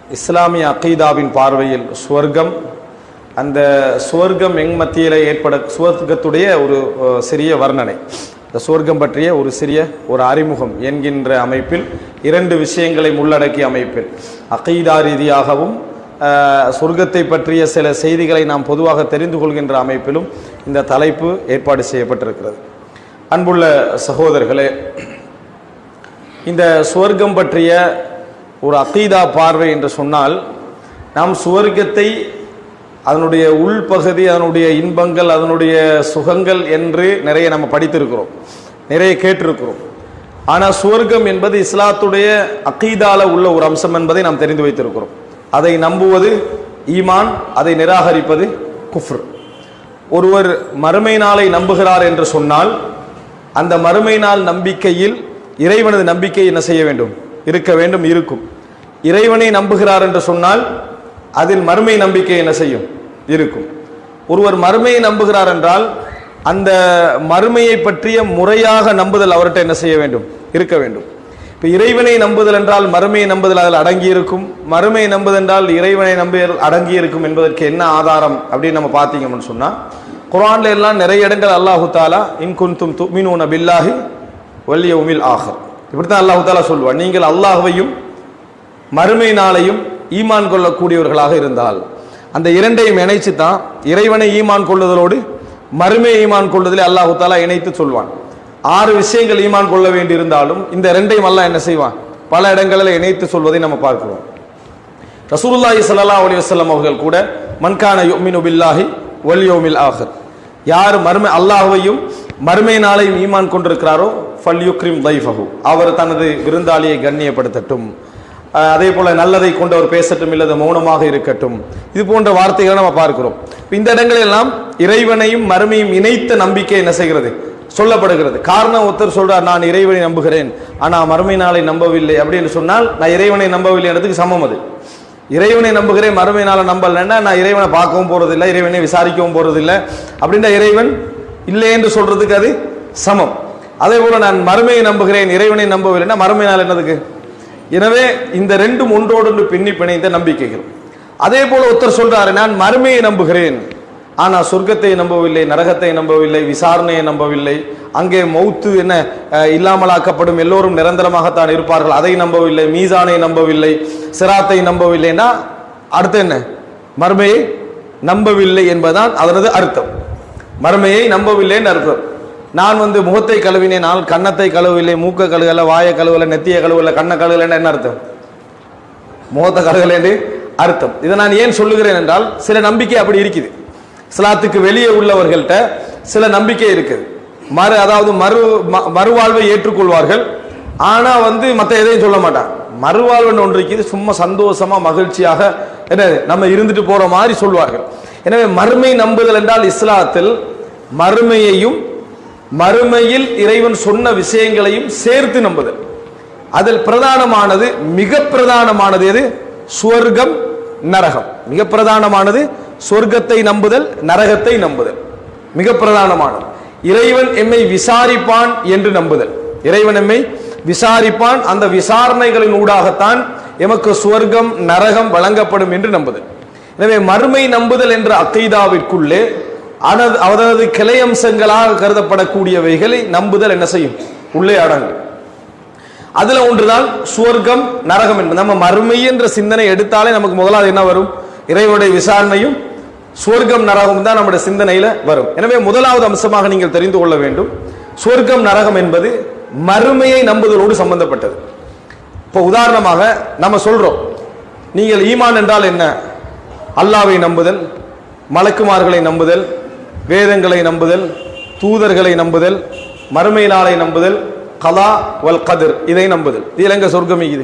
இஸ்லாமிய அகீதாவின் பார்வையில் சுவர்க்கம் அந்த சுவர்க்கம் எங் மத்தியில் ஏற்பட சுவர்க்கத்துடைய ஒரு அஹ், சிறிய வர்ணனை இந்த சுவர்க்கம் பற்றிய ஒரு சிறிய ஒரு அறிமுகம் என்கின்ற அமைப்பில் இரண்டு விஷயங்களை உள்ளடக்கிய அமைப்பில் அகீதா ரீதியாகவும் அஹ், சொர்க்கத்தை பற்றிய சில செய்திகளை நாம் பொதுவாக தெரிந்து கொள்கின்ற அமைப்பிலும் இந்த தலைப்பு ஏற்பாடு செய்யப்பட்டிருக்கிறது அன்புள்ள சகோதரர்களே இந்த சுவர்க்கம் பற்றிய ஒரு அகீதா பார்வை என்று சொன்னால் நாம் சுவர்க்கத்தை அதனுடைய உள்பகுதி அதனுடைய இன்பங்கள் அதனுடைய சுகங்கள் என்று நிறைய நம்ம படித்திருக்கிறோம் நிறைய கேட்டிருக்கிறோம் ஆனால் சுவர்க்கம் என்பது இஸ்லாத்துடைய அகீதால உள்ள ஒரு அம்சம் என்பதை நாம் தெரிந்து வைத்திருக்கிறோம் அதை நம்புவது ஈமான் அதை நிராகரிப்பது குஃப்ர் ஒருவர் மறுமை நாளை நம்புகிறார் என்று சொன்னால் அந்த மறுமை நாள் நம்பிக்கையில் இறைவனது நம்பிக்கை என்ன செய்ய வேண்டும் இருக்க வேண்டும் இருக்கும் இறைவனை நம்புகிறார் என்று சொன்னால் அதில் மறுமை நம்பிக்கை என்ன செய்யும் இருக்கும் ஒருவர் மறுமையை நம்புகிறார் என்றால் அந்த மறுமையை பற்றிய முறையாக நம்புதல் அவர்கிட்ட என்ன செய்ய வேண்டும் இருக்க வேண்டும் இப்போ இறைவனை நம்புதல் என்றால் மறுமையை நம்புதல் அதில் அடங்கி இருக்கும் மறுமையை நம்புதல் என்றால் இறைவனை நம்புதல் அடங்கி இருக்கும் என்பதற்கு என்ன ஆதாரம் அப்படின்னு நம்ம பார்த்தீங்கன்னு சொன்னால் குர்ஆன்ல எல்லாம் நிறைய இடங்கள் அல்லாஹு தாலா இன் குன்தும் துமினூன பில்லாஹி வல்லிய உமில் ஆஹர் இப்படித்தான் அல்லாஹு தாலா சொல்லுவான் நீங்கள் அல்லாஹ்வையும் மறுமை நாளையும் ஈமான் கொள்ளக்கூடியவர்களாக இருந்தால் அந்த இரண்டையும் இணைச்சு தான் இறைவனை ஈமான் கொள்ளுதலோடு மறுமை ஈமான் கொள்ளுதலை அல்லாஹு தாலா இணைத்து சொல்வான் ஆறு விஷயங்கள் ஈமான் கொள்ள வேண்டியிருந்தாலும் இந்த ரெண்டையும் அல்லாஹ் என்ன செய்வான் பல இடங்களில் இணைத்து சொல்வதை நம்ம பார்க்கிறோம் ரசூலுல்லாஹி ஸல்லல்லாஹு அலைஹி வஸல்லம் அவர்கள் கூட மன்கான யுமினு பில்லாஹி வல் யௌமில் ஆஹிர் யார் மறுமை அல்லாஹ்வையும் மறுமை நாளையும் ஈமான் கொண்டிருக்கிறாரோ ஃபல் யுக்ரிம் தைஃபஹு அவர் தனது விருந்தாளியை கண்ணியப்படுத்தட்டும் அஹ் அதே போல நல்லதை கொண்டவர் பேசட்டும் இல்லது மௌனமாக இருக்கட்டும் இது போன்ற வார்த்தைகளை நம்ம பார்க்கிறோம் இப்ப இந்த இடங்கள் எல்லாம் இறைவனையும் மறுமையும் இணைத்த நம்பிக்கை என்ன செய்கிறது சொல்லப்படுகிறது காரணம் ஒருத்தர் சொல்றார் நான் இறைவனை நம்புகிறேன் ஆனா மறுமை நாளை நம்பவில்லை அப்படின்னு சொன்னால் நான் இறைவனை நம்பவில்லைன்றதுக்கு சமம் அது இறைவனை நம்புகிறேன் மறுமை நாளை நம்பலைன்னா நான் இறைவனை பார்க்கவும் போறதில்லை இறைவனை விசாரிக்கவும் போறதில்லை அப்படின்ற இறைவன் இல்லை என்று சொல்றதுக்கு அது சமம் அதே போல நான் மறுமையை நம்புகிறேன் இறைவனை நம்பவில்லைன்னா மறுமை நாள் என்னதுக்கு எனவே இந்த ரெண்டும் ஒன்றோடொன்று பின்னி பிணைந்த நம்பிக்கைகள் அதே போல ஒருத்தர் சொல்றாரு நான் மறுமையை நம்புகிறேன் ஆனா சொர்க்கத்தை நம்பவில்லை நரகத்தை நம்பவில்லை விசாரணையை நம்பவில்லை அங்கே மௌத்து என்ன அஹ், இல்லாமலாக்கப்படும் எல்லோரும் நிரந்தரமாகத்தான் இருப்பார்கள் அதை நம்பவில்லை மீசானை நம்பவில்லை சிராத்தை நம்பவில்லைன்னா அடுத்து என்ன மறுமையை நம்பவில்லை என்பதுதான் அதனது அர்த்தம் மறுமையை நம்பவில்லைன்னு அர்த்தம் நான் வந்து முகத்தை கழுவினேன் நான் கன்னத்தை கழுவவில்லை மூக்க கழுவல வாயை கழுவல நெத்திய கழுவல கண்ணை கழுவலன்னு என்ன அர்த்தம் முகத்தை கழுவல என்று அர்த்தம் இதை நான் ஏன் சொல்லுகிறேன் என்றால் சில நம்பிக்கை அப்படி இருக்குது இஸ்லாத்துக்கு வெளியே உள்ளவர்கள்ட்ட சில நம்பிக்கை இருக்குது மறு அதாவது மறு ம- மறுவாழ்வை ஏற்றுக்கொள்வார்கள் ஆனா வந்து மற்ற எதையும் சொல்ல மாட்டாங்க மறுவாழ்வுன்னு ஒன்று இருக்குது சும்மா சந்தோஷமா மகிழ்ச்சியாக என்ன நம்ம இருந்துட்டு போற மாதிரி சொல்வார்கள் எனவே மறுமை நம்புதல் என்றால் இஸ்லாத்தில் மறுமையையும் மறுமையில் இறைவன் சொன்ன விஷயங்களையும் சேர்த்து நம்புதல் அதில் பிரதானமானது மிக பிரதானமானது எது சுவர்க்கம் நரகம் மிக பிரதானமானது சொர்க்கத்தை நம்புதல் நரகத்தை நம்புதல் மிக பிரதானமானது இறைவன் எம்மை விசாரிப்பான் என்று நம்புதல் இறைவன் எம்மை விசாரிப்பான் அந்த விசாரணைகளின் ஊடாகத்தான் எமக்கு சுவர்க்கம் நரகம் வழங்கப்படும் என்று நம்புதல் எனவே மறுமை நம்புதல் என்ற அக்கைதாவிற்குள்ளே அனது அவரது கிளையம்சங்களாக கருதப்படக்கூடியவைகளை நம்புதல் என்ன செய்யும் உள்ளே அடங்கும் அதுல ஒன்றுதான் சுவர்க்கம் நரகம் என்பது நம்ம மறுமை என்ற சிந்தனை எடுத்தாலே நமக்கு முதலாவது என்ன வரும் இறைவனுடைய விசாரணையும் சுவர்க்கம் நரகம் தான் நம்முடைய சிந்தனையில வரும் எனவே முதலாவது அம்சமாக நீங்கள் தெரிந்து கொள்ள வேண்டும் சுவர்க்கம் நரகம் என்பது மறுமையை நம்புதலோடு சம்பந்தப்பட்டது இப்போ உதாரணமாக நம்ம சொல்றோம் நீங்கள் ஈமான் என்றால் என்ன அல்லாவை நம்புதல் மலக்குமார்களை நம்புதல் வேதங்களை நம்புதல் தூதர்களை நம்புதல் மறுமை நாளை நம்புதல் கலா வல் கதிர் இதை நம்புதல் இதில் எங்க சொர்க்கம் இருக்குது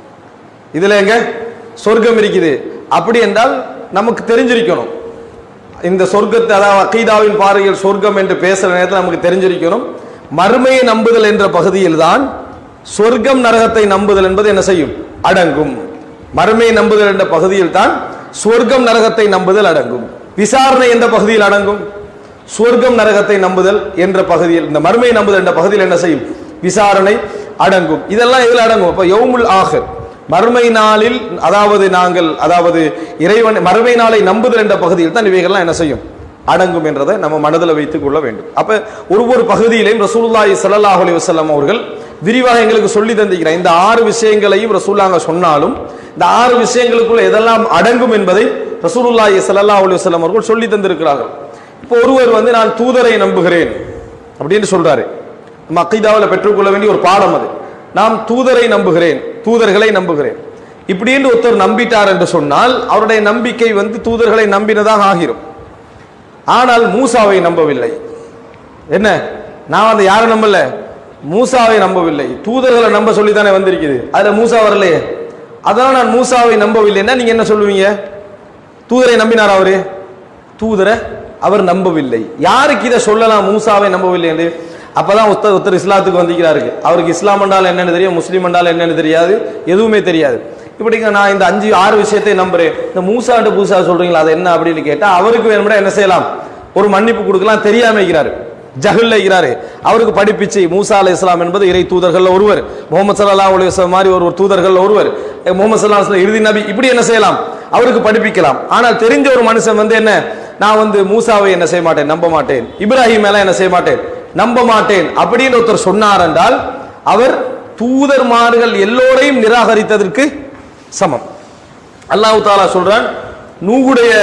இதுல எங்க சொர்க்கம் இருக்குது அப்படி என்றால் நமக்கு தெரிஞ்சிருக்கணும் இந்த சொர்க்கத்தை அதாவது அக்கீதாவின் பார்வையில் சொர்க்கம் என்று பேசுற நேரத்தில் நமக்கு தெரிஞ்சிருக்கணும் மறுமையை நம்புதல் என்ற பகுதியில் தான் சொர்க்கம் நரகத்தை நம்புதல் என்பது என்ன செய்யும் அடங்கும் மறுமையை நம்புதல் என்ற பகுதியில் தான் சொர்க்கம் நரகத்தை நம்புதல் அடங்கும் விசாரணை எந்த பகுதியில் அடங்கும் சொர்க்கம் நரகத்தை நம்புதல் என்ற பகுதியில் இந்த மறுமையை நம்புதல் என்ற பகுதியில் என்ன செய்யும் விசாரணை அடங்கும் இதெல்லாம் இதில் அடங்கும் அப்ப யௌமுல் ஆஹிர் மறுமை நாளில் அதாவது நாங்கள் அதாவது இறைவன் மறுமை நாளை நம்புதல் என்ற பகுதியில் தான் இவைகள்லாம் என்ன செய்யும் அடங்கும் என்றதை நம்ம மனதில் வைத்துக் கொள்ள வேண்டும் அப்ப ஒவ்வொரு பகுதியிலையும் ரசூலுல்லாஹி ஸல்லல்லாஹு அலைஹி வஸல்லம் அவர்கள் விரிவாக எங்களுக்கு சொல்லி தந்திருக்கிறார் இந்த ஆறு விஷயங்களையும் ரசூல்லாங்க சொன்னாலும் இந்த ஆறு விஷயங்களுக்குள்ள எதெல்லாம் அடங்கும் என்பதை ரசூலுல்லாஹி ஸல்லல்லாஹு அலைஹி வஸல்லம் அவர்கள் சொல்லி தந்திருக்கிறார்கள் இப்போ ஒருவர் வந்து நான் தூதரை நம்புகிறேன் அப்படின்னு சொல்றாரு நம்ம அக்கீதாவில் பெற்றுக்கொள்ள வேண்டிய ஒரு பாடம் அது நாம் தூதரை நம்புகிறேன் தூதர்களை நம்புகிறேன் இப்படின்னு ஒருத்தர் நம்பிட்டார் என்று சொன்னால் அவருடைய நம்பிக்கை வந்து தூதர்களை நம்பினதாக ஆகிரும் ஆனால் மூசாவை நம்பவில்லை என்ன நான் வந்து யாரை நம்பல மூசாவை நம்பவில்லை தூதர்களை நம்ப சொல்லி தானே வந்திருக்குது அதுல மூசா வரலையே அதனால நான் மூசாவை நம்பவில்லைன்னா நீங்க என்ன சொல்லுவீங்க தூதரை நம்பினார் அவரு தூதரை அவர் நம்பவில்லை யாருக்கு இதை சொல்லலாம் மூசாவை நம்பவில்லை என்று அப்பதான் ஒருத்தர் ஒருத்தர் இஸ்லாத்துக்கு வந்திருக்கிறாரு அவருக்கு இஸ்லாம் என்றால் என்னன்னு தெரியும் முஸ்லீம் என்றால் என்னன்னு தெரியாது எதுவுமே தெரியாது இப்படிங்க நான் இந்த அஞ்சு ஆறு விஷயத்தை நம்புறேன் இந்த மூசாண்டு பூசா சொல்றீங்களா அது என்ன அப்படின்னு கேட்டா அவருக்கு வேணும்னா என்ன செய்யலாம் ஒரு மன்னிப்பு கொடுக்கலாம் தெரியாம இருக்கிறாரு ஜஹல்ல இருக்கிறாரு அவருக்கு படிப்பிச்சு மூசா அலை இஸ்லாம் என்பது இறை தூதர்கள் ஒருவர் முகமது சல்லா அலி மாதிரி ஒரு ஒரு தூதர்கள் ஒருவர் முகமது சல்லா அலுவலம் இறுதி நபி இப்படி என்ன செய்யலாம் அவருக்கு படிப்பிக்கலாம் ஆனால் தெரிஞ்ச ஒரு மனுஷன் வந்து என்ன நான் வந்து மூசாவை என்ன செய்ய மாட்டேன் நம்ப மாட்டேன் இப்ராஹிம் மேல என்ன செய்ய மாட்டேன் நம்ப மாட்டேன் அப்படின்னு ஒருத்தர் சொன்னார் என்றால் அவர் தூதர்மார்கள் எல்லோரையும் நிராகரித்ததற்கு சமம் அல்லாஹ் தாலா சொல்றான் நூகுடைய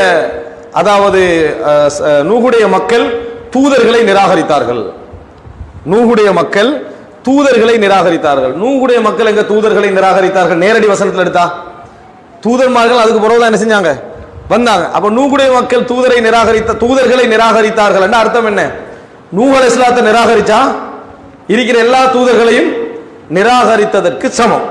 அதாவது அஹ், ச- நூகுடைய மக்கள் தூதர்களை நிராகரித்தார்கள் நூகுடைய மக்கள் தூதர்களை நிராகரித்தார்கள் நூகுடைய மக்கள் எங்க தூதர்களை நிராகரித்தார்கள் நேரடி வசனத்தில் எடுத்தா தூதர்மார்கள் அதுக்கு பிறகு தான் என்ன செஞ்சாங்க வந்தாங்க அப்ப நூகுடைய மக்கள் தூதரை நிராகரித்த தூதர்களை நிராகரித்தார்கள் என்ன அர்த்தம் என்ன நூகல் இஸ்லாத்தை நிராகரிச்சா இருக்கிற எல்லா தூதர்களையும் நிராகரித்ததற்கு சமம்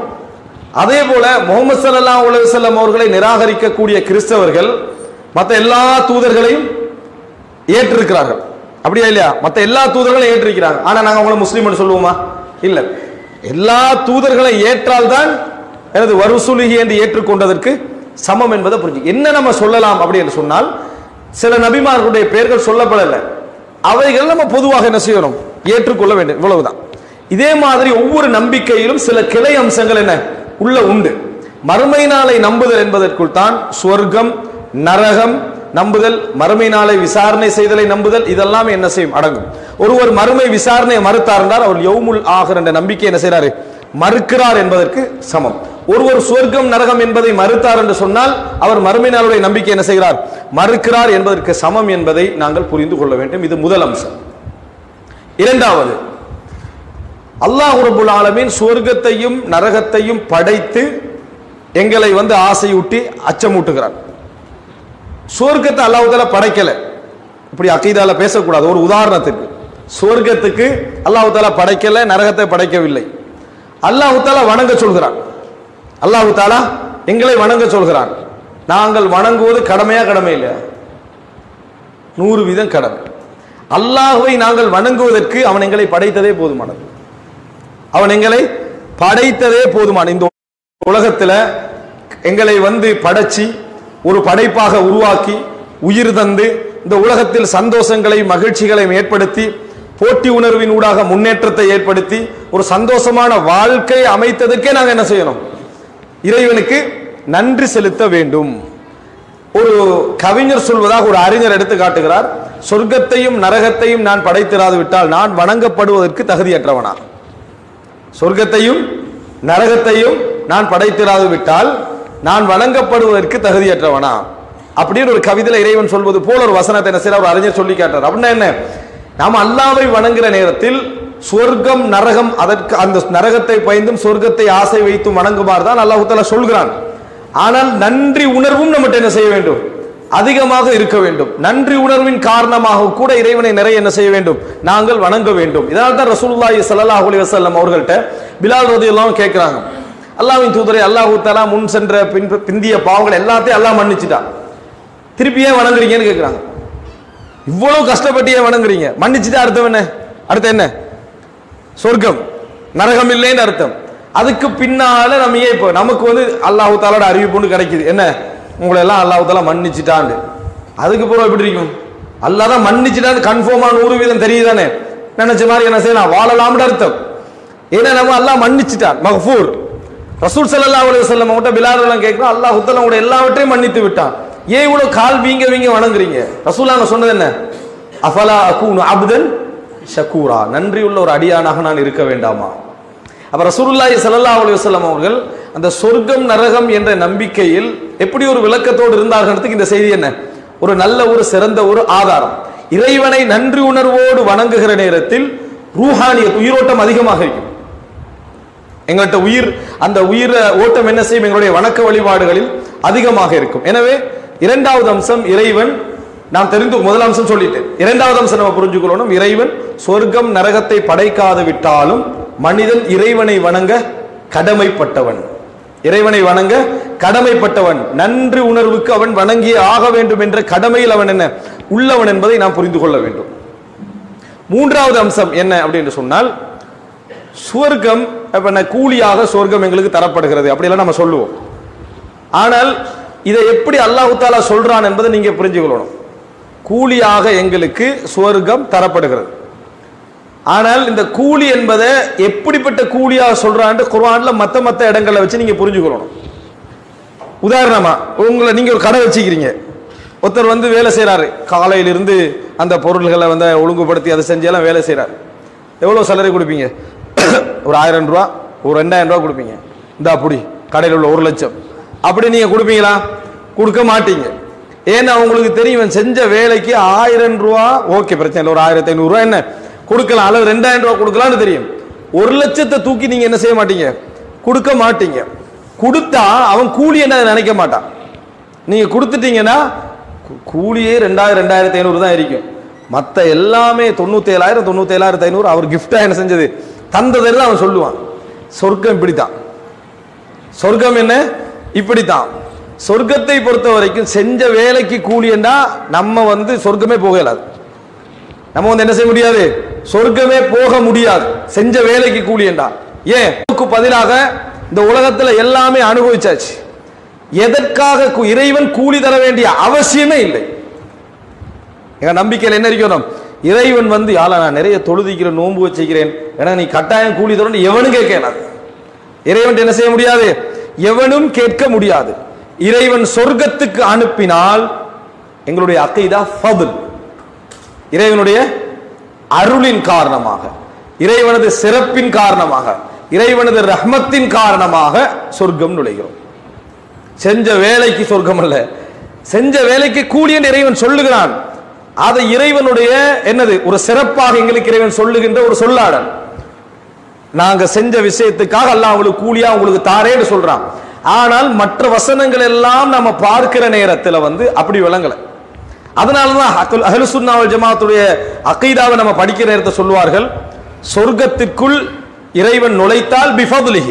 அதே போல முகமது ஸல்லல்லாஹு அலைஹி வஸல்லம் அவர்களை நிராகரிக்கக்கூடிய கிறிஸ்தவர்கள் மற்ற எல்லா தூதர்களையும் ஏற்றிருக்கிறார்கள் அப்படியா இல்லையா மற்ற எல்லா தூதர்களையும் ஏற்றிருக்கிறாங்க ஆனா நாங்க அவங்கள முஸ்லீம்னு சொல்லுவோமா இல்ல எல்லா தூதர்களை ஏற்றால்தான் எனது வருசுலுகி என்று ஏற்றுக்கொண்டதற்கு சமம் என்பதை புரிஞ்சு என்ன நம்ம சொல்லலாம் அப்படி என்று சொன்னால் சில நபிமார்களுடைய பெயர்கள் சொல்லப்படலை அவைகள் நம்ம பொதுவாக என்ன செய்யணும் ஏற்றுக்கொள்ள வேண்டும் இவ்வளவுதான் இதே மாதிரி ஒவ்வொரு நம்பிக்கையிலும் சில கிளை அம்சங்கள் என்ன உள்ள உண்டு மறுமை நாளை நம்புதல் என்பதற்குள் தான் சொர்க்கம் நரகம் நம்புதல் மறுமை நாளை விசாரணை செய்தலை நம்புதல் இதெல்லாம் என்ன செய்யும் அடங்கும் ஒருவர் மறுமை விசாரணையை மறுத்தார் என்றால் அவர் யௌமுல் ஆகர் என்ற நம்பிக்கை என்ன செய்றாரு மறுக்கிறார் என்பதற்கு சமம் ஒருவர் சொர்க்கம் நரகம் என்பதை மறுத்தார் என்று சொன்னால் அவர் மறுமை நாளுடைய நம்பிக்கை என்ன செய்கிறார் மறுக்கிறார் என்பதற்கு சமம் என்பதை நாங்கள் புரிந்து கொள்ள வேண்டும் இது முதல் அம்சம் இரண்டாவது அல்லாஹ் ரபுல் ஆலமீன் சொர்க்கத்தையும் நரகத்தையும் படைத்து எங்களை வந்து ஆசையூட்டி அச்சமூட்டுகிறார் சொர்க்கத்தை அல்லாஹ்வுத்தால படைக்கல இப்படி அக்கீதால பேசக்கூடாது ஒரு உதாரணத்துக்கு சொர்க்கத்துக்கு அல்லாஹ்வுத்தால படைக்கல நரகத்தை படைக்கவில்லை அல்லாஹ்வுத்தால வணங்க சொல்கிறான் அல்லாஹ்வுத்தாலா எங்களை வணங்க சொல்கிறான் நாங்கள் வணங்குவது கடமையா கடமை இல்லையா நூறு வீதம் கடமை அல்லாஹ்வை நாங்கள் வணங்குவதற்கு அவன் எங்களை படைத்ததே போதுமானது அவன் எங்களை படைத்ததே போதுமான இந்த உலகத்துல எங்களை வந்து படைச்சி ஒரு படைப்பாக உருவாக்கி உயிர் தந்து இந்த உலகத்தில் சந்தோஷங்களை மகிழ்ச்சிகளையும் ஏற்படுத்தி போட்டி உணர்வின் ஊடாக முன்னேற்றத்தை ஏற்படுத்தி ஒரு சந்தோஷமான வாழ்க்கை அமைத்ததற்கே நாங்க என்ன செய்யணும் இறைவனுக்கு நன்றி செலுத்த வேண்டும் ஒரு கவிஞர் சொல்வதாக ஒரு அறிஞர் எடுத்து காட்டுகிறார் சொர்க்கத்தையும் நரகத்தையும் நான் படைத்திராது விட்டால் நான் வணங்கப்படுவதற்கு தகுதியற்றவனா சொர்க்கத்தையும் நரகத்தையும் நான் படைத்திராது விட்டால் நான் வணங்கப்படுவதற்கு தகுதியற்றவனா அப்படின்னு ஒரு கவிதையில இறைவன் சொல்வது போல ஒரு வசனத்தை என்ன செய்யற ஒரு அறிஞர் சொல்லி காட்டுறார் அப்படின்னா என்ன நாம் அல்லாவை வணங்குற நேரத்தில் சொர்க்கம் நரகம் அதற்கு அந்த நரகத்தை பயந்தும் சொர்க்கத்தை ஆசை வைத்தும் வணங்குமாறு தான் அல்லாஹு தஆலா சொல்கிறான் ஆனால் நன்றி உணர்வும் நம்மகிட்ட என்ன செய்ய வேண்டும் அதிகமாக இருக்க வேண்டும் நன்றி உணர்வின் காரணமாக கூட இறைவனை நிறைய என்ன செய்ய வேண்டும் நாங்கள் வணங்க வேண்டும் இதனால் தான் ரசூலுல்லாஹி ஸல்லல்லாஹு அலைஹி வஸல்லம் அவர்கள்ட்ட பிலால் ரலியல்லாஹு கேட்கிறாங்க அல்லாஹ்வின் தூதரை அல்லாஹு தஆலா முன் சென்ற பின் பிந்திய பாவங்கள் எல்லாத்தையும் அல்லாஹ் மன்னிச்சிட்டான் திருப்பி ஏன் வணங்குறீங்கன்னு கேட்குறாங்க இவ்வளவு கஷ்டப்பட்டு ஏன் வணங்குறீங்க மன்னிச்சுட்டு அர்த்தம் என்ன அடுத்து என்ன சொர்க்கம் நரகம் இல்லைன்னு அர்த்தம் அதுக்கு பின்னால நம்ம ஏன் இப்போ நமக்கு வந்து அல்லாஹு தாலோட அறிவிப்புன்னு கிடைக்குது என்ன உங்களை எல்லாம் அல்லாஹு தாலா மன்னிச்சுட்டான்னு அதுக்கு பிறகு எப்படி இருக்கும் அல்லாஹ் தான் மன்னிச்சுட்டான்னு கன்ஃபார்மா நூறு வீதம் தெரியுதானே நினைச்ச மாதிரி என்ன செய்யலாம் வாழலாம்னு அர்த்தம் ஏன்னா நம்ம அல்லாஹ் மன்னிச்சுட்டான் மகஃபூர் ரசூல் ஸல்லல்லாஹு அலைஹி வஸல்லம் அவங்கள்ட்ட பிலால் எல்லாம் கேட்கிறோம் அல்லாஹ் உத்தல உங்களுடைய எல்லாவற்றையும் மன்னித்து விட்டான் ஏன் இவ்வளவு கால் வீங்க வீங்க வணங்குறீங்க ரசூலாங்க சொன்னது என்ன அஃபலா அகூனு அப்தன் ஷக்கூரா நன்றியுள்ள ஒரு அடியானாக நான் இருக்க வேண்டாமா அப்ப ரசூலுல்லாஹி ஸல்லல்லாஹு அலைஹி வஸல்லம் அவர்கள் அந்த சொர்க்கம் நரகம் என்ற நம்பிக்கையில் எப்படி ஒரு விளக்கத்தோடு இருந்தார்கள்ன்றதுக்கு இந்த செய்தி என்ன ஒரு நல்ல ஒரு சிறந்த ஒரு ஆதாரம் இறைவனை நன்றி உணர்வோடு வணங்குகிற நேரத்தில் ரூஹானியத் உயிரோட்டம் அதிகமாக இருக்கும் எங்கள்கிட்ட உயிர் அந்த உயிர் ஓட்டம் என்ன செய்யும் எங்களுடைய வணக்க வழிபாடுகளில் அதிகமாக இருக்கும் எனவே இரண்டாவது அம்சம் இறைவன் நாம் தெரிந்து முதல் அம்சம் சொல்லிட்டேன் இரண்டாவது அம்சம் நம்ம புரிஞ்சுக்கொள்ளணும் இறைவன் சொர்க்கம் நரகத்தை படைக்காது விட்டாலும் மனிதன் இறைவனை வணங்க கடமைப்பட்டவன் இறைவனை வணங்க கடமைப்பட்டவன் நன்றி உணர்வுக்கு அவன் வணங்கியே ஆக வேண்டும் என்ற கடமையில் அவன் என்ன உள்ளவன் என்பதை நாம் புரிந்து கொள்ள வேண்டும் மூன்றாவது அம்சம் என்ன அப்படின்னு சொன்னால் சுவர்க்கம் இப்ப நான் கூலியாக சொர்க்கம் எங்களுக்கு தரப்படுகிறது அப்படியெல்லாம் நம்ம சொல்லுவோம் ஆனால் இதை எப்படி அல்லாஹு தாலா சொல்றான் என்பதை நீங்க புரிஞ்சுக்கொள்ளணும் கூலியாக எங்களுக்கு சுவர்க்கம் தரப்படுகிறது ஆனால் இந்த கூலி என்பதை எப்படிப்பட்ட கூலியாக சொல்றான்னு குர்ஆன்ல மத்த மத்த இடங்கள்ல வச்சு நீங்க புரிஞ்சுக்கொள்ளணும் உதாரணமா உங்களை நீங்க ஒரு கடை வச்சுக்கிறீங்க ஒருத்தர் வந்து வேலை செய்றாரு காலையிலிருந்து அந்த பொருள்களை வந்து ஒழுங்குபடுத்தி அதை செஞ்சு எல்லாம் வேலை செய்றாரு எவ்வளவு salary கொடுப்பீங்க ஒரு ஆயிரம் ரூபா ஒரு ரெண்டாயிரம் ரூபா கொடுப்பீங்க இந்த அப்படி கடையில் உள்ள ஒரு லட்சம் அப்படி நீங்க கொடுப்பீங்களா கொடுக்க மாட்டீங்க ஏன்னா உங்களுக்கு தெரியும் இவன் செஞ்ச வேலைக்கு ஆயிரம் ரூபா ஓகே பிரச்சனை இல்லை ஒரு ஆயிரத்தி ஐநூறு ரூபா என்ன கொடுக்கலாம் அல்லது ரெண்டாயிரம் ரூபா கொடுக்கலாம்னு தெரியும் ஒரு லட்சத்தை தூக்கி நீங்க என்ன செய்ய மாட்டீங்க கொடுக்க மாட்டீங்க கொடுத்தா அவன் கூலி என்ன நினைக்க மாட்டான் நீங்க கொடுத்துட்டீங்கன்னா கூ- கூலியே ரெண்டாயிரம் ரெண்டாயிரத்தி ஐநூறு தான் இருக்கும் மற்ற எல்லாமே தொண்ணூத்தி ஏழாயிரம் தொண்ணூத்தி ஏழாயிரத்தி ஐநூறு அவர் கிஃப்டா என்ன செஞ்சது தந்ததில் அவன் சொல்லுவான் சொர்க்கம் இப்படித்தான் சொர்க்கம் என்ன இப்படித்தான் சொர்க்கத்தை பொறுத்த வரைக்கும் செஞ்ச வேலைக்கு கூலியண்டா நம்ம வந்து சொர்க்கமே போக இயலாது நம்ம வந்து என்ன செய்ய முடியாது சொர்க்கமே போக முடியாது செஞ்ச வேலைக்கு கூலியண்டா ஏன் அதுக்கு பதிலாக இந்த உலகத்துல எல்லாமே அனுபவிச்சாச்சு எதற்காக கு- இறைவன் கூலி தர வேண்டிய அவசியமே இல்லை எங்க நம்பிக்கையில் என்ன இருக்கணும் இறைவன் வந்து யாழ நான் நிறைய தொழுதிக்கிறேன் நோன்பு வச்சுக்கிறேன் ஏன்னா நீ கட்டாயம் கூலி தரணும் எவனும் கேட்கலாம் இறைவன் என்ன செய்ய முடியாது எவனும் கேட்க முடியாது இறைவன் சொர்க்கத்துக்கு அனுப்பினால் எங்களுடைய அக்கைதா ஃபதுல் இறைவனுடைய அருளின் காரணமாக இறைவனது சிறப்பின் காரணமாக இறைவனது ரஹ்மத்தின் காரணமாக சொர்க்கம் நுழைகிறோம் செஞ்ச வேலைக்கு சொர்க்கம் அல்ல செஞ்ச வேலைக்கு கூலி என்று இறைவன் சொல்லுகிறான் அதை இறைவனுடைய என்னது ஒரு சிறப்பாக எங்களுக்கு இறைவன் சொல்லுகின்ற ஒரு சொல்லாடல் நாங்க செஞ்ச விஷயத்துக்காக அல்லாஹ் உங்களுக்கு கூலியா உங்களுக்கு தாரேன்னு சொல்றான் ஆனால் மற்ற வசனங்கள் எல்லாம் நம்ம பார்க்கிற நேரத்துல வந்து அப்படி விளங்கல அதனாலதான் அகல் அஹலுசுன்னாவல் ஜமாத்துடைய அகைதாவை நம்ம படிக்கிற நேரத்தை சொல்லுவார்கள் சொர்க்கத்திற்குள் இறைவன் நுழைத்தால் பிஃபதுலிஹி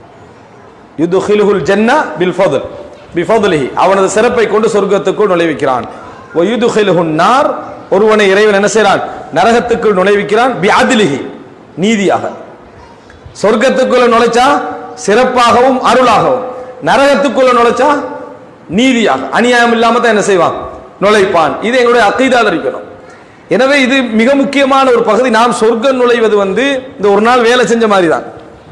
யுதுஹிலுல் ஜன்னா பில் ஃபதுல் பிஃபதுலிஹி அவனது சிறப்பை கொண்டு சொர்க்கத்துக்குள் நுழைவிக்கிறான் வ யுதுஹிலுஹுன் நார் ஒருவனை இறைவன் என்ன செய்றான் நரகத்துக்குள் நுழைவிக்கிறான் பி அதிலிஹி நீதியாக சொர்க்கத்துக்குள்ள நுழைச்சா சிறப்பாகவும் அருளாகவும் நரகத்துக்குள்ள நுழைச்சா நீதியாக அநியாயம் இல்லாம தான் என்ன செய்வான் நுழைப்பான் இது எங்களுடைய அக்கைதால் இருக்கணும் எனவே இது மிக முக்கியமான ஒரு பகுதி நாம் சொர்க்கம் நுழைவது வந்து இந்த ஒரு நாள் வேலை செஞ்ச மாதிரி தான்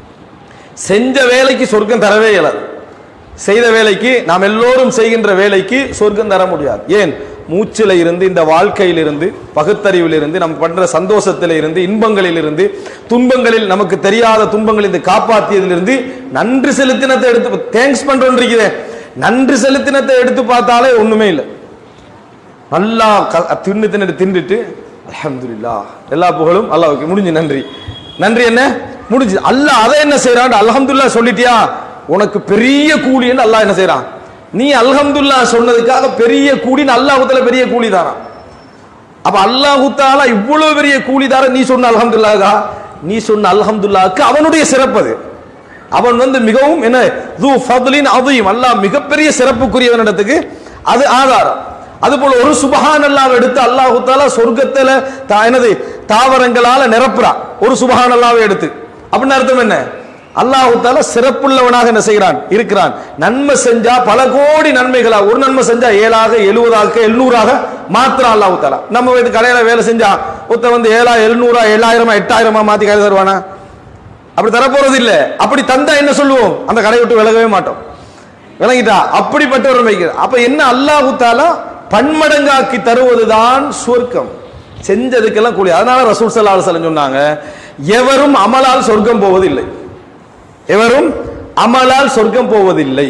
செஞ்ச வேலைக்கு சொர்க்கம் தரவே இயலாது செய்த வேலைக்கு நாம் எல்லோரும் செய்கின்ற வேலைக்கு சொர்க்கம் தர முடியாது ஏன் மூச்சில இருந்து இந்த வாழ்க்கையில் இருந்து பகுத்தறிவில் இருந்து நம்ம பண்ற சந்தோஷத்தில் இருந்து இன்பங்களில் இருந்து துன்பங்களில் நமக்கு தெரியாத துன்பங்களில் இருந்து காப்பாற்றியதிலிருந்து நன்றி செலுத்தினத்தை எடுத்து தேங்க்ஸ் பண்றோம் இருக்குதே நன்றி செலுத்தினத்தை எடுத்து பார்த்தாலே ஒண்ணுமே இல்லை நல்லா க- தின்னு தின்னு தின்னுட்டு அல்ஹம்துலில்லாஹ் எல்லா புகழும் அல்லாஹ்வுக்கு முடிஞ்சு நன்றி நன்றி என்ன முடிஞ்சு அல்லாஹ் அதை என்ன செய்யறான் அல்ஹம்துலில்லாஹ் சொல்லிட்டியா உனக்கு பெரிய கூலின்னு அல்லாஹ் என்ன செய்றான் நீ அல்ஹம்துலில்லாஹ் சொன்னதுக்காக பெரிய கூலின்னு அல்லாஹ்வுத்தால பெரிய கூலி தாரான் அப்ப அல்லாஹு தாலா இவ்வளவு பெரிய கூலி தார நீ சொன்ன அல்ஹம்துலில்லாஹா நீ சொன்ன அல்ஹம்துலில்லாஹ்க்கு அவனுடைய சிறப்பு அது அவன் வந்து மிகவும் என்ன து ஃபதுலின் அதையும் அல்லாஹ் மிகப்பெரிய சிறப்புக்குரியவனிடத்துக்கு அது ஆதாரம் அதுபோல ஒரு சுபஹான் அல்லாஹ் எடுத்து அல்லாஹு தாலா சொர்க்கத்துல தா என்னது தாவரங்களால நிரப்புறான் ஒரு சுபஹான் அல்லாவை எடுத்து அப்படின்னு அர்த்தம் என்ன அல்லாஹு தாலா சிறப்புள்ளவனாக என்ன செய்கிறான் இருக்கிறான் நன்மை செஞ்சா பல கோடி நன்மைகளா ஒரு நன்மை செஞ்சா ஏழாக எழுபதாக எழுநூறாக மாத்திரம் அல்லாஹு தாலா நம்ம இது கடையில வேலை செஞ்சா ஒருத்தன் வந்து ஏழா எழுநூறா ஏழாயிரமா எட்டாயிரமா மாத்தி கை தருவானா அப்படி தரப்போறது இல்ல அப்படி தந்தா என்ன சொல்லுவோம் அந்த கடை விட்டு விலகவே மாட்டோம் விளங்கிட்டா அப்படிப்பட்ட ஒரு மைக்கு அப்ப என்ன அல்லாஹு தாலா பன்மடங்காக்கி தருவதுதான் சொர்க்கம் செஞ்சதுக்கெல்லாம் கூலி அதனால ரசூல் ஸல்லல்லாஹு அலைஹி வஸல்லம் சொன்னாங்க எவரும் அமலால் சொர்க்கம் போவதில்லை எவரும் அமலால் சொர்க்கம் போவதில்லை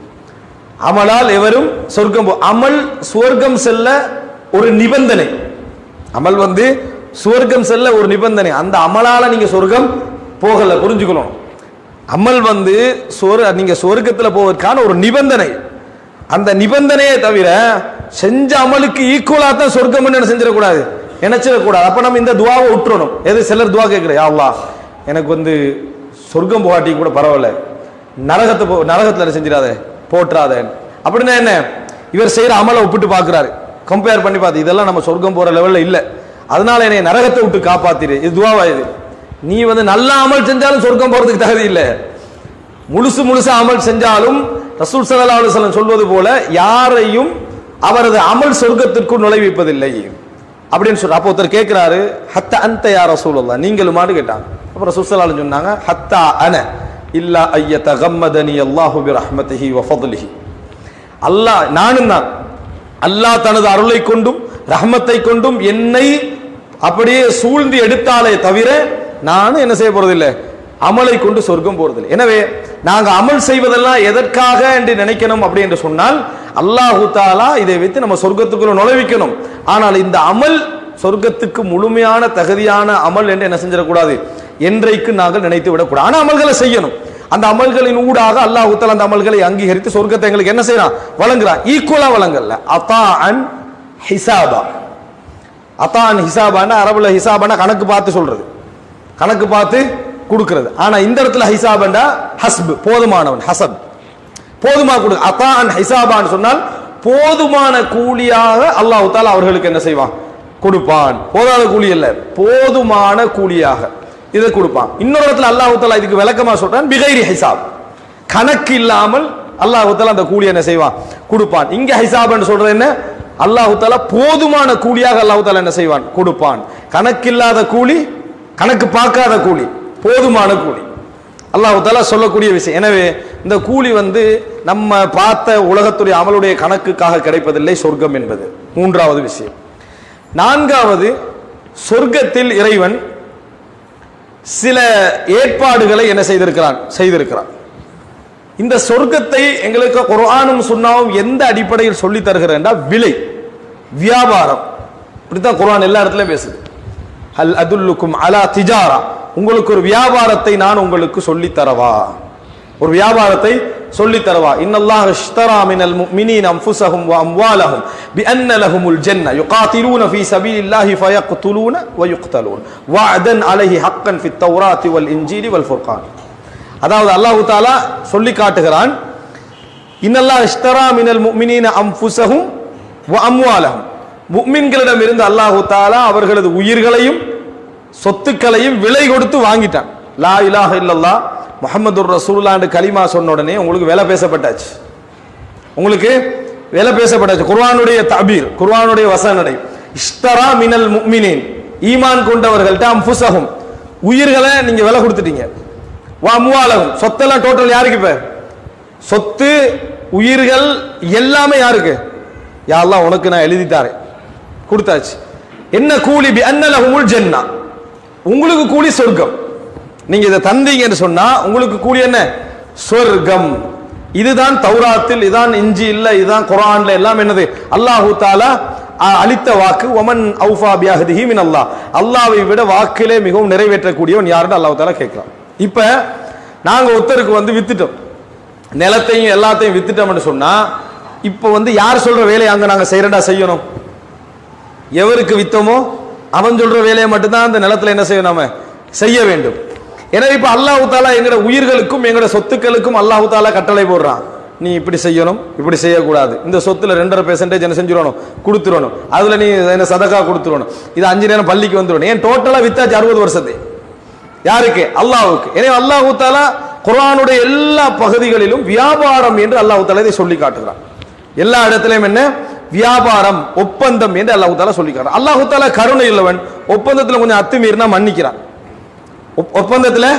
அமலால் எவரும் சொர்க்கம் போ- அமல் சுவர்க்கம் செல்ல ஒரு நிபந்தனை அமல் வந்து சுவர்க்கம் செல்ல ஒரு நிபந்தனை அந்த அமலால நீங்க சொர்க்கம் போகல புரிஞ்சுக்கணும் அமல் வந்து சொர் நீங்க சொர்க்கத்துல போவதற்கான ஒரு நிபந்தனை அந்த நிபந்தனையே தவிர செஞ்ச அமலுக்கு ஈக்குவலா தான் சொர்க்கம் என்ன செஞ்சிடக்கூடாது நினைச்சிடக்கூடாது அப்ப நம்ம இந்த துவாவை விட்டுறணும் எது சிலர் துவா கேட்கிற யா அல்லாஹ் எனக்கு வந்து சொர்க்கம் போகாட்டி கூட பரவாயில்ல நரகத்தை போ நரகத்துல என்ன செஞ்சிடாத போட்டுறாத அப்படின்னா என்ன இவர் செய்யற அமலை ஒப்பிட்டு பார்க்கறாரு கம்பேர் பண்ணி பார்த்து இதெல்லாம் நம்ம சொர்க்கம் போற லெவல்ல இல்ல அதனால என்னை நரகத்தை விட்டு காப்பாத்திரு இது துவாவா இது நீ வந்து நல்ல அமல் செஞ்சாலும் சொர்க்கம் போறதுக்கு தகுதி இல்லை முழுசு முழுசு அமல் செஞ்சாலும் ரசூல் ஸல்லல்லாஹு அலைஹி வஸல்லம் சொல்வது போல யாரையும் அவரது அமல் சொர்க்கத்திற்குள் நுழைவிப்பதில்லை அப்படின்னு சொல்ற அப்போ ஒருத்தர் கேட்கிறாரு ஹத்த அந்த யா ரசூலுல்லாஹ் நீங்களுமான்னு கேட்டாங்க அப்போ ரசூல் ஸல்லல்லாஹு அலைஹி வஸல்லம் சொன்னாங்க ஹத்தா அன இல்லா ஐய தகம்மதனி அல்லாஹு பி ரஹ்மத்திஹி வ ஃபضலிஹி அல்லாஹ் நானும் தான் அல்லாஹ் தனது அருளை கொண்டும் ரஹ்மத்தை கொண்டும் என்னை அப்படியே சூழ்ந்து எடுத்தாலே தவிர நானும் என்ன செய்ய போறதில்லை அமலை கொண்டு சொர்க்கம் போறதில்லை எனவே நாங்க அமல் செய்வதெல்லாம் எதற்காக என்று நினைக்கணும் அப்படி என்று சொன்னால் அல்லாஹு தாலா இதை வைத்து நம்ம சொர்க்கத்துக்குள்ள நுழைவிக்கணும் ஆனால் இந்த அமல் சொர்க்கத்துக்கு முழுமையான தகுதியான அமல் என்று என்ன செஞ்சிடக்கூடாது என்றைக்கு நாங்கள் நினைத்து விடக்கூடாது ஆனா அமல்களை செய்யணும் அந்த அமல்களின் ஊடாக அல்லாஹ் உத்தல அந்த அமல்களை அங்கீகரித்து சொர்க்கத்தை எங்களுக்கு என்ன செய்யறான் வழங்குறான் ஈக்குவலா வழங்கல அத்தா அன் ஹிசாபா அத்தான் ஹிசாபான்னா அரபுல ஹிசாபானா கணக்கு பார்த்து சொல்றது கணக்கு பார்த்து கொடுக்கிறது ஆனா இந்த இடத்துல ஹிசாபண்டா ஹஸ்ப் போதுமானவன் ஹசப் போதுமா கொடு அத்தான் ஹிசாபான்னு சொன்னால் போதுமான கூலியாக அல்லாஹ் தாலா அவர்களுக்கு என்ன செய்வான் கொடுப்பான் போதாத கூலி அல்ல போதுமான கூலியாக இதை கொடுப்பான் இன்னொரு இடத்துல அல்லாஹ் தாலா இதுக்கு விளக்கமா சொல்றான் பிகைரி ஹிசாப் கணக்கு இல்லாமல் அல்லாஹ் தாலா அந்த கூலி என்ன செய்வான் கொடுப்பான் இங்க ஹிசாப்னு சொல்றது என்ன அல்லாஹ் தாலா போதுமான கூலியாக அல்லாஹ் தாலா என்ன செய்வான் கொடுப்பான் கணக்கில்லாத கூலி கணக்கு பார்க்காத கூலி போதுமான கூலி அல்லாஹ் தாலா சொல்லக்கூடிய விஷயம் எனவே இந்த கூலி வந்து நம்ம பார்த்த உலகத்துடைய அமலுடைய கணக்குக்காக கிடைப்பதில்லை சொர்க்கம் என்பது மூன்றாவது விஷயம் நான்காவது சொர்க்கத்தில் இறைவன் சில ஏற்பாடுகளை என்ன செய்திருக்கிறான் செய்திருக்கிறான் இந்த சொர்க்கத்தை எங்களுக்கு குர்ஆனும் சுன்னாவும் எந்த அடிப்படையில் சொல்லி தருகிறேன்டா விலை வியாபாரம் இப்படித்தான் குர்ஆன் எல்லா இடத்துலயும் பேசுது ஹல் அதுல்லுக்கும் அலா திஜாரா உங்களுக்கு ஒரு வியாபாரத்தை நான் உங்களுக்கு சொல்லி தரவா ஒரு வியாபாரத்தை சொல்லி தரவா இன்னல்லாஹ் இஷ்தரா மினல் முஃமினீன அன்ஃபுஸஹும் வ அம்வாலஹும் பிஅன்ன லஹுமுல் ஜன்ன யுகாத்திலூன ஃபீ சபீலில்லாஹி ஃபயக்துலூன வ யுக்தலூன் வஅதன் அலைஹி ஹக்கன் ஃபித் தௌராத்தி வல் இன்ஜீலி வல் ஃபுர்கான் அதாவது அல்லாஹ் தாலா சொல்லி காட்டுகிறான் இன்னல்லாஹ் இஷ்தரா மினல் முஃமினீன அன்ஃபுஸஹும் வ அம்வாலஹும் முஃமின்களிடம் இருந்து அல்லாஹ் தாலா அவர்களது உயிர்களையும் சொத்துக்களையும் விலை கொடுத்து வாங்கிட்டான் லா இலாஹ இல்லல்லாஹ் முஹம்மதுர் ரசூலுல்லாஹ்னு கலிமா சொன்ன உடனே உங்களுக்கு விலை பேசப்பட்டாச்சு உங்களுக்கு விலை பேசப்பட்டாச்சு குர்ஆனுடைய தபீர் குர்ஆனுடைய வசனடை இஷ்தரா மினல் முஃமினீன் ஈமான் கொண்டவர்கள்ட்ட அன்ஃபுஸஹும் உயிர்களை நீங்க விலை கொடுத்துட்டீங்க வா அம்வாலஹும் சொத்தெல்லாம் டோட்டல் யாருக்கு இப்ப சொத்து உயிர்கள் எல்லாமே யாருக்கு யா அல்லாஹ் உனக்கு நான் எழுதி தாரேன் கொடுத்தாச்சு என்ன கூலி பி அன்னலஹுமுல் ஜன்னா உங்களுக்கு கூலி சொர்க்கம் நீங்க இதை தந்தீங்கன்னு சொன்னா உங்களுக்கு கூலி என்ன சொர்க்கம் இதுதான் தௌராத்தில் இதான் இஞ்சி இல்ல இதுதான் குர்ஆன்ல எல்லாம் என்னது அல்லாஹு தாலா அ- அளித்த வாக்கு ஒமன் அவுஃபா பியாஹதிஹி மின் அல்லாஹ் அல்லாஹ்வை விட வாக்கிலே மிகவும் நிறைவேற்றக்கூடியவன் யாருன்னு அல்லாஹ் தாலா கேட்கலாம் இப்ப நாங்க ஒருத்தருக்கு வந்து வித்துட்டோம் நிலத்தையும் எல்லாத்தையும் வித்துட்டோம்னு சொன்னா இப்ப வந்து யார் சொல்ற வேலையை அங்க நாங்க செய்யறடா செய்யணும் எவருக்கு வித்தோமோ அவன் சொல்ற வேலையை மட்டும்தான் அந்த நிலத்துல என்ன செய்யணும் நாம செய்ய வேண்டும் எனவே இப்ப அல்லாஹு தாலா எங்கட உயிர்களுக்கும் எங்கட சொத்துக்களுக்கும் அல்லாஹு தாலா கட்டளை போடுறான் நீ இப்படி செய்யணும் இப்படி செய்யக்கூடாது இந்த சொத்துல ரெண்டரை பெர்சன்டேஜ் என்ன செஞ்சிடணும் கொடுத்துடணும் அதுல நீ என்ன சதக்கா கொடுத்துடணும் இது அஞ்சு நேரம் பள்ளிக்கு வந்துடணும் ஏன் டோட்டலா வித்தாச்சு அறுபது வருஷத்தை யாருக்கு அல்லாஹ்வுக்கு எனவே அல்லாஹு தாலா குர்ஆனுடைய எல்லா பகுதிகளிலும் வியாபாரம் என்று அல்லாஹு தாலா இதை சொல்லி காட்டுகிறான் எல்லா இடத்திலையும் என்ன வியாபாரம் ஒப்பந்தம் என்று அல்லாஹு தாலா சொல்லி காட்டுறான் அல்லாஹு தாலா கருணை இல்லவன் ஒப்பந்தத்துல கொஞ்சம் அத்துமீறினா மன்னிக்கிறான் ஒப்- ஒப்பந்தத்துல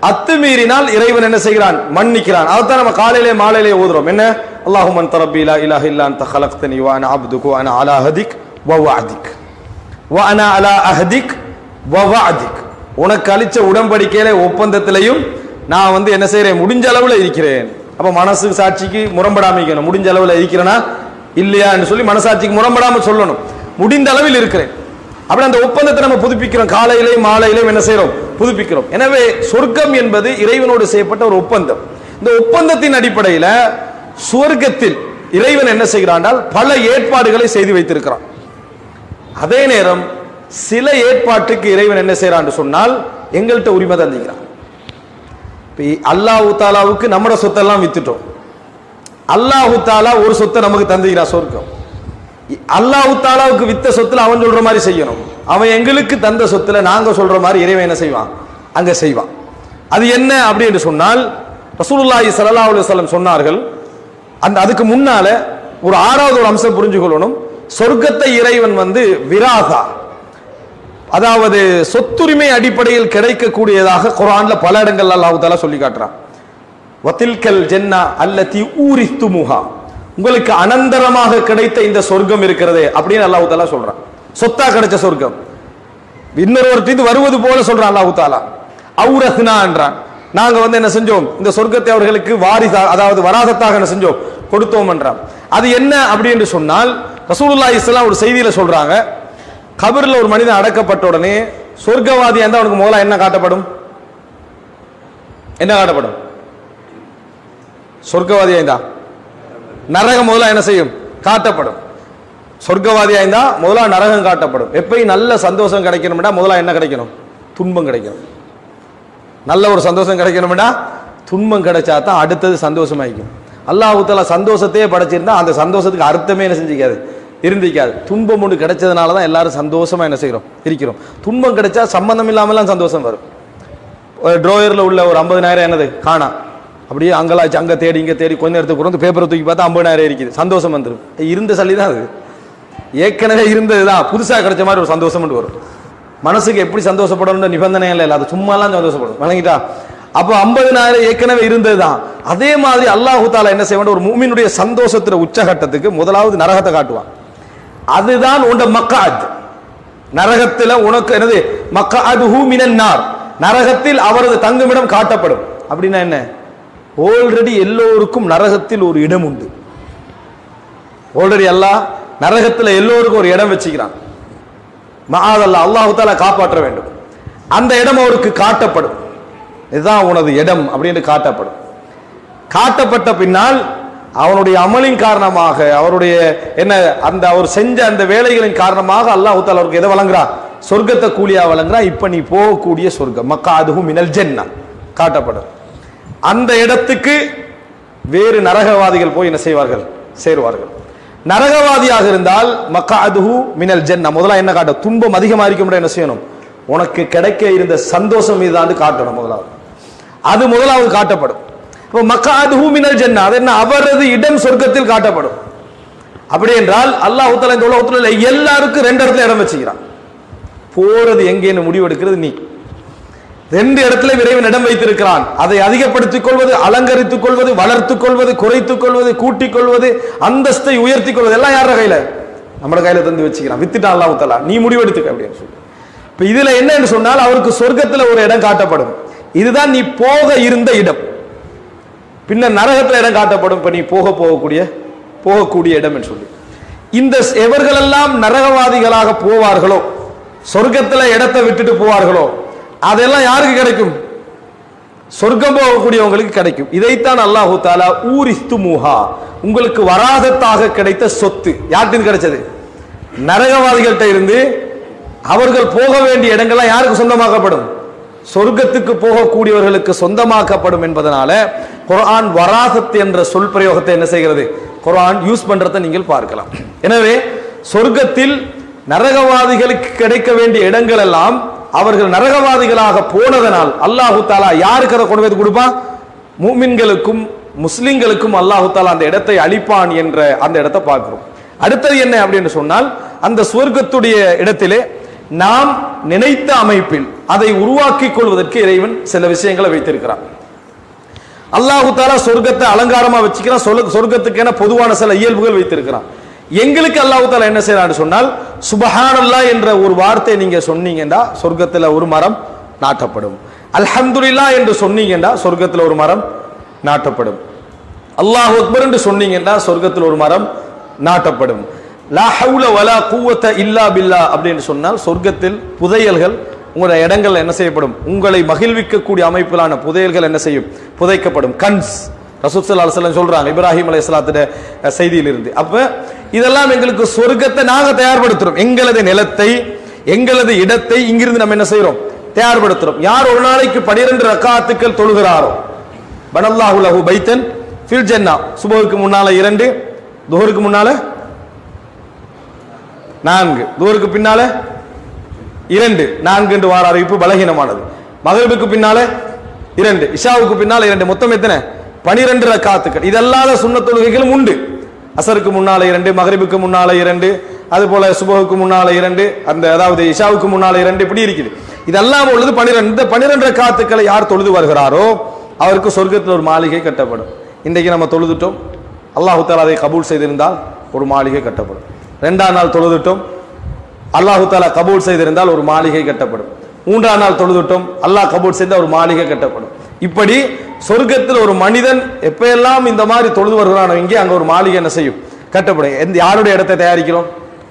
அத்துமீறினால் இறைவன் என்ன செய்கிறான் மன்னிக்கிறான் அதைத்தான் நம்ம காலையிலே மாலையிலே ஓதுறோம் என்ன அல்லாஹும் அன் தரப்பி லா இலாஹ இல்லா அன்த ஹலக்தனி வ அன அப்துகு வ அன அலா ஹதிக் வ வஅதிக் வ அன அலா அஹதிக் வ வஅதிக் உனக்கு அளிச்ச உடன்படிக்கையில ஒப்பந்தத்திலையும் நான் வந்து என்ன செய்றேன் முடிஞ்ச அளவுல இருக்கிறேன் அப்ப மனசு சாட்சிக்கு முரம்படாம இருக்கணும் முடிஞ்ச அளவுல இருக்கிறேனா இல்லையான்னு சொல்லி மனசாட்சிக்கு முரம்படாம சொல்லணும் முடிந்த அளவில் இருக்கிறேன் அப்படி அந்த ஒப்பந்தத்தை நம்ம புதுப்பிக்கிறோம் காலையிலையும் மாலையிலையும் என்ன செய்றோம் புதுப்பிக்கிறோம் எனவே சொர்க்கம் என்பது இறைவனோடு செய்யப்பட்ட ஒரு ஒப்பந்தம் இந்த ஒப்பந்தத்தின் அடிப்படையில சுவர்க்கத்தில் இறைவன் என்ன செய்கிறான்னால் பல ஏற்பாடுகளை செய்து வைத்திருக்கிறான் அதே நேரம் சில ஏற்பாட்டுக்கு இறைவன் என்ன செய்யறான்னு சொன்னால் எங்கள்கிட்ட உரிமை தந்திக்கிறான் இப்ப அல்லாஹு தாலாவுக்கு நம்மட சொத்தெல்லாம் வித்துட்டோம் அல்லாஹு தாலா ஒரு சொத்தை நமக்கு தந்துகிறான் சொர்க்கம் அல்லாஹு தாலாவுக்கு வித்த சொத்துல அவன் சொல்ற மாதிரி செய்யணும் அவன் எங்களுக்கு தந்த சொத்துல நாங்க சொல்ற மாதிரி இறைவன் என்ன செய்வான் அங்க செய்வான் அது என்ன அப்படி என்று சொன்னால் ரசூலுல்லாஹி ஸல்லல்லாஹு அலைஹி வஸல்லம் சொன்னார்கள் அந்த அதுக்கு முன்னால ஒரு ஆறாவது ஒரு அம்சம் புரிஞ்சுக்கொள்ளணும் சொர்க்கத்தை இறைவன் வந்து விராசா அதாவது சொத்துரிமை அடிப்படையில் கிடைக்கக்கூடியதாக குர்ஆன்ல பல இடங்கள்ல அல்லாஹ் தஆலா சொல்லி காட்டுறான் வத்தில்கல் ஜென்னா அல்லதி ஊரித்துமுஹா உங்களுக்கு அனந்தரமாக கிடைத்த இந்த சொர்க்கம் இருக்கிறதே அப்படின்னு அல்லாஹ் தஆலா சொல்றான் சொத்தா கிடைச்ச சொர்க்கம் இன்னொருவர்கிட்ட வருவது போல சொல்றான் அல்லாஹ் தாலா அவுரஹ்னா என்றான் நாங்க வந்து என்ன செஞ்சோம் இந்த சொர்க்கத்தை அவர்களுக்கு வாரிசா அதாவது வராசத்தாக என்ன செஞ்சோம் கொடுத்தோம் என்றான் அது என்ன அப்படி என்று சொன்னால் ரசூலுல்லாஹி இஸ்லாம் ஒரு செய்தியில சொல்றாங்க கபர்ல ஒரு மனிதன் அடக்கப்பட்ட உடனே சொர்க்கவாதியா இருந்தா அவனுக்கு முதல்ல என்ன காட்டப்படும் என்ன காட்டப்படும் சொர்க்கவாதியா இருந்தா நரகம் முதல்ல என்ன செய்யும் காட்டப்படும் சொர்க்கவாதியா இருந்தா முதல்ல நரகம் காட்டப்படும் எப்பயும் நல்ல சந்தோஷம் கிடைக்கணும்னா முதல்ல என்ன கிடைக்கணும் துன்பம் கிடைக்கணும் நல்ல ஒரு சந்தோஷம் கிடைக்கணும்னா துன்பம் கிடைச்சா தான் அடுத்தது சந்தோஷமாയിരിக்கும் அல்லாஹ் தஆலா சந்தோஷத்தையே படைச்சிருந்தா அந்த சந்தோஷத்துக்கு அர்த்தமே என்ன செஞ்சிக்காது இருந்திக்காது துன்பம் ஒன்று கிடைச்சதுனால தான் எல்லாரும் சந்தோஷமா என்ன செய்கிறோம் இருக்கிறோம் துன்பம் கிடைச்சா சம்பந்தம் இல்லாமலாம் சந்தோஷம் வரும் ஒரு ட்ரோயரில் உள்ள ஒரு ஐம்பதுனாயிரம் என்னது காணா அப்படியே அங்கலாச்சு அங்கே தேடி இங்கே தேடி கொஞ்ச நேரத்துக்கு கொண்டு பேப்பரை தூக்கி பார்த்தா ஐம்பதாயிரம் இருக்குது சந்தோஷம் வந்துடும் இருந்த சல்லி தான் அது ஏற்கனவே இருந்தது தான் புதுசாக கிடைச்ச மாதிரி ஒரு சந்தோஷம் வரும் மனசுக்கு எப்படி சந்தோஷப்படணும்ன்ற நிபந்தனை இல்லை அது சும்மாலாம் சந்தோஷப்படும் வழங்கிட்டா அப்போ ஐம்பதினாயிரம் ஏற்கனவே இருந்தது தான் அதே மாதிரி அல்லாஹு தாலா என்ன செய்ய வேண்டும் ஒரு மூமினுடைய சந்தோஷத்துல உச்சகட்டத்துக்கு முதலாவது நரகத்தை காட்டுவான் அதுதான் உண்ட மக்காத் நரகத்துல உனக்கு என்னது மக்காதுஹு மினன் நார் நரகத்தில் அவரது தங்குமிடம் காட்டப்படும் அப்படின்னா என்ன ஆல்ரெடி எல்லோருக்கும் நரகத்தில் ஒரு இடம் உண்டு ஆல்ரெடி எல்லாம் நரகத்தில் எல்லோருக்கும் ஒரு இடம் வச்சுக்கிறான் மகாதல்லா அல்லாஹு தாலா காப்பாற்ற வேண்டும் அந்த இடம் அவருக்கு காட்டப்படும் இதுதான் உனது இடம் அப்படின்னு காட்டப்படும் காட்டப்பட்ட பின்னால் அவனுடைய அமலின் காரணமாக அவருடைய என்ன அந்த அவர் செஞ்ச அந்த வேலைகளின் காரணமாக அல்லாஹு தாலா அவருக்கு எதை வழங்குறான் சொர்க்கத்தை கூலியா வழங்குறான் இப்ப நீ போகக்கூடிய சொர்க்கம் மக்கா அதுவும் மினல் ஜென்னா காட்டப்படும் அந்த இடத்துக்கு வேறு நரகவாதிகள் போய் என்ன செய்வார்கள் சேருவார்கள் நரகவாதியாக இருந்தால் மக்கா அதுஹு மினல் ஜென்னா முதல்ல என்ன காட்ட துன்பம் அதிகமா இருக்கும் என்ன செய்யணும் உனக்கு கிடைக்க இருந்த சந்தோஷம் மீதாண்டு காட்டணும் முதலாவது அது முதலாவது காட்டப்படும் இப்போ மக்கா அதுஹு மினல் ஜென்னா அது என்ன அவரது இடம் சொர்க்கத்தில் காட்டப்படும் அப்படி என்றால் அல்லாஹ் உத்தல இந்த உலகத்துல உள்ள எல்லாருக்கும் ரெண்டு இடத்துல இடம் வச்சுக்கிறான் போறது எங்கேன்னு முடிவெடுக்கிறது நீ ரெண்டு இடத்துல இறைவன் இடம் வைத்திருக்கிறான் அதை அதிகப்படுத்திக் கொள்வது அலங்கரித்துக் கொள்வது வளர்த்துக் கொள்வது குறைத்துக் கொள்வது கூட்டிக் கொள்வது அந்தஸ்தை உயர்த்திக் கொள்வது எல்லாம் யார கையில நம்ம கையில தந்து வச்சுக்கிறான் வித்துட்டான் அல்லாஹ் தலா நீ முடிவெடுத்துக்க அப்படின்னு சொல்லி இப்ப இதுல என்னன்னு சொன்னால் அவருக்கு சொர்க்கத்துல ஒரு இடம் காட்டப்படும் இதுதான் நீ போக இருந்த இடம் பின்னர் நரகத்துல இடம் காட்டப்படும் இப்ப நீ போக போகக்கூடிய போகக்கூடிய இடம் என்று சொல்லி இந்த எவர்களெல்லாம் நரகவாதிகளாக போவார்களோ சொர்க்கத்துல இடத்தை விட்டுட்டு போவார்களோ அதெல்லாம் யாருக்கு கிடைக்கும் சொர்க்கம் போகக்கூடியவங்களுக்கு கிடைக்கும் இதைத்தான் அல்லாஹு தாலா ஊரிஸ்து மூஹா உங்களுக்கு வராதத்தாக கிடைத்த சொத்து யார்கிட்ட கிடைச்சது நரகவாதிகள்கிட்ட இருந்து அவர்கள் போக வேண்டிய இடங்கள்லாம் யாருக்கு சொந்தமாக்கப்படும் சொர்க்கத்துக்கு போகக்கூடியவர்களுக்கு சொந்தமாக்கப்படும் என்பதனால குர்ஆன் வராசத் என்ற சொல் பிரயோகத்தை என்ன செய்கிறது குர்ஆன் யூஸ் பண்றதை நீங்கள் பார்க்கலாம் எனவே சொர்க்கத்தில் நரகவாதிகளுக்கு கிடைக்க வேண்டிய இடங்கள் எல்லாம் அவர்கள் நரகவாதிகளாக போனதனால் அல்லாஹு தாலா யாருக்கு அதை கொண்டு வந்து கொடுப்பான் மூமின்களுக்கும் முஸ்லிம்களுக்கும் அல்லாஹு தாலா அந்த இடத்தை அளிப்பான் என்ற அந்த இடத்தை பார்க்கிறோம் அடுத்தது என்ன அப்படின்னு சொன்னால் அந்த சுவர்க்கத்துடைய இடத்திலே நாம் நினைத்த அமைப்பில் அதை உருவாக்கிக் கொள்வதற்கு இறைவன் சில விஷயங்களை வைத்திருக்கிறான் அல்லாஹு தாலா சொர்க்கத்தை அலங்காரமா வச்சுக்கிறான் சொல் சொர்க்கத்துக்கு என பொதுவான சில இயல்புகள் வைத்திருக்கிறான் எங்களுக்கு அல்லாஹு தாலா என்ன செய்யறான்னு சொன்னால் சுபஹானல்லா என்ற ஒரு வார்த்தை நீங்க சொன்னீங்கன்னா சொர்க்கத்துல ஒரு மரம் நாட்டப்படும் அல்ஹம்துலில்லா என்று சொன்னீங்கன்னா சொர்க்கத்துல ஒரு மரம் நாட்டப்படும் அல்லாஹ் அக்பர் என்று சொன்னீங்கன்னா சொர்க்கத்தில் ஒரு மரம் நாட்டப்படும் லா ஹவுல வலா குவத்த இல்லா பில்லா அப்படின்னு சொன்னால் சொர்க்கத்தில் புதையல்கள் உங்களுடைய இடங்கள்ல என்ன செய்யப்படும் உங்களை மகிழ்விக்கக்கூடிய அமைப்பிலான புதையல்கள் என்ன செய்யும் புதைக்கப்படும் கன்ஸ் ரசூல் அலுவலம் சொல்றாங்க இப்ராஹிம் அலைஹிஸ்ஸலாத்துடைய அஹ், செய்தியிலிருந்து அப்ப இதெல்லாம் எங்களுக்கு சொர்க்கத்தை நாங்க தயார்படுத்துறோம் எங்களது நிலத்தை எங்களது இடத்தை இங்கிருந்து நம்ம என்ன செய்யறோம் தயார்படுத்துறோம் யார் ஒரு நாளைக்கு பனிரெண்டு ரக்காத்துக்கள் தொழுகிறாரோ பனல்லாஹு லஹு பைத்தன் ஃபில் ஜன்னா சுபஹுக்கு முன்னால இரண்டு துஹருக்கு முன்னால நான்கு துஹருக்கு பின்னால இரண்டு நான்கு என்று வார அறிவிப்பு பலகீனமானது மகரிபுக்கு பின்னால இரண்டு இஷாவுக்கு பின்னால இரண்டு மொத்தம் எத்தனை பனிரெண்டு ரக்காத்துக்கள் இதல்லாத சுண்ணத் தொழுகைகளும் உண்டு அசருக்கு முன்னால இரண்டு மகரிபுக்கு முன்னால இரண்டு அது போல சுபஹுக்கு முன்னால இரண்டு அந்த அதாவது இஷாவுக்கு முன்னால இரண்டு இப்படி இருக்குது இதெல்லாம் உள்ளது பனிரெண்டு இந்த பனிரெண்டு ரக்காத்துக்களை யார் தொழுது வருகிறாரோ அவருக்கு சொர்க்கத்தில் ஒரு மாளிகை கட்டப்படும் இன்றைக்கு நம்ம தொழுதுட்டோம் அல்லாஹு தாலா அதை கபூல் செய்திருந்தால் ஒரு மாளிகை கட்டப்படும் ரெண்டாம் நாள் தொழுதுட்டோம் அல்லாஹு தாலா கபூல் செய்திருந்தால் ஒரு மாளிகை கட்டப்படும் மூன்றாம் நாள் தொழுதுட்டோம் அல்லாஹ் கபூல் செய்தால் ஒரு மாளிகை கட்டப்படும் இப்படி சொர்க்கத்தில் ஒரு மனிதன் எப்பெல்லாம் இந்த மாதிரி தொழுது வருகிறானோ இங்கே அங்க ஒரு மாளிகை என்ன செய்யும் கட்டப்படும் எந்த யாருடைய இடத்தை தயாரிக்கிறோம்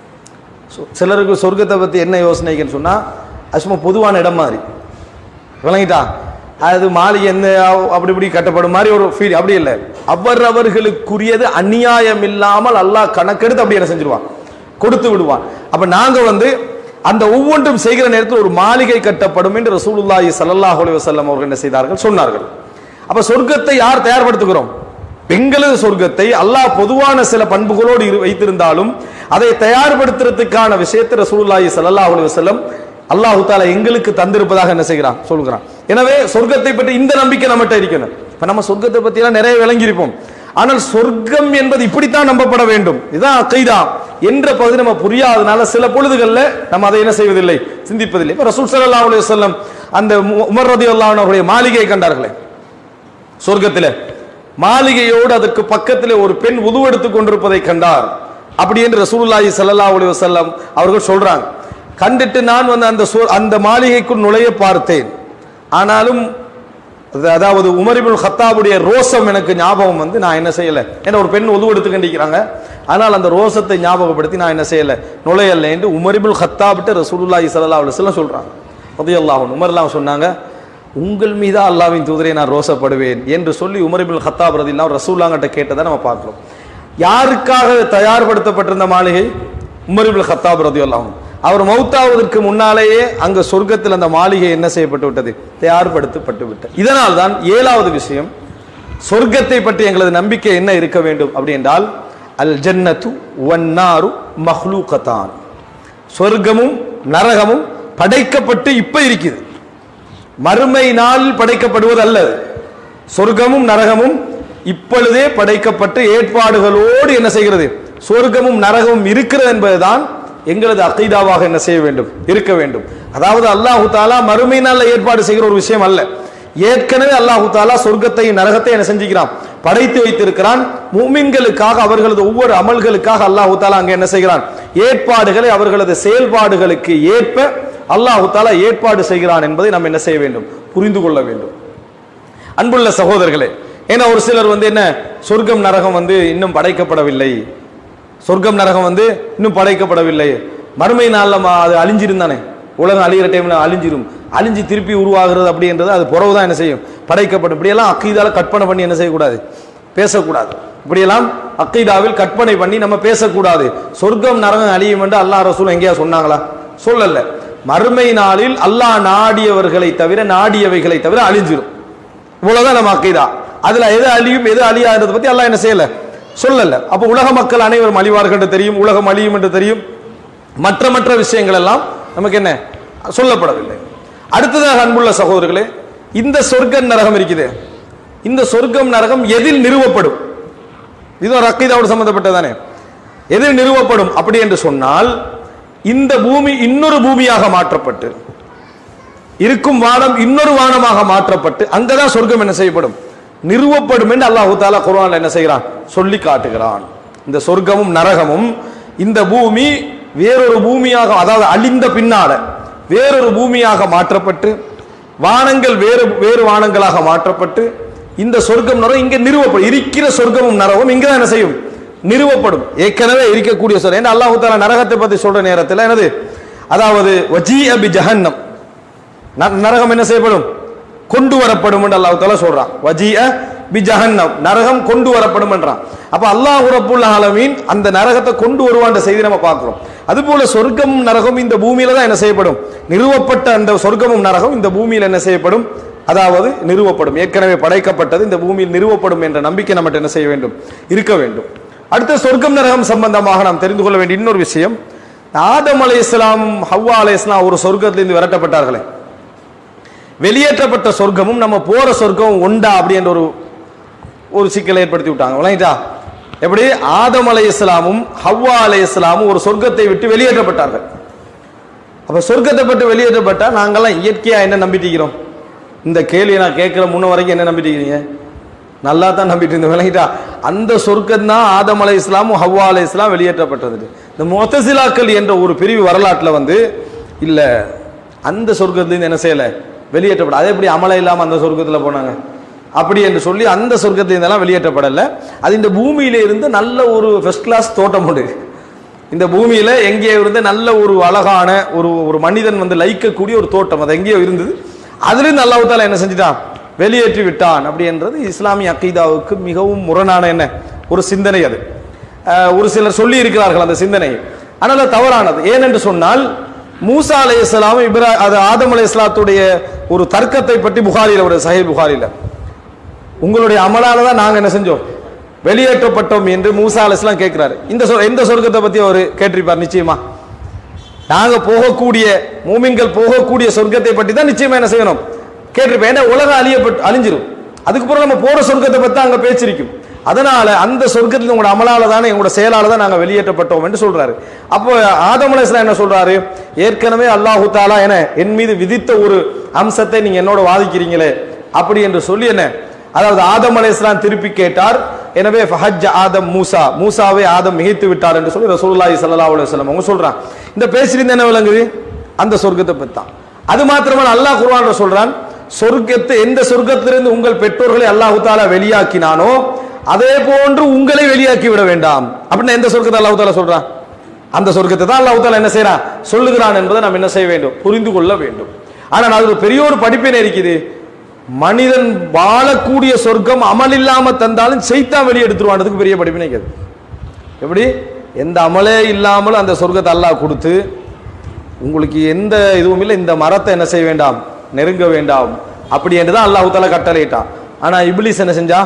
சொ- சிலருக்கு சொர்க்கத்தை பத்தி என்ன யோசனைக்குன்னு சொன்னா அது சும்மா பொதுவான இடம் மாதிரி விளங்கிட்டா அது மாளிகை என்ன அப்படி இப்படி கட்டப்படும் மாதிரி ஒரு ஃபீல் அப்படி இல்லை அவர் அவர்களுக்குரியது அநியாயம் இல்லாமல் அல்லாஹ் கணக்கெடுத்து அப்படி என்ன செஞ்சிருவான் கொடுத்து விடுவான் அப்ப நாங்க வந்து அந்த ஒவ்வொன்றும் செய்கிற நேரத்தில் ஒரு மாளிகை கட்டப்படும் என்று ரசூலுல்லாஹி ஸல்லல்லாஹு அலைஹி வஸல்லம் அவர்கள் என்ன செய்தார்கள் சொன்னார்கள் அப்ப சொர்க்கத்தை யார் தயார்படுத்துகிறோம் பெண்களது சொர்க்கத்தை அல்லாஹ் பொதுவான சில பண்புகளோடு இரு- வைத்திருந்தாலும் அதை தயார்படுத்துறதுக்கான விஷயத்தை ரசூலுல்லாஹி ஸல்லல்லாஹு அலைஹி வஸல்லம் அல்லாஹு தாலா எங்களுக்கு தந்திருப்பதாக என்ன செய்கிறான் சொல்கிறான் எனவே சொர்க்கத்தை பற்றி இந்த நம்பிக்கை நம்மகிட்ட இருக்கணும் இப்ப நம்ம சொர்க்கத்தை பத்தி எல்லாம் நிறைய விளங்கியிருப்போம் ஆனால் சொர்க்கம் என்பது இப்படித்தான் நம்பப்பட வேண்டும் இதுதான் அக்கைதா என்ற பகுதி நம்ம புரியாதனால சில பொழுதுகள்ல நம்ம அதை என்ன செய்வதில்லை சிந்திப்பதில்லை இப்ப ரசூல் ஸல்லல்லாஹு அலைஹி வஸல்லம் அந்த உம- உமர் ரதியல்லாஹு அன்ஹு அவருடைய மாளிகையை கண்டார்களே சொர்க்கத்தில மாளிகையோடு அதுக்கு பக்கத்திலே ஒரு பெண் உதுவெடுத்துக் கொண்டிருப்பதை கண்டார் அப்படி என்று ரசூலுல்லாஹி ஸல்லல்லாஹு அலைஹி வஸல்லம் அவர்கள் சொல்றாங்க கண்டுட்டு நான் வந்து அந்த சொ- அந்த மாளிகைக்குள் நுழைய பார்த்தேன் ஆனாலும் அது- அதாவது உமரிபுல் ஹத்தாபுடைய ரோசம் எனக்கு ஞாபகம் வந்து நான் என்ன செய்யல ஏன்னா ஒரு பெண் உதவு எடுத்து கண்டிக்கிறாங்க ஆனால் அந்த ரோசத்தை ஞாபகப்படுத்தி நான் என்ன செய்யல நுழையல என்று உமரிபுல் ஹத்தாபிட்ட ரசூலுல்லாஹி ஸல்லல்லாஹு அலைஹி வஸல்லம் சொல்றாங்க ரலியல்லாஹு அன்ஹு உமர்லாம் சொன்னாங்க உங்கள் மீதா அல்லாஹ்வின் தூதரை நான் ரோசப்படுவேன் என்று சொல்லி உமரிபுல் ஹத்தாப் ரதியல்லாஹு ரசூலுல்லாஹ்கிட்ட கேட்டதை நம்ம பார்க்கிறோம் யாருக்காக தயார்படுத்தப்பட்டிருந்த மாளிகை உமரிபுல் ஹத்தாப் ரதியல்லாஹு அன்ஹு. அவர் மௌத்தாவதற்கு முன்னாலேயே அங்க சொர்க்கத்தில் அந்த மாளிகை என்ன செய்யப்பட்டு விட்டது தயார்படுத்தப்பட்டு விட்டது இதனால் தான் ஏழாவது விஷயம் சொர்க்கத்தை பற்றி எங்களது நம்பிக்கை என்ன இருக்க வேண்டும் அப்படி என்றால் அல் ஜன்னத்து வன்னாரு மஹ்லூகத்தான் சொர்க்கமும் நரகமும் படைக்கப்பட்டு இப்ப இருக்குது மறுமை நாளில் படைக்கப்படுவது அல்ல சொர்க்கமும் நரகமும் இப்பொழுதே படைக்கப்பட்டு ஏற்பாடுகளோடு என்ன செய்கிறது சொர்க்கமும் நரகமும் இருக்கிறது என்பதுதான் எங்களது அகைதாவாக என்ன செய்ய வேண்டும் இருக்க வேண்டும் அதாவது அல்லாஹு தாலா மறுமை நாள்ல ஏற்பாடு செய்கிற ஒரு விஷயம் அல்ல ஏற்கனவே அல்லாஹு தாலா சொர்க்கத்தையும் நரகத்தை என்ன செஞ்சுக்கிறான் படைத்து வைத்திருக்கிறான் மூமின்களுக்காக அவர்களது ஒவ்வொரு அமல்களுக்காக அல்லாஹு தாலா அங்க என்ன செய்கிறான் ஏற்பாடுகளை அவர்களது செயல்பாடுகளுக்கு ஏற்ப அல்லாஹு தாலா ஏற்பாடு செய்கிறான் என்பதை நாம் என்ன செய்ய வேண்டும் புரிந்து கொள்ள வேண்டும் அன்புள்ள சகோதரர்களே ஏன்னா ஒரு சிலர் வந்து என்ன சொர்க்கம் நரகம் வந்து இன்னும் படைக்கப்படவில்லை சொர்க்கம் நரகம் வந்து இன்னும் படைக்கப்படவில்லை மறுமை நாள்ல ம- அது அழிஞ்சிருந்தானே உலகம் அழிகிற டைம்ல அழிஞ்சிரும் அழிஞ்சு திருப்பி உருவாகிறது அப்படின்றது அது புறவு தான் என்ன செய்யும் படைக்கப்படும் இப்படியெல்லாம் அக்கீதால கற்பனை பண்ணி என்ன செய்யக்கூடாது பேசக்கூடாது இப்படியெல்லாம் அக்கீதாவில் கற்பனை பண்ணி நம்ம பேசக்கூடாது சொர்க்கம் நரகம் அழியும் என்று அல்லாஹ் ரசூல் எங்கேயா சொன்னாங்களா சொல்லல மறுமை நாளில் அல்லாஹ் நாடியவர்களை தவிர நாடியவைகளை தவிர அழிஞ்சிரும் இவ்வளவுதான் நம்ம அக்கீதா அதுல எது அழியும் எது அழியாததை பத்தி அல்லாஹ் என்ன செய்யல சொல்லல அப்ப உலக மக்கள் அனைவரும் அழிவார்கள் என்று தெரியும் உலகம் அழியும் என்று தெரியும் மற்ற மற்ற விஷயங்கள் எல்லாம் நமக்கு என்ன சொல்லப்படவில்லை அடுத்ததாக அன்புள்ள சகோதரர்களே இந்த சொர்க்க நரகம் இருக்குது இந்த சொர்க்கம் நரகம் எதில் நிறுவப்படும் இது ஒரு அக்கீதாவோடு சம்பந்தப்பட்டதானே எதில் நிறுவப்படும் அப்படி என்று சொன்னால் இந்த பூமி இன்னொரு பூமியாக மாற்றப்பட்டு இருக்கும் வானம் இன்னொரு வானமாக மாற்றப்பட்டு அங்கதான் சொர்க்கம் என்ன செய்யப்படும் நிறுவப்படும் என்று அல்லாஹு தாலா குர்ஆன்ல என்ன செய்கிறான் சொல்லி காட்டுகிறான் இந்த சொர்க்கமும் நரகமும் இந்த பூமி வேறொரு பூமியாக அதாவது அழிந்த பின்னால வேறொரு பூமியாக மாற்றப்பட்டு வானங்கள் வேறு வேறு வானங்களாக மாற்றப்பட்டு இந்த சொர்க்கம் நரகம் இங்க நிறுவப்படும் இருக்கிற சொர்க்கமும் நரகமும் இங்க என்ன செய்யும் நிறுவப்படும் ஏற்கனவே இருக்கக்கூடிய சொர்க்கம் ஏன்னா அல்லாஹு தாலா நரகத்தை பத்தி சொல்ற நேரத்தில் என்னது அதாவது வஜீஅ பி ஜஹன்னம் ந- நரகம் என்ன செய்யப்படும் கொண்டு வரப்படும் என்று அல்லாஹ் தாலா சொல்றான் வஜீஅ பி ஜஹன்னம் நரகம் கொண்டு வரப்படும் என்றான் அப்ப அல்லாஹ் ரப்புல் ஆலமீன் அந்த நரகத்தை கொண்டு வருவான்ற செய்தி நம்ம பார்க்கிறோம் அதுபோல சொர்க்கமும் நரகம் இந்த பூமியில தான் என்ன செய்யப்படும் நிறுவப்பட்ட அந்த சொர்க்கமும் நரகம் இந்த பூமியில் என்ன செய்யப்படும் அதாவது நிறுவப்படும் ஏற்கனவே படைக்கப்பட்டது இந்த பூமியில் நிறுவப்படும் என்ற நம்பிக்கை நம்மகிட்ட என்ன செய்ய வேண்டும் இருக்க வேண்டும் அடுத்த சொர்க்கம் நரகம் சம்பந்தமாக நாம் தெரிந்து கொள்ள வேண்டிய இன்னொரு விஷயம் ஆதம் அலை இஸ்லாம் ஹவ்வா அலை இஸ்லாம் ஒரு சொர்க்கத்திலிருந்து விரட்டப்பட்டார்களே வெளியேற்றப்பட்ட சொர்க்கமும் நம்ம போற சொர்க்கமும் உண்டா அப்படின்ற ஒரு ஒரு சிக்கலை ஏற்படுத்தி விட்டாங்க விளங்கிட்டா எப்படி ஆதம் அலை இஸ்லாமும் ஹவ்வா அலை இஸ்லாமும் ஒரு சொர்க்கத்தை விட்டு வெளியேற்றப்பட்டார்கள் அப்ப சொர்க்கத்தை பட்டு வெளியேற்றப்பட்டா நாங்கெல்லாம் இயற்கையா என்ன நம்பிட்டு இருக்கிறோம் இந்த கேள்வியை நான் கேட்கிற முன்ன வரைக்கும் என்ன நம்பிட்டு இருக்கிறீங்க நல்லா தான் நம்பிட்டு இருந்தோம் விளங்கிட்டா அந்த சொர்க்கம் தான் ஆதம் அலை இஸ்லாமும் ஹவ்வா அலை இஸ்லாம் வெளியேற்றப்பட்டது இந்த மொத்தசிலாக்கள் என்ற ஒரு பிரிவு வரலாற்றில் வந்து இல்ல அந்த சொர்க்கத்திலிருந்து என்ன செய்யல வெளியேற்றப்பட அது எப்படி அமலை இல்லாம அந்த சொர்க்கத்தில் போனாங்க அப்படி என்று சொல்லி அந்த சொர்க்கத்திலிருந்தெல்லாம் வெளியேற்றப்படல அது இந்த பூமியில இருந்து நல்ல ஒரு ஃபர்ஸ்ட் கிளாஸ் தோட்டம் உண்டு இந்த பூமியில எங்கேயோ இருந்து நல்ல ஒரு அழகான ஒரு ஒரு மனிதன் வந்து லயிக்கக்கூடிய ஒரு தோட்டம் அது எங்கேயோ இருந்தது அதிலிருந்து அல்லாஹ் தாலா என்ன செஞ்சிட்டான் வெளியேற்றி விட்டான் அப்படின்றது இஸ்லாமிய அக்கீதாவுக்கு மிகவும் முரணான என்ன ஒரு சிந்தனை அது அஹ், ஒரு சிலர் சொல்லி இருக்கிறார்கள் அந்த சிந்தனை ஆனால் அது தவறானது ஏனென்று சொன்னால் மூசா அலை இஸ்லாம் இப்ரா அது ஆதம் அலை இஸ்லாத்துடைய ஒரு தர்க்கத்தை பற்றி புகாரில ஒரு சஹீல் புகாரில உங்களுடைய அமலால தான் நாங்க என்ன செஞ்சோம் வெளியேற்றப்பட்டோம் என்று மூசா அலிஸ்லாம் கேட்கிறாரு இந்த சொ- எந்த சொர்க்கத்தை பத்தி அவர் கேட்டிருப்பார் நிச்சயமா நாங்க போகக்கூடிய மூமின்கள் போகக்கூடிய சொர்க்கத்தை பற்றி தான் நிச்சயமா என்ன செய்யணும் கேட்டிருப்பேன் ஏன்னா உலகம் அழியப்பட்டு அழிஞ்சிரும் அதுக்கப்புறம் நம்ம போற சொர்க்கத்தை பத்தி தான் அங்க பேச்சிருக்கும் அதனால அந்த சொர்க்கத்தில் உங்களோட அமலால தானே எங்களோட செயலால தான் நாங்க வெளியேற்றப்பட்டோம் என்று சொல்றாரு அப்போ ஆதம் அலைஹிஸ்ஸலாம் என்ன சொல்றாரு ஏற்கனவே அல்லாஹு தாலா என என் மீது விதித்த ஒரு அம்சத்தை நீங்க என்னோட வாதிக்கிறீங்களே அப்படி என்று சொல்லி என்ன அதாவது ஆதம் அலைஹிஸ்ஸலாம் திருப்பி கேட்டார் எனவே ஃபஹஜ் ஆதம் மூசா மூசாவை ஆதம் மிகைத்து விட்டார் என்று சொல்லி ரசூலுல்லாஹி ஸல்லல்லாஹு அலைஹி வஸல்லம் அவங்க சொல்றான் இந்த பேசிலிருந்து என்ன விளங்குது அந்த சொர்க்கத்தை பத்தி தான் அது மாத்திரமல்ல அல்லாஹ் குர்ஆன்ல சொல்றான் சொர்க்கத்தை எந்த சொர்க்கத்திலிருந்து உங்கள் பெற்றோர்களை அல்லாஹ் தாலா வெளியாக்கினானோ அதே போன்று உங்களை வெளியாக்கி விட வேண்டாம் அப்படின்னா எந்த சொர்க்கத்தை அல்லாஹ் தாலா சொல்றான் அந்த சொர்க்கத்தை தான் அல்லாஹ் தாலா என்ன செய்றான் சொல்லுகிறான் என்பதை நாம் என்ன செய்ய வேண்டும் புரிந்து கொள்ள வேண்டும் ஆனால் அது ஒரு பெரிய ஒரு படிப்பினை இருக்குது மனிதன் வாழக்கூடிய சொர்க்கம் அமல் இல்லாம தந்தாலும் செய்தான் வெளியே எடுத்துருவான்றதுக்கு பெரிய படிப்பினை இருக்குது எப்படி எந்த அமலே இல்லாமல் அந்த சொர்க்கத்தை அல்லாஹ் கொடுத்து உங்களுக்கு எந்த இதுவும் இல்லை இந்த மரத்தை என்ன செய்ய வேண்டாம் நெருங்க வேண்டாம் அப்படி என்று தான் அல்லாஹ் தாலா கட்டளையிட்டான் ஆனா இப்லீஸ் என்ன செஞ்சா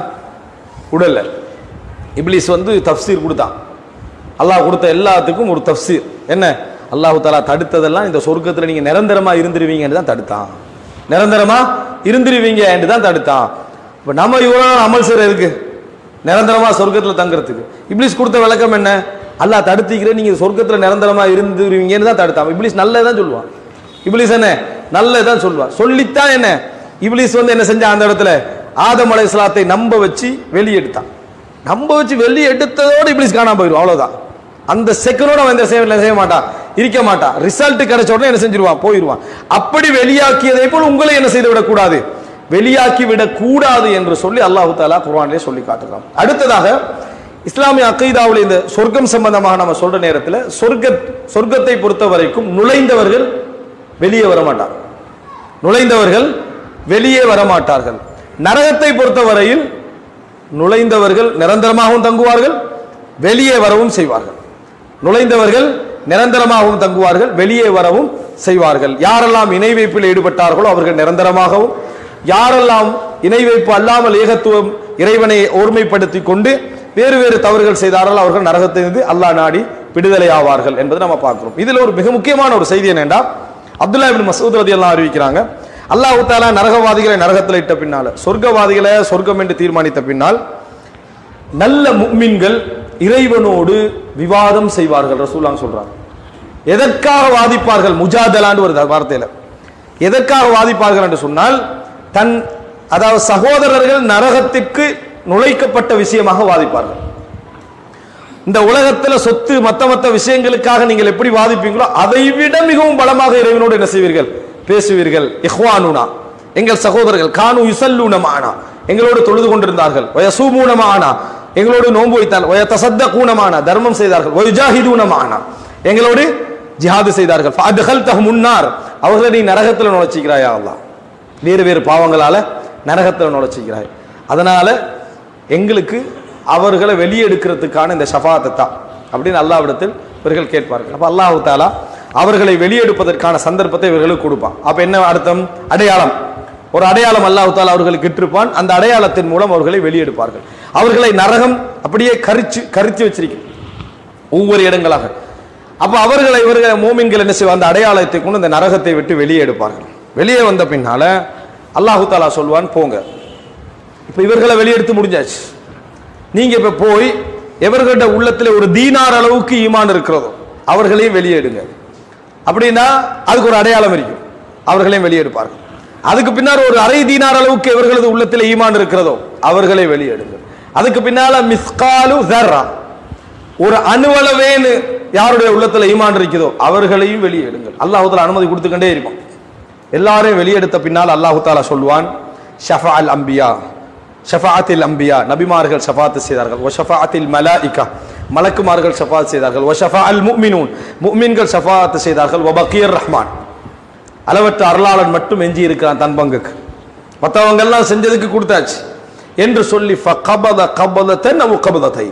உடல்ல இப்லீஸ் வந்து தஃப்சீர் கொடுத்தான் அல்லாஹ் கொடுத்த எல்லாத்துக்கும் ஒரு தஃப்சீர் என்ன அல்லாஹ் தாலா தடுத்ததெல்லாம் இந்த சொர்க்கத்துல நீங்க நிரந்தரமா இருந்துருவீங்கன்னு தான் தடுத்தான் நிரந்தரமா இருந்துருவீங்க என்று தான் தடுத்தான் இப்ப நம்ம இவ்வளவு நாள் அமல் செய்ற இருக்கு நிரந்தரமா சொர்க்கத்துல தங்குறதுக்கு இப்லீஸ் கொடுத்த விளக்கம் என்ன அல்லாஹ் தடுத்திக்கிற நீங்க சொர்க்கத்துல நிரந்தரமா இருந்துருவீங்கன்னு தான் தடுத்தான் இப்லீஸ் நல்லதான் சொல்லுவான் இப்லீஸ் என்ன நல்லதான் சொல்லுவான் சொல்லித்தான் என்ன இப்லீஸ் வந்து என்ன செஞ்சான் அந்த இடத்துல ஆதம் அலைஹிஸ்ஸலாத்தை நம்ப வச்சு வெளியெடுத்தான் நம்ப வச்சு வெளியே எடுத்ததோட இப்லீஸ் காணாம போயிடும் அவ்வளவுதான் அந்த செகண்டோட அவன் இந்த செய்ய செய்ய மாட்டான் இருக்க மாட்டான் ரிசல்ட் கிடைச்ச உடனே என்ன செஞ்சிருவான் போயிடுவான் அப்படி வெளியாக்கியதை போல் உங்களை என்ன செய்து விடக்கூடாது வெளியாக்கி விடக்கூடாது என்று சொல்லி அல்லாஹு தாலா குர்ஆனிலே சொல்லி காட்டுகிறான் அடுத்ததாக இஸ்லாமிய அக்கைதாவில் இந்த சொர்க்கம் சம்பந்தமாக நம்ம சொல்ற நேரத்தில் சொர்க்க சொர்க்கத்தை பொறுத்த வரைக்கும் நுழைந்தவர்கள் வெளியே வர மாட்டார் நுழைந்தவர்கள் வெளியே வர மாட்டார்கள் நரகத்தை பொறுத்தவரையில் நுழைந்தவர்கள் நிரந்தரமாகவும் தங்குவார்கள் வெளியே வரவும் செய்வார்கள் நுழைந்தவர்கள் நிரந்தரமாகவும் தங்குவார்கள் வெளியே வரவும் செய்வார்கள் யாரெல்லாம் இணை வைப்பில் ஈடுபட்டார்களோ அவர்கள் நிரந்தரமாகவும் யாரெல்லாம் இணை வைப்பு அல்லாமல் ஏகத்துவம் இறைவனை ஓர்மைப்படுத்தி கொண்டு வேறு வேறு தவறுகள் செய்தார்கள் அவர்கள் நரகத்திலிருந்து அல்லாஹ் நாடி விடுதலை ஆவார்கள் என்பதை நம்ம பார்க்கிறோம் இதுல ஒரு மிக முக்கியமான ஒரு செய்தி என்னென்றா அப்துல்லா இப்னு மசூத் ரதியல்லாஹு அறிவிக்கிறாங்க அல்லாஹ் தாலா நரகவாதிகளை நரகத்தில் இட்ட பின்னால சொர்க்கவாதிகளை சொர்க்கம் என்று தீர்மானித்த பின்னால் நல்ல முக்மின்கள் இறைவனோடு விவாதம் செய்வார்கள் ரசூலாங்க சொல்றாங்க எதற்காக வாதிப்பார்கள் முஜாதலான்னு ஒரு வார்த்தையில எதற்காக வாதிப்பார்கள் என்று சொன்னால் தன் அதாவது சகோதரர்கள் நரகத்திற்கு நுழைக்கப்பட்ட விஷயமாக வாதிப்பார்கள் இந்த உலகத்துல சொத்து மத்த மத்த விஷயங்களுக்காக நீங்கள் எப்படி வாதிப்பீங்களோ அதை விட மிகவும் பலமாக இறைவனோடு என்ன செய்வீர்கள் பேசுவீர்கள் இஹ்வானுனா எங்கள் சகோதரர்கள் கானு யுசல்லூனமானா எங்களோடு தொழுது கொண்டிருந்தார்கள் வயசூமூனமானா எங்களோடு நோன்பு வைத்தால் வய தசத்த கூனமானா தர்மம் செய்தார்கள் வயுஜாஹிதூனமானா எங்களோடு ஜிஹாது செய்தார்கள் அதுகள் தகு முன்னார் அவர்களை நீ நரகத்தில் நுழைச்சிக்கிறாயா அல்லாஹ் வேறு வேறு பாவங்களால நரகத்தில் நுழைச்சிக்கிறாய் அதனால எங்களுக்கு அவர்களை வெளியெடுக்கிறதுக்கான இந்த ஷஃபாத்தை தான் அப்படின்னு அல்லாவிடத்தில் இவர்கள் கேட்பார்கள் அப்ப அல்லாஹு தாலா அவர்களை வெளியெடுப்பதற்கான சந்தர்ப்பத்தை இவர்களுக்கு கொடுப்பான் அப்ப என்ன அர்த்தம் அடையாளம் ஒரு அடையாளம் அல்லாஹு தாலா அவர்களுக்கு இட்டிருப்பான் அந்த அடையாளத்தின் மூலம் அவர்களை வெளியெடுப்பார்கள் அவர்களை நரகம் அப்படியே கரிச்சு கரிச்சு வச்சிருக்கும் ஒவ்வொரு இடங்களாக அப்ப அவர்களை இவர்களை மோமின்கள் என்ன செய்வார் அந்த அடையாளத்தை கொண்டு இந்த நரகத்தை விட்டு வெளியே எடுப்பார்கள் வெளியே வந்த பின்னால அல்லாஹு தாலா சொல்வான் போங்க இப்ப இவர்களை வெளியெடுத்து முடிஞ்சாச்சு நீங்க இப்ப போய் எவர்கள்ட்ட உள்ளத்துல ஒரு தீனார் அளவுக்கு ஈமான் இருக்கிறதோ அவர்களையும் வெளியேடுங்க அப்படின்னா அதுக்கு ஒரு அடையாளம் இருக்கும் அவர்களையும் வெளியெடுப்பார்கள் அதுக்கு பின்னால் ஒரு அரை தீனார் அளவுக்கு எவர்களது உள்ளத்தில் ஈமான் இருக்கிறதோ அவர்களை வெளியேடுங்க அதுக்கு பின்னால மிஸ்காலு ஜர்ரா ஒரு அணுவளவேன்னு யாருடைய உள்ளத்துல ஈமான் இருக்குதோ அவர்களையும் வெளியேடுங்கள் அல்லாஹு தாலா அனுமதி கொடுத்துக்கிட்டே இருக்கும் எல்லாரையும் வெளியெடுத்த பின்னால் அல்லாஹு தாலா சொல்வான் ஷஃபா அல் அம்பியா ஷஃபாத்தில் அம்பியா நபிமார்கள் ஷஃபாத்து செய்தார்கள் ஒ ஷஃபாத்தில் மலாயிகா மலக்குமார்கள் ஷஃபாத் செய்தார்கள் ஒ ஷஃபா அல் முக்மினூன் முக்மின்கள் ஷஃபாத்து செய்தார்கள் ஒ பக்கீர் ரஹ்மான் அளவற்ற அருளாளன் மட்டும் எஞ்சி இருக்கிறான் தன் பங்குக்கு மற்றவங்க எல்லாம் செஞ்சதுக்கு கொடுத்தாச்சு என்று சொல்லி ஃபகபத கபதத்தன் அவ் கபதத்தை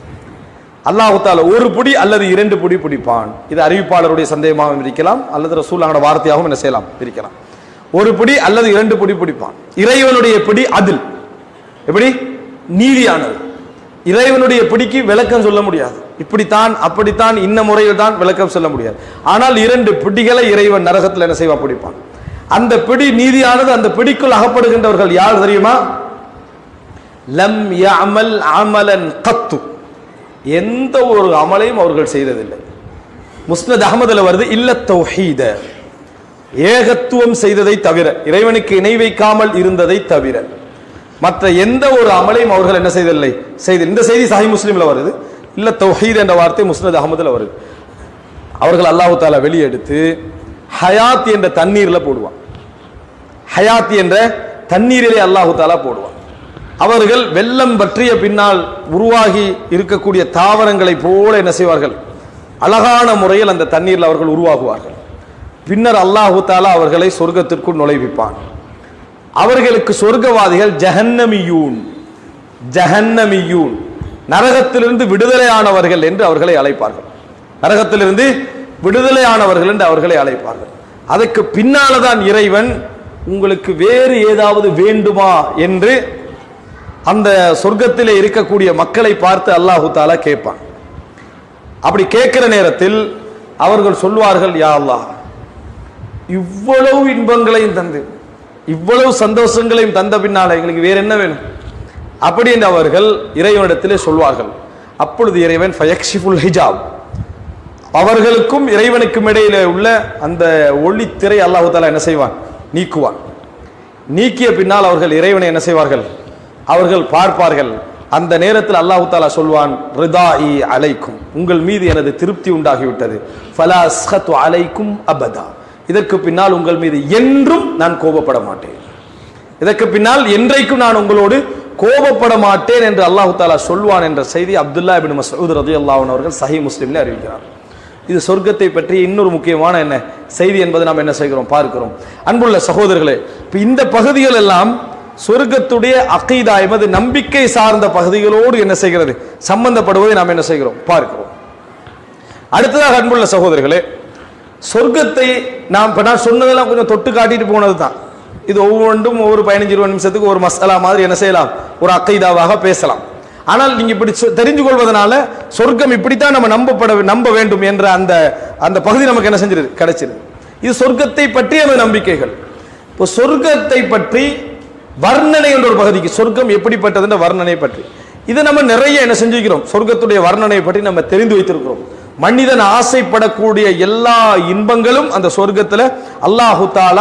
அல்லாஹு தாலா ஒரு புடி அல்லது இரண்டு புடி பிடிப்பான் இது அறிவிப்பாளருடைய சந்தேகமாகவும் இருக்கலாம் அல்லது ரசூலாங்கட வார்த்தையாகவும் என்ன செய்யலாம் இருக்கலாம் ஒரு புடி அல்லது இரண்டு புடி பிடிப்பான் இறைவனுடைய பிடி அதில் எப்படி நீதியானது இறைவனுடைய பிடிக்கு விளக்கம் சொல்ல முடியாது இப்படித்தான் அப்படித்தான் இன்ன முறையில் தான் விளக்கம் சொல்ல முடியாது ஆனால் இரண்டு பிடிகளை இறைவன் நரகத்தில் என்ன செய்வா பிடிப்பான் அந்த பிடி நீதியானது அந்த பிடிக்குள் அகப்படுகின்றவர்கள் யார் தெரியுமா லம் யஅமல் அமலன் கத்து எந்த ஒரு அமலையும் அவர்கள் செய்ததில்லை முஸ்னத் அகமதுல வருது இல்ல தௌஹீத ஏகத்துவம் செய்ததை தவிர இறைவனுக்கு இணை வைக்காமல் இருந்ததை தவிர மற்ற எந்த ஒரு அமலையும் அவர்கள் என்ன செய்ததில்லை செய்த இந்த செய்தி சஹி முஸ்லீம்ல வருது இல்ல தௌஹீத் என்ற வார்த்தை முஸ்னத் அகமதுல வருது அவர்கள் அல்லாஹு தாலா வெளியெடுத்து ஹயாத் என்ற தண்ணீர்ல போடுவான் ஹயாத் என்ற தண்ணீரிலே அல்லாஹு தாலா போடுவான் அவர்கள் வெள்ளம் பற்றிய பின்னால் உருவாகி இருக்கக்கூடிய தாவரங்களை போல என்ன செய்வார்கள் அழகான முறையில் அந்த தண்ணீரில் அவர்கள் உருவாகுவார்கள் பின்னர் அல்லாஹு தாலா அவர்களை சொர்க்கத்திற்குள் நுழைவிப்பான் அவர்களுக்கு சொர்க்கவாதிகள் ஜஹன்னமியூன் ஜஹன்னமியூன் நரகத்திலிருந்து விடுதலையானவர்கள் என்று அவர்களை அழைப்பார்கள் நரகத்திலிருந்து விடுதலையானவர்கள் என்று அவர்களை அழைப்பார்கள் அதற்கு பின்னால்தான் இறைவன் உங்களுக்கு வேறு ஏதாவது வேண்டுமா என்று அந்த சொர்க்கத்திலே இருக்கக்கூடிய மக்களை பார்த்து அல்லாஹு தாலா கேட்பான் அப்படி கேட்கிற நேரத்தில் அவர்கள் சொல்வார்கள் யா அல்லாஹ் இவ்வளவு இன்பங்களையும் தந்து இவ்வளவு சந்தோஷங்களையும் தந்த பின்னால எங்களுக்கு வேற என்ன வேணும் அப்படி என்று அவர்கள் இறைவனிடத்திலே சொல்வார்கள் அப்பொழுது இறைவன் ஃபயக்ஷிஃபுல் ஹிஜாப் அவர்களுக்கும் இறைவனுக்கும் இடையில உள்ள அந்த ஒளித்திரை அல்லாஹு தாலா என்ன செய்வான் நீக்குவான் நீக்கிய பின்னால் அவர்கள் இறைவனை என்ன செய்வார்கள் அவர்கள் பார்ப்பார்கள் அந்த நேரத்தில் அல்லாஹு தாலா சொல்வான் ரிதாஇ அலைக்கும் உங்கள் மீது எனது திருப்தி உண்டாகிவிட்டது ஃபலா அஸ்ஹத்து அலைக்கும் அபதா இதற்கு பின்னால் உங்கள் மீது என்றும் நான் கோபப்பட மாட்டேன் இதற்கு பின்னால் என்றைக்கும் நான் உங்களோடு கோபப்பட மாட்டேன் என்று அல்லாஹு தாலா சொல்வான் என்ற செய்தி அப்துல்லா இபின் மசூத் ரதி அல்லாஹன் அவர்கள் சஹி முஸ்லிம்ல அறிவிக்கிறார் இது சொர்க்கத்தை பற்றி இன்னொரு முக்கியமான என்ன செய்தி என்பதை நாம் என்ன செய்கிறோம் பார்க்கிறோம் அன்புள்ள சகோதரர்களே இப்ப இந்த பகுதிகள் எல்லாம் சொர்க்கத்துடைய அகீதா எமது நம்பிக்கை சார்ந்த பகுதிகளோடு என்ன செய்கிறது சம்பந்தப்படுவதை நாம் என்ன செய்கிறோம் பார்க்கிறோம் அடுத்ததாக அன்புள்ள சகோதரர்களே சொர்க்கத்தை நாம் இப்ப நான் சொன்னதெல்லாம் கொஞ்சம் தொட்டு காட்டிட்டு போனது தான் இது ஒவ்வொன்றும் ஒவ்வொரு பதினஞ்சு இருபது நிமிஷத்துக்கு ஒரு மசாலா மாதிரி என்ன செய்யலாம் ஒரு அக்கைதாவாக பேசலாம் ஆனால் நீங்க இப்படி சொ- தெரிஞ்சு கொள்வதனால சொர்க்கம் இப்படித்தான் நம்ம நம்பப்பட நம்ப வேண்டும் என்ற அந்த அந்த பகுதி நமக்கு என்ன செஞ்சிருது கிடைச்சிருது இது சொர்க்கத்தை பற்றிய அந்த நம்பிக்கைகள் இப்போ சொர்க்கத்தை பற்றி வர்ணனை என்ற ஒரு பகுதிக்கு சொர்க்கம் எப்படிப்பட்டதுன்ற வர்ணனை பற்றி இதை நம்ம நிறைய என்ன செஞ்சுக்கிறோம் சொர்க்கத்துடைய வர்ணனை பற்றி நம்ம தெரிந்து வைத்திருக்கிறோம் மனிதன் ஆசைப்படக்கூடிய எல்லா இன்பங்களும் அந்த சொர்க்கத்துல அல்லாஹு தாலா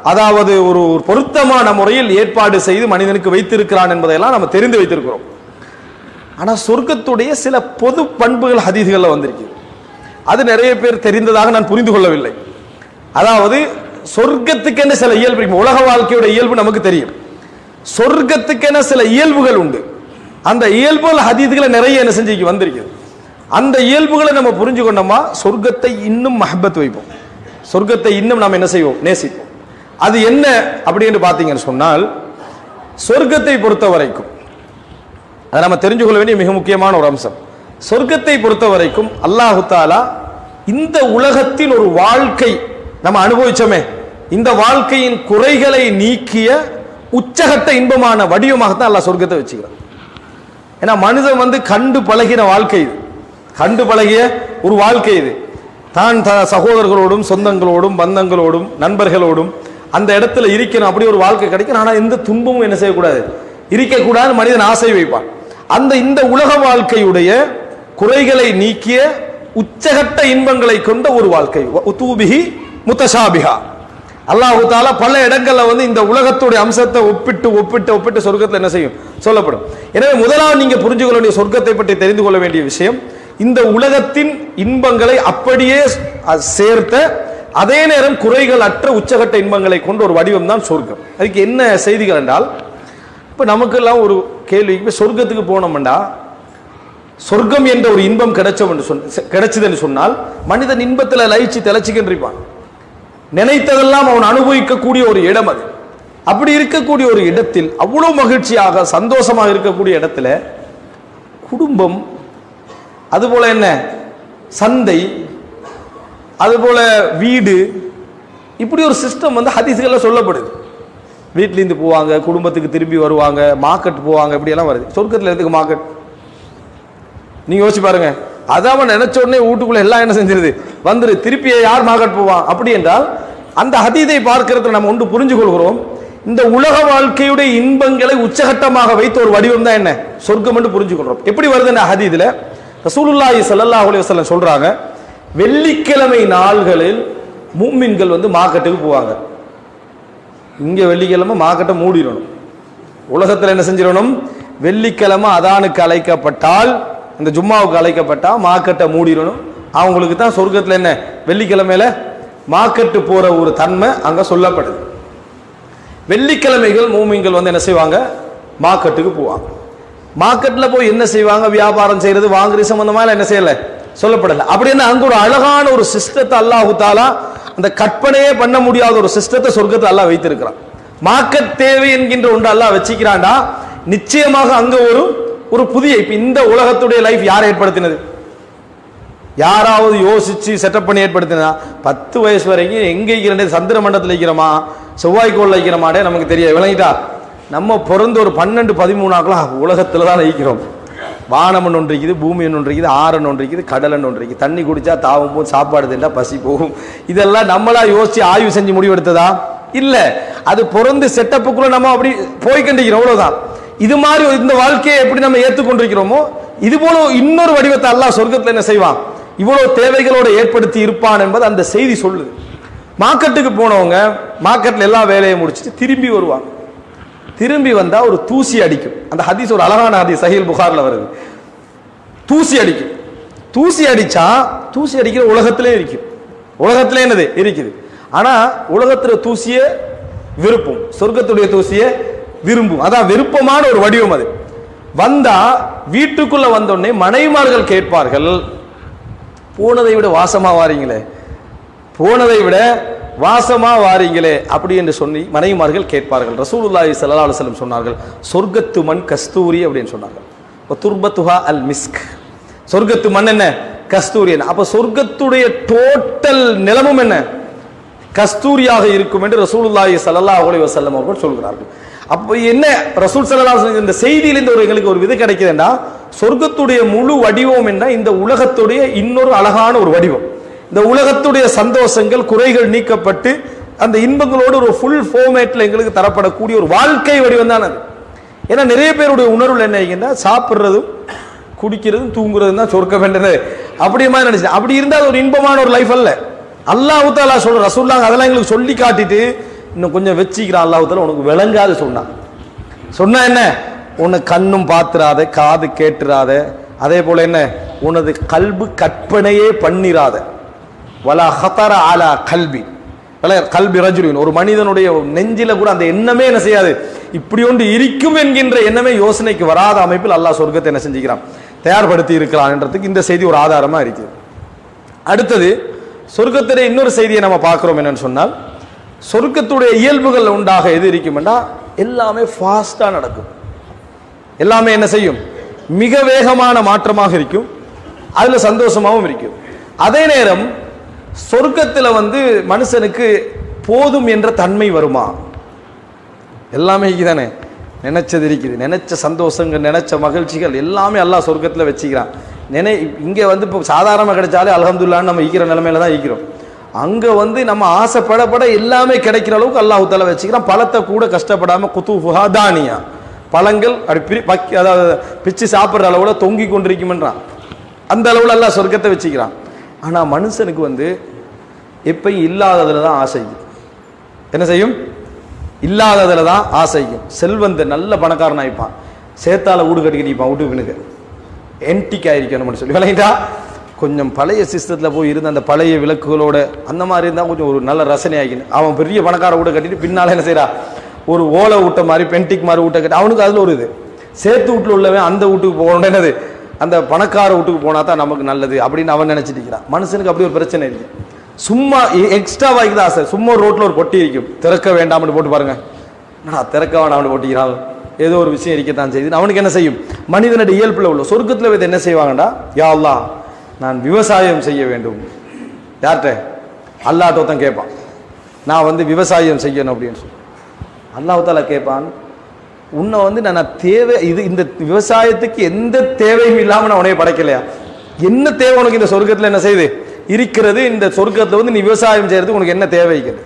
அதாவது ஒரு ஒரு பொருத்தமான முறையில் ஏற்பாடு செய்து மனிதனுக்கு வைத்திருக்கிறான் என்பதையெல்லாம் நம்ம தெரிந்து வைத்திருக்கிறோம் ஆனா சொர்க்கத்துடைய சில பொது பண்புகள் ஹதீதுகளில் வந்திருக்கு அது நிறைய பேர் தெரிந்ததாக நான் புரிந்து கொள்ளவில்லை அதாவது சொர்க்கத்துக்கென சில இயல்பு இருக்கு. உலக வாழ்க்கையோட இயல்பு நமக்கு தெரியும் சொர்க்கத்துக்கென சில இயல்புகள் உண்டு அந்த இயல்புகள் ஹதீதுகளை நிறைய என்ன செஞ்சு வந்திருக்குது அந்த இயல்புகளை நம்ம புரிஞ்சு கொண்டோமா சொர்க்கத்தை இன்னும் மஹபத் வைப்போம் சொர்க்கத்தை இன்னும் நாம் என்ன செய்வோம் நேசிப்போம் அது என்ன அப்படின்னு பார்த்தீங்கன்னு சொன்னால் சொர்க்கத்தை பொறுத்த வரைக்கும் அதை நம்ம தெரிஞ்சு கொள்ள வேண்டிய மிக முக்கியமான ஒரு அம்சம் சொர்க்கத்தை பொறுத்த வரைக்கும் அல்லாஹு தாலா இந்த உலகத்தில் ஒரு வாழ்க்கை நம்ம அனுபவிச்சோமே இந்த வாழ்க்கையின் குறைகளை நீக்கிய உச்சகட்ட இன்பமான வடிவமாகத்தான் அல்லாஹ் சொர்க்கத்தை வச்சுக்கிறான் ஏன்னா மனிதன் வந்து கண்டு பழகின வாழ்க்கை இது கண்டு பழகிய ஒரு வாழ்க்கை இது தான் த சகோதரர்களோடும் சொந்தங்களோடும் பந்தங்களோடும் நண்பர்களோடும் அந்த இடத்துல இருக்கணும் அப்படி ஒரு வாழ்க்கை கிடைக்கும் ஆனால் எந்த துன்பமும் என்ன செய்யக்கூடாது இருக்கக்கூடாது மனிதன் ஆசை வைப்பான் அந்த இந்த உலக வாழ்க்கையுடைய குறைகளை நீக்கிய உச்சகட்ட இன்பங்களை கொண்ட ஒரு வாழ்க்கை உத்தூபிஹி முத்தஷாபிஹா அல்லாஹு தாலா பல இடங்கள்ல வந்து இந்த உலகத்துடைய அம்சத்தை ஒப்பிட்டு ஒப்பிட்டு ஒப்பிட்டு சொர்க்கத்தில் என்ன செய்யும் சொல்லப்படும் எனவே முதலாவது நீங்க புரிஞ்சு கொள்ள வேண்டிய சொர்க்கத்தை பற்றி தெரிந்து கொள்ள வேண்டிய விஷயம் இந்த உலகத்தின் இன்பங்களை அப்படியே அ- சேர்த்த அதே நேரம் குறைகள் அற்ற உச்சகட்ட இன்பங்களை கொண்ட ஒரு வடிவம் தான் சொர்க்கம் அதுக்கு என்ன செய்திகள் என்றால் இப்ப நமக்கெல்லாம் ஒரு கேள்வி இப்ப சொர்க்கத்துக்கு போனோம்டா சொர்க்கம் என்ற ஒரு இன்பம் கிடைச்சோம் என்று சொன்ன கிடைச்சது என்று சொன்னால் மனிதன் இன்பத்தில் லயிச்சு திளைச்சிக்கின்றிருப்பான் நினைத்ததெல்லாம் அவன் அனுபவிக்கக்கூடிய ஒரு இடம் அது அப்படி இருக்கக்கூடிய ஒரு இடத்தில் அவ்வளவு மகிழ்ச்சியாக சந்தோஷமாக இருக்கக்கூடிய இடத்துல குடும்பம் அதுபோல என்ன சந்தை அதுபோல வீடு இப்படி ஒரு சிஸ்டம் வந்து ஹதீஸ்கள்ல சொல்லப்படுது வீட்டிலேருந்து போவாங்க குடும்பத்துக்கு திரும்பி வருவாங்க மார்க்கெட் போவாங்க இப்படியெல்லாம் வருது சொர்க்கத்தில் எதுக்கு மார்க்கெட் நீங்க யோசிச்சு பாருங்க அதான் அவன் நினைச்ச உடனே வீட்டுக்குள்ள எல்லாம் என்ன செஞ்சிருது வந்துரு திருப்பி யார் மார்க்கெட் போவான் அப்படி என்றால் அந்த ஹதீதை பார்க்கிறதுல நம்ம ஒன்று புரிஞ்சு கொள்கிறோம் இந்த உலக வாழ்க்கையுடைய இன்பங்களை உச்சகட்டமாக வைத்த ஒரு வடிவம் தான் என்ன சொர்க்கம் என்று புரிஞ்சு கொள்றோம் எப்படி வருது இந்த ஹதீதுல ரசூலுல்லாஹி ஸல்லல்லாஹு அலைஹி வஸல்லம் சொல்றாங்க வெள்ளிக்கிழமை நாள்களில் மூமின்கள் வந்து மார்க்கெட்டுக்கு போவாங்க இங்க வெள்ளிக்கிழமை மார்க்கெட்டை மூடிடணும் உலகத்தில் என்ன செஞ்சிடணும் வெள்ளிக்கிழமை அதானுக்கு அழைக்கப்பட்டால் இந்த ஜும்மாவுக்கு அழைக்கப்பட்டா மார்க்கெட்டை மூடிடணும் அவங்களுக்கு தான் சொர்க்கத்தில் என்ன வெள்ளிக்கிழமையில மார்க்கெட்டு போற ஒரு தன்மை அங்க சொல்லப்படுது வெள்ளிக்கிழமைகள் மூமிங்கள் வந்து என்ன செய்வாங்க மார்க்கெட்டுக்கு போவாங்க மார்க்கெட்ல போய் என்ன செய்வாங்க வியாபாரம் செய்யறது வாங்குறது சம்பந்தமா எல்லாம் என்ன செய்யல சொல்லப்படல அப்படின்னா அங்க ஒரு அழகான ஒரு சிஸ்டத்தை அல்லாஹு தாலா அந்த கற்பனையே பண்ண முடியாத ஒரு சிஸ்டத்தை சொர்க்கத்தை அல்லாஹ் வைத்திருக்கிறான் மார்க்கெட் தேவை என்கின்ற ஒன்று அல்லாஹ் வச்சுக்கிறான்டா நிச்சயமாக அங்க ஒரு ஒரு புதிய இப்ப இந்த உலகத்துடைய லைஃப் யார் ஏற்படுத்தினது யாராவது யோசிச்சு செட்டப் பண்ணி ஏற்படுத்தினா பத்து வயசு வரைக்கும் எங்க இருக்கிற சந்திர மண்டலத்தில் இருக்கிறோமா செவ்வாய்க்கோள் வைக்கிறோமாடே நமக்கு தெரிய விளங்கிட்டா நம்ம பிறந்து ஒரு பன்னெண்டு பதிமூணாக்கலாம் உலகத்துல தான் இருக்கிறோம் வானம் ஒன்று இருக்குது பூமி ஒன்று இருக்குது ஆறன் ஒன்று இருக்குது கடலன் ஒன்று இருக்குது தண்ணி குடிச்சா தாவும் போது சாப்பாடு தின்றா பசி போகும் இதெல்லாம் நம்மளா யோசிச்சு ஆய்வு செஞ்சு முடிவெடுத்ததா இல்ல அது பிறந்து செட்டப்புக்குள்ள நம்ம அப்படி போய்கண்டிக்கிறோம் அவ்வளவுதான் இது மாதிரி இந்த வாழ்க்கையை எப்படி நம்ம ஏற்றுக்கொண்டிருக்கிறோமோ இது போல இன்னொரு வடிவத்தை அல்லாஹ் சொர்க்கத்துல என்ன செய்வான் இவ்வளவு தேவைகளோட ஏற்படுத்தி இருப்பான் என்பது அந்த செய்தி சொல்லுது மார்க்கெட்டுக்கு போனவங்க மார்க்கெட்ல எல்லா வேலையை முடிச்சுட்டு திரும்பி வருவாங்க திரும்பி வந்தா ஒரு தூசி அடிக்கும் அந்த ஹதீஸ் ஒரு அழகான ஹதீஸ் சஹீல் புகார்ல வருது தூசி அடிக்கும் தூசி அடிச்சா தூசி அடிக்கிற உலகத்திலே இருக்கும் உலகத்திலே என்னது இருக்குது ஆனா உலகத்துல தூசிய விருப்பம் சொர்க்கத்துடைய தூசிய விரும்பும் அதான் விருப்பமான ஒரு வடிவம் அது வந்தா வீட்டுக்குள்ள வந்த உடனே மனைவிமார்கள் கேட்பார்கள் போனதை விட வாசமா வாரீங்களே போனதை விட வாசமா வாரீங்களே அப்படி என்று சொல்லி மனைவிமார்கள் கேட்பார்கள் ரசூலுல்லாஹி ஸல்லல்லாஹு அலைஹி வஸல்லம் சொன்னார்கள் சொர்க்கத்து மண் கஸ்தூரி அப்படின்னு சொன்னார்கள் "வ துர்பத்துஹா அல் மிஸ்க் சொர்க்கத்து மண் என்ன கஸ்தூரி என்ன அப்ப சொர்க்கத்துடைய டோட்டல் நிலமும் என்ன கஸ்தூரியாக இருக்கும் என்று ரசூலுல்லாஹி ஸல்லல்லாஹு அலைஹி வஸல்லம் அவர்கள் சொல்கிறார்கள் அப்போ என்ன ரசூல் ஸல்லல்லாஹு அலைஹி வஸல்லம் இந்த செய்தியிலிருந்து ஒரு எங்களுக்கு ஒரு விதை கிடைக்குதுன்னா சொர்க்கத்துடைய முழு வடிவம் என்ன இந்த உலகத்துடைய இன்னொரு அழகான ஒரு வடிவம் இந்த உலகத்துடைய சந்தோஷங்கள் குறைகள் நீக்கப்பட்டு அந்த இன்பங்களோடு ஒரு ஃபுல் ஃபார்மேட்ல எங்களுக்கு தரப்படக்கூடிய ஒரு வாழ்க்கை வடிவம் தான் அது ஏன்னா நிறைய பேருடைய உணர்வுல என்ன ஆகிங்கன்னா சாப்பிட்றதும் குடிக்கிறதும் தூங்குறதும் தான் சொர்க்கம் வேண்டது அப்படி மாதிரி நினைச்சு அப்படி இருந்தால் அது ஒரு இன்பமான ஒரு லைஃப் அல்ல அல்லாஹ் தாலா சொல்ற ரசூல்லாங்க அதெல்லாம் எங்களுக்கு சொல்லி காட்டிட்டு இன்னும் கொஞ்சம் வச்சிக்கிறான் அல்லாஹுத்தால உனக்கு விளங்காது சொன்னான் சொன்னா என்ன உன்னை கண்ணும் பாத்துறாத காது கேட்டுறாத அதே போல என்ன உனது கல்பு கற்பனையே பண்ணிராத வலா ஹதர அலா கல்வி வல கல்வி ரஜுலின் ஒரு மனிதனுடைய நெஞ்சில கூட அந்த எண்ணமே என்ன செய்யாது இப்படி ஒன்று இருக்கும் என்கின்ற எண்ணமே யோசனைக்கு வராத அமைப்பில் அல்லாஹ் சொர்க்கத்தை என்ன செஞ்சுக்கிறான் தயார்படுத்தி இருக்கிறான்ன்றதுக்கு இந்த செய்தி ஒரு ஆதாரமா இருக்குது அடுத்தது சொர்க்கத்திலே இன்னொரு செய்தியை நம்ம பார்க்கிறோம் என்னன்னு சொன்னால் சொர்க்கத்துடைய இயல்புகள் உண்டாக எது இருக்கும்னா எல்லாமே ஃபாஸ்டா நடக்கும் எல்லாமே என்ன செய்யும் மிக வேகமான மாற்றமாக இருக்கும் அதுல சந்தோஷமாகவும் இருக்கும் அதே நேரம் சொர்க்கத்துல வந்து மனுஷனுக்கு போதும் என்ற தன்மை வருமா எல்லாமே தானே நினைச்சது இருக்குது நினைச்ச சந்தோஷங்கள் நினைச்ச மகிழ்ச்சிகள் எல்லாமே அல்லாஹ் சொர்க்கத்துல வச்சுக்கிறான் நினை இங்க வந்து இப்போ சாதாரணமாக கிடைச்சாலே அல்ஹம்துலில்லாஹ்னு நம்ம ஈக்கிற நிலைமையில தான் ஈக்கிறோம் அங்க வந்து நம்ம ஆசைப்படப்பட எல்லாமே கிடைக்கிற அளவுக்கு அல்லாஹ் தஆலா வச்சுக்கிறான் பழத்தை கூட கஷ்டப்படாம குத்துஃபுஹா தானியா பழங்கள் அப்படி பிரி பக்கி அதாவது பிச்சு சாப்பிட்ற அளவுல தொங்கி கொண்டிருக்குமென்றான் அந்த அளவுல அல்லாஹ் சொர்க்கத்தை வச்சுக்கிறான் ஆனா மனுஷனுக்கு வந்து எப்பயும் இல்லாததுல தான் ஆசைக்கும் என்ன செய்யும் இல்லாததுல தான் ஆசைக்கும் செல்வந்த நல்ல பணக்காரன் ஆயிப்பான் சேத்தால வீடு கட்டிக்கிட்டு இருப்பான் வீட்டு பின்னுக்கு என்டிக் ஆயிருக்கணும்னு சொல்லி விளங்கிட்டா கொஞ்சம் பழைய சிஸ்டத்தில் போய் இருந்த அந்த பழைய விளக்குகளோட அந்த மாதிரி இருந்தால் கொஞ்சம் ஒரு நல்ல ரசனை ஆகிக்கணும் அவன் பெரிய பணக்கார வீட்டை கட்டிட்டு பின்னால் என்ன செய்றா ஒரு ஓலை விட்ட மாதிரி பென்டிக் மாதிரி வீட்டை கட்டி அவனுக்கு அதில் ஒரு இது சேர்த்து வீட்டில் உள்ளவன் அந்த வீட்டுக்கு போகணும் என்னது அந்த பணக்கார வீட்டுக்கு போனா தான் நமக்கு நல்லது அப்படின்னு அவன் நினைச்சிட்டு இருக்கிறான் மனுஷனுக்கு அப்படி ஒரு பிரச்சனை இருக்கு சும்மா எக்ஸ்ட்ரா வாய்க்கு தான் ஆசை சும்மா ஒரு ரோட்ல ஒரு பொட்டி இருக்கும் திறக்க வேண்டாம்னு போட்டு பாருங்க நான் திறக்க வேண்டாம்னு போட்டிக்கிறான் ஏதோ ஒரு விஷயம் இருக்கத்தான் செய்யுது அவனுக்கு என்ன செய்யும் மனிதனுடைய இயல்புல உள்ள சொர்க்கத்துல வைத்து என்ன செய்வாங்கடா யா அல்லாஹ் நான் விவசாயம் செய்ய வேண்டும் யார்கிட்ட அல்லாட்ட ஒருத்தன் கேட்பான் நான் வந்து விவசாயம் செய்யணும் அப்படின்னு சொல்லி அல்லாஹ் தாலா கேட்பான் உன்னை வந்து நான் நான் தேவை இது இந்த விவசாயத்துக்கு எந்த தேவையும் இல்லாம நான் உனைய படைக்கலையா என்ன தேவை உனக்கு இந்த சொர்க்கத்துல என்ன செய்யுது இருக்கிறது இந்த சொர்க்கத்துல வந்து நீ விவசாயம் செய்யறதுக்கு உனக்கு என்ன தேவை இருக்குது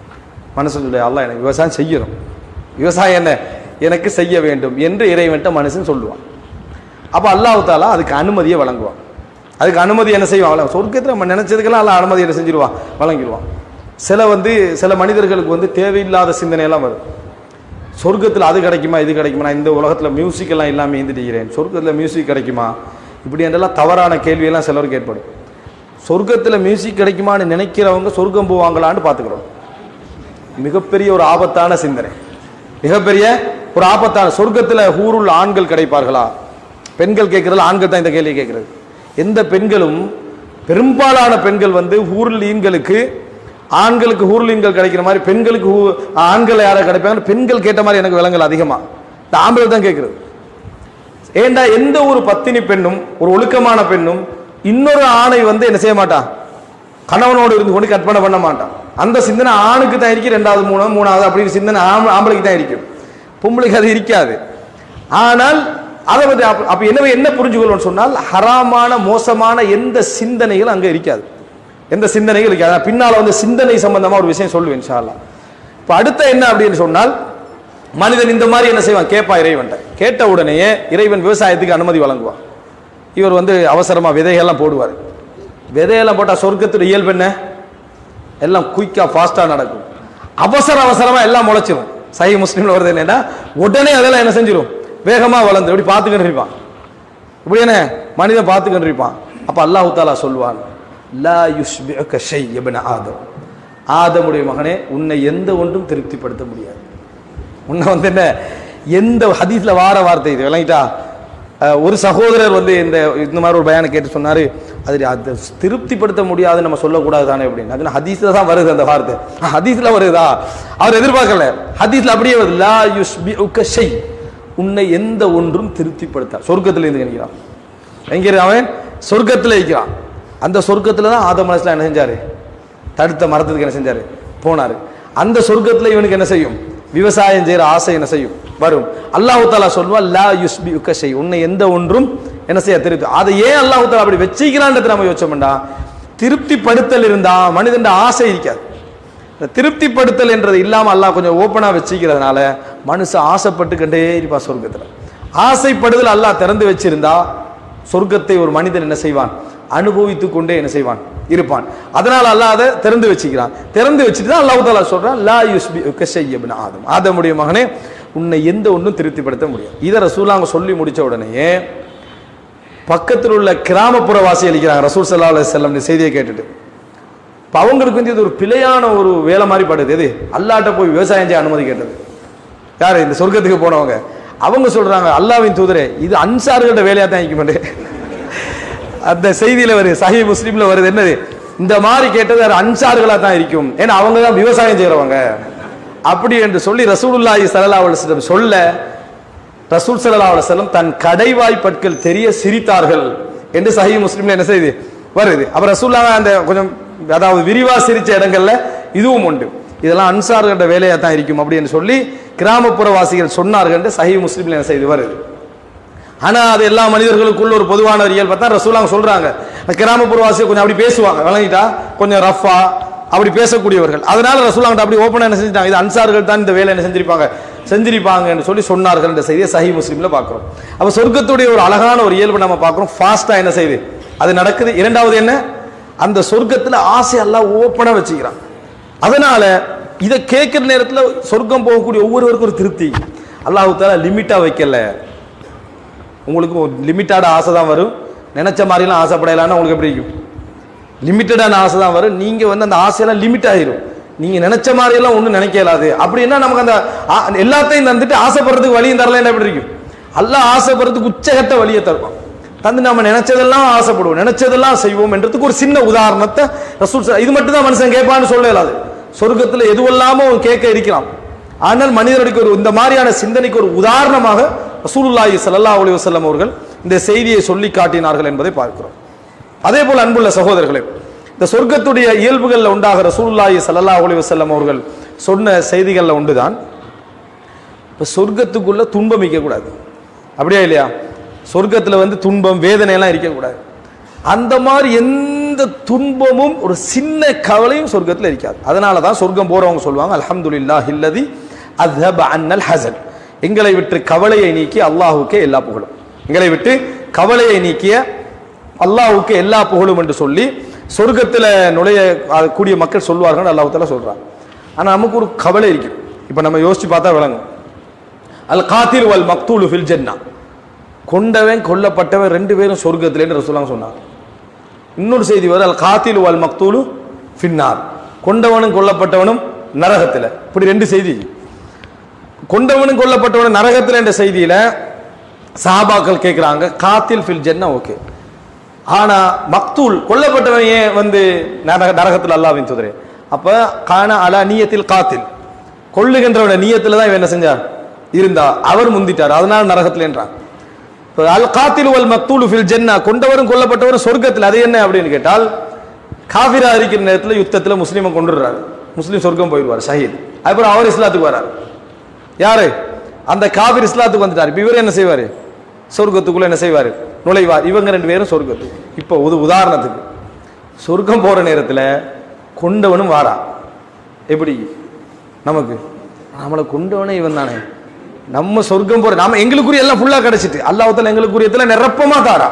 மனசு சொல்லி அல்லாஹ் எனக்கு விவசாயம் செய்யணும் விவசாயம் என்ன எனக்கு செய்ய வேண்டும் என்று இறைவன்ட்ட மனுஷன் சொல்லுவான் அப்ப அல்லாஹ் தாலா அதுக்கு அனுமதியை வழங்குவான் அதுக்கு அனுமதி என்ன செய்வான் அவன் சொர்க்கத்தில் நம்ம நினைச்சதுக்கெல்லாம் அல்லாஹ் அனுமதி என்ன செஞ்சிருவான் வழங்கிடுவான் சில வந்து சில மனிதர்களுக்கு வந்து தேவையில்லாத சிந்தனையெல்லாம் வரும் சொர்க்கத்தில் அது கிடைக்குமா இது கிடைக்குமா நான் இந்த உலகத்தில் மியூசிக் எல்லாம் இல்லாமல் இருந்துட்டுக்கிறேன் சொர்க்கத்தில் மியூசிக் கிடைக்குமா இப்படி என்றெல்லாம் தவறான கேள்வியெல்லாம் சிலருக்கு ஏற்படும் சொர்க்கத்தில் மியூசிக் கிடைக்குமான்னு நினைக்கிறவங்க சொர்க்கம் போவாங்களான்னு பார்த்துக்கிறோம் மிகப்பெரிய ஒரு ஆபத்தான சிந்தனை மிகப்பெரிய ஒரு ஆபத்தான சொர்க்கத்தில் ஹூருள் ஆண்கள் கிடைப்பார்களா பெண்கள் கேட்கறதுல ஆண்கள் தான் இந்த கேள்வி கேட்கறது எந்த பெண்களும் பெரும்பாலான பெண்கள் வந்து ஹூருல் ஈன்களுக்கு ஆண்களுக்கு ஹூருல் ஈன்கள் கிடைக்கிற மாதிரி பெண்களுக்கு ஹூ- ஆண்கள் யாரை கிடைப்பாங்க பெண்கள் கேட்ட மாதிரி எனக்கு விலங்கல் அதிகமா இந்த ஆண்கள் தான் கேட்கறது ஏண்டா எந்த ஒரு பத்தினி பெண்ணும் ஒரு ஒழுக்கமான பெண்ணும் இன்னொரு ஆணை வந்து என்ன செய்ய மாட்டான் கணவனோடு இருந்து கொண்டு கற்பனை பண்ண மாட்டான் அந்த சிந்தனை ஆணுக்கு தான் இருக்கு ரெண்டாவது மூணாவது மூணாவது அப்படின்னு சிந்தனை ஆம்பளை- ஆம்பளைக்கு தான் இருக்கும் பொம்பளைக்கு அது இருக்காது ஆனால் அதை பற்றி அப்ப அப்ப எனவே என்ன புரிஞ்சுக்கணும்னு சொன்னால் ஹராமான மோசமான எந்த சிந்தனைகளும் அங்க இருக்காது எந்த சிந்தனைகள் இருக்காது நான் பின்னால வந்து சிந்தனை சம்பந்தமா ஒரு விஷயம் சொல்லுவேன் இன்ஷா அல்லாஹ் இப்போ அடுத்த என்ன அப்படின்னு சொன்னால் மனிதன் இந்த மாதிரி என்ன செய்வான் கேட்பான் இறைவன்ட்ட கேட்ட உடனேயே இறைவன் விவசாயத்துக்கு அனுமதி வழங்குவான் இவர் வந்து அவசரமா விதைகள்லாம் போடுவார் விதையெல்லாம் போட்டா சொர்க்கத்துடைய இயல்பு என்ன எல்லாம் குயிக்கா ஃபாஸ்டா நடக்கும் அவசர அவசரமா எல்லாம் முளைச்சிரும் சஹி முஸ்லீம்ல வருது என்னன்னா உடனே அதெல்லாம் என்ன செஞ்சிரும் வேகமா வளர்ந்து இப்படி பார்த்துக்கிட்டு இருப்பான் இப்படி என்ன மனிதன் பார்த்துக்கிட்டு இருப்பான் அப்ப அல்லாஹ் தாலா சொல்வான் லா யுஷ்பிஉக ஷை இப்ன ஆதம் ஆதமுடைய மகனே உன்னை எந்த ஒன்றும் திருப்திப்படுத்த முடியாது உன்னை வந்து என்ன எந்த ஹதீஸ்ல வார வார்த்தை இது விளங்கிட்டா அஹ், ஒரு சகோதரர் வந்து இந்த இந்த மாதிரி ஒரு பயானை கேட்டு சொன்னாரு அது அது திருப்திப்படுத்த முடியாது நம்ம சொல்லக்கூடாது தானே அப்படின்னு அது ஹதீஸ்ல தான் வருது அந்த வார்த்தை ஹதீஸ்ல வருதா அவர் எதிர்பார்க்கல ஹதீஸ்ல அப்படியே வருது லா யுஷ்பிஉக ஷை உன்னை எந்த ஒன்றும் திருப்திப்படுத்த சொர்க்கத்துல இருந்து நினைக்கிறான் எங்க இருக்கு அவன் சொர்க்கத்துல இருக்கிறான் அந்த சொர்க்கத்துல தான் ஆதம் அலைஹிஸ்ஸலாம் என்ன செஞ்சாரு தடுத்த மரத்துக்கு என்ன செஞ்சாரு போனாரு அந்த சொர்க்கத்துல இவனுக்கு என்ன செய்யும் விவசாயம் செய்யற ஆசை என்ன செய்யும் வரும் அல்லாஹ் தாலா சொல்வா லா யுஸ்பி உக்கஷை உன்னை எந்த ஒன்றும் என்ன செய்ய திருப்தி அதை ஏன் அல்லாஹ் தாலா அப்படி வச்சிக்கிறான்றது நம்ம யோசிச்சோம்டா திருப்திப்படுத்தல் இருந்தா மனிதன் ஆசை இருக்காது இந்த திருப்திப்படுத்தல் என்றது இல்லாம அல்லாஹ் கொஞ்சம் ஓப்பனா வச்சிக்கிறதுனால மனுஷன் ஆசைப்பட்டுக்கிட்டே இருப்பா சொர்க்கத்துல ஆசைப்படுதல் அல்லாஹ் திறந்து வச்சிருந்தா சொர்க்கத்தை ஒரு மனிதன் என்ன செய்வான் அனுபவித்துக் கொண்டே என்ன செய்வான் இருப்பான் அதனால் அல்லாஹ் அதை திறந்து வச்சுக்கிறான் திறந்து வச்சுட்டு தான் அல்லாஹ் தாலா சொல்றான் லா யுஸ்பி கஷையபின் ஆதம் ஆதமுடைய மகனே உன்னை எந்த ஒன்றும் திருப்திப்படுத்த முடியும் இதை ரசூலாங்க சொல்லி முடிச்ச உடனேயே பக்கத்தில் உள்ள கிராமப்புற வாசி அளிக்கிறாங்க ரசூல் சல்லா அலி செல்லம் செய்தியை கேட்டுட்டு இப்போ அவங்களுக்கு வந்து இது ஒரு பிழையான ஒரு வேலை மாதிரி படுது எது அல்லாட்ட போய் விவசாயம் செய்ய அனுமதி கேட்டது யார் இந்த சொர்க்கத்துக்கு போனவங்க அவங்க சொல்றாங்க அல்லாவின் தூதரே இது அன்சார்களோட வேலையா தான் இருக்குமெண்டு அந்த செய்தியில வருது சஹி முஸ்லீம்ல வருது என்னது இந்த மாதிரி கேட்டது அது அன்சார்களா தான் இருக்கும் ஏன்னா அவங்க தான் விவசாயம் செய்யறவங்க அப்படி என்று சொல்லி ரசூலுல்லாஹி ஸல்லல்லாஹு அலைஹி வஸல்லம் சொல்ல ரசூல் ஸல்லல்லாஹு அலைஹி வஸல்லம் தன் கடைவாய் பற்கள் தெரிய சிரித்தார்கள் என்று சஹி முஸ்லீம்ல என்ன செய்யுது வருது அப்ப ரசூலுல்லாஹ் அந்த கொஞ்சம் அதாவது விரிவா சிரிச்ச இடங்கள்ல இதுவும் உண்டு இதெல்லாம் அன்சார்களோட வேலையா தான் இருக்கும் அப்படின்னு சொல்லி கிராமப்புற வாசிகள் சொன்னார்கள் என்று சஹி முஸ்லீம்ல என்ன செய்து வருது ஆனா அது எல்லா மனிதர்களுக்குள்ள ஒரு பொதுவான ஒரு இயல்பை தான் ரசூலாங்க சொல்றாங்க அந்த கிராமப்புறவாசிகள் கொஞ்சம் அப்படி பேசுவாங்க விளங்கிட்டா கொஞ்சம் ரஃபா அப்படி பேசக்கூடியவர்கள் அதனால ரசூலாங்க அப்படி ஓப்பனா என்ன செஞ்சுட்டாங்க இது அன்சார்கள் தான் இந்த வேலை என்ன செஞ்சிருப்பாங்க செஞ்சிருப்பாங்கன்னு சொல்லி சொன்னார்கள் என்ற செய்தியை சஹி முஸ்லீம்ல பார்க்கிறோம் அப்ப சொர்க்கத்துடைய ஒரு அழகான ஒரு இயல்பை நம்ம பார்க்கிறோம் ஃபாஸ்டா என்ன செய்யுது அது நடக்குது இரண்டாவது என்ன அந்த சொர்க்கத்துல ஆசை எல்லாம் ஓப்பனா வச்சுக்கிறான் அதனால இதை கேட்கிற நேரத்துல சொர்க்கம் போகக்கூடிய ஒவ்வொருவருக்கும் ஒரு திருப்தி அல்லாஹு தாலா லிமிட்டா வைக்கல உங்களுக்கு ஒரு லிமிட்டான ஆசை தான் வரும் நினைச்ச மாதிரிலாம் ஆசைப்படையலாம்னா உங்களுக்கு எப்படி இருக்கும் லிமிட்டடான ஆசை தான் வரும் நீங்க வந்து அந்த ஆசையெல்லாம் லிமிட் ஆயிரும் நீங்க நினைச்ச மாதிரியெல்லாம் ஒன்றும் நினைக்க இயலாது அப்படின்னா நமக்கு அந்த ஆ- எல்லாத்தையும் தந்துட்டு ஆசைப்படுறதுக்கு வழியும் தரல என்ன எப்படி இருக்கும் அல்லாஹ் ஆசைப்படுறதுக்கு உச்சகட்ட வழியை தருவான் தந்து நம்ம நினைச்சதெல்லாம் ஆசைப்படுவோம் நினைச்சதெல்லாம் செய்வோம் என்றதுக்கு ஒரு சின்ன உதாரணத்தை ரசூல் ச- இது மட்டும் தான் மனுஷன் கேட்பான்னு சொல்ல இயலாது சொர்க்கத்தில் எதுவெல்லாமோ அவன் கேட்க இருக்கலாம் ஆனால் மனிதனுக்கு ஒரு இந்த மாதிரியான சிந்தனைக்கு ஒரு உதாரணமாக ரசூலுல்லாஹி ஸல்லல்லாஹு அலைஹி வஸல்லம் அவர்கள் இந்த செய்தியை சொல்லி காட்டினார்கள் என்பதை பார்க்கிறோம் அதே போல் அன்புள்ள சகோதரர்களே இந்த சொர்க்கத்துடைய இயல்புகளில் உண்டாக ரசூலுல்லாஹி ஸல்லல்லாஹு அலைஹி வஸல்லம் அவர்கள் சொன்ன செய்திகளில் உண்டுதான் இப்போ சொர்க்கத்துக்குள்ள துன்பம் இருக்கக்கூடாது அப்படியா இல்லையா சொர்க்கத்தில் வந்து துன்பம் வேதனை எல்லாம் இருக்கக்கூடாது அந்த மாதிரி எந்த துன்பமும் ஒரு சின்ன கவலையும் சொர்க்கத்தில் இருக்காது அதனால தான் சொர்க்கம் போறவங்க சொல்லுவாங்க அல்ஹம்துலில்லாஹ் இல்லதி அத்ஹப அன்னல் ஹசன் எங்களை விட்டு கவலையை நீக்கி அல்லாஹ்வுக்கே எல்லா புகழும் எங்களை விட்டு கவலையை நீக்கிய அல்லாஹ்வுக்கு எல்லா புகழும் என்று சொல்லி சொர்க்கத்தில் நுழைய அஹ், கூடிய மக்கள் சொல்வார்கள் அல்லாஹ் தாலா சொல்றான் ஆனா நமக்கு ஒரு கவலை இருக்கு இப்போ நம்ம யோசிச்சு பார்த்தா விளங்கும் அல் காத்தில் வல் மக்தூலு ஃபில் ஜன்னா கொண்டவன் கொல்லப்பட்டவன் ரெண்டு பேரும் சொர்க்கத்திலேன்னு ரசூலாங்க சொன்னாங்க இன்னொரு செய்தி வருது அல் காத்தில் வல் மக்தூலு ஃபின்னார் கொண்டவனும் கொல்லப்பட்டவனும் நரகத்தில் இப்படி ரெண்டு செய்தி கொண்டவனும் கொல்லப்பட்டவனும் நரகத்தில் என்ற செய்தியில சஹாபாக்கள் கேட்குறாங்க காத்தில் ஃபில் ஜன்னா ஓகே ஆனா மக்தூல் கொல்லப்பட்டவன் ஏன் வந்து நரக நரகத்தில் அல்லாவின் தூதரே அப்ப காண அலா நீயத்தில் காத்தில் கொள்ளுகின்றவன நீயத்துல தான் இவன் என்ன செஞ்சார் இருந்தா அவர் முந்திட்டார் அதனால நரகத்தில் என்றான் இப்ப அல் காத்தில் வல் மக்தூலு ஃபில் ஜன்னா கொண்டவரும் கொல்லப்பட்டவரும் சொர்க்கத்தில் அது என்ன அப்படின்னு கேட்டால் காபிரா இருக்கிற நேரத்தில் யுத்தத்தில் முஸ்லீமை கொண்டுடுறாரு முஸ்லீம் சொர்க்கம் போயிடுவார் ஷஹீத் அதுக்கப்புறம் அவர் இஸ்லாத்துக்கு வரார் யாரு அந்த காபிர் இஸ்லாத்துக்கு வந்துட்டார் இப்ப இவர் என்ன செய்வாரு சொர்க்கத்துக்குள்ள என்ன செய்வாரு நுழைவார் இவங்க ரெண்டு பேரும் சொர்க்கத்துக்கு இப்போ ஒரு உதாரணத்துக்கு சொர்க்கம் போற நேரத்துல கொண்டவனும் வாரா எப்படி நமக்கு நம்மளை கொண்டவனே இவன் தானே நம்ம சொர்க்கம் போற நாம எங்களுக்குரிய எல்லாம் ஃபுல்லா கிடைச்சிட்டு அல்லாஹ்வுத்தால எங்களுக்குரியத்துல நிரப்பமா தாரா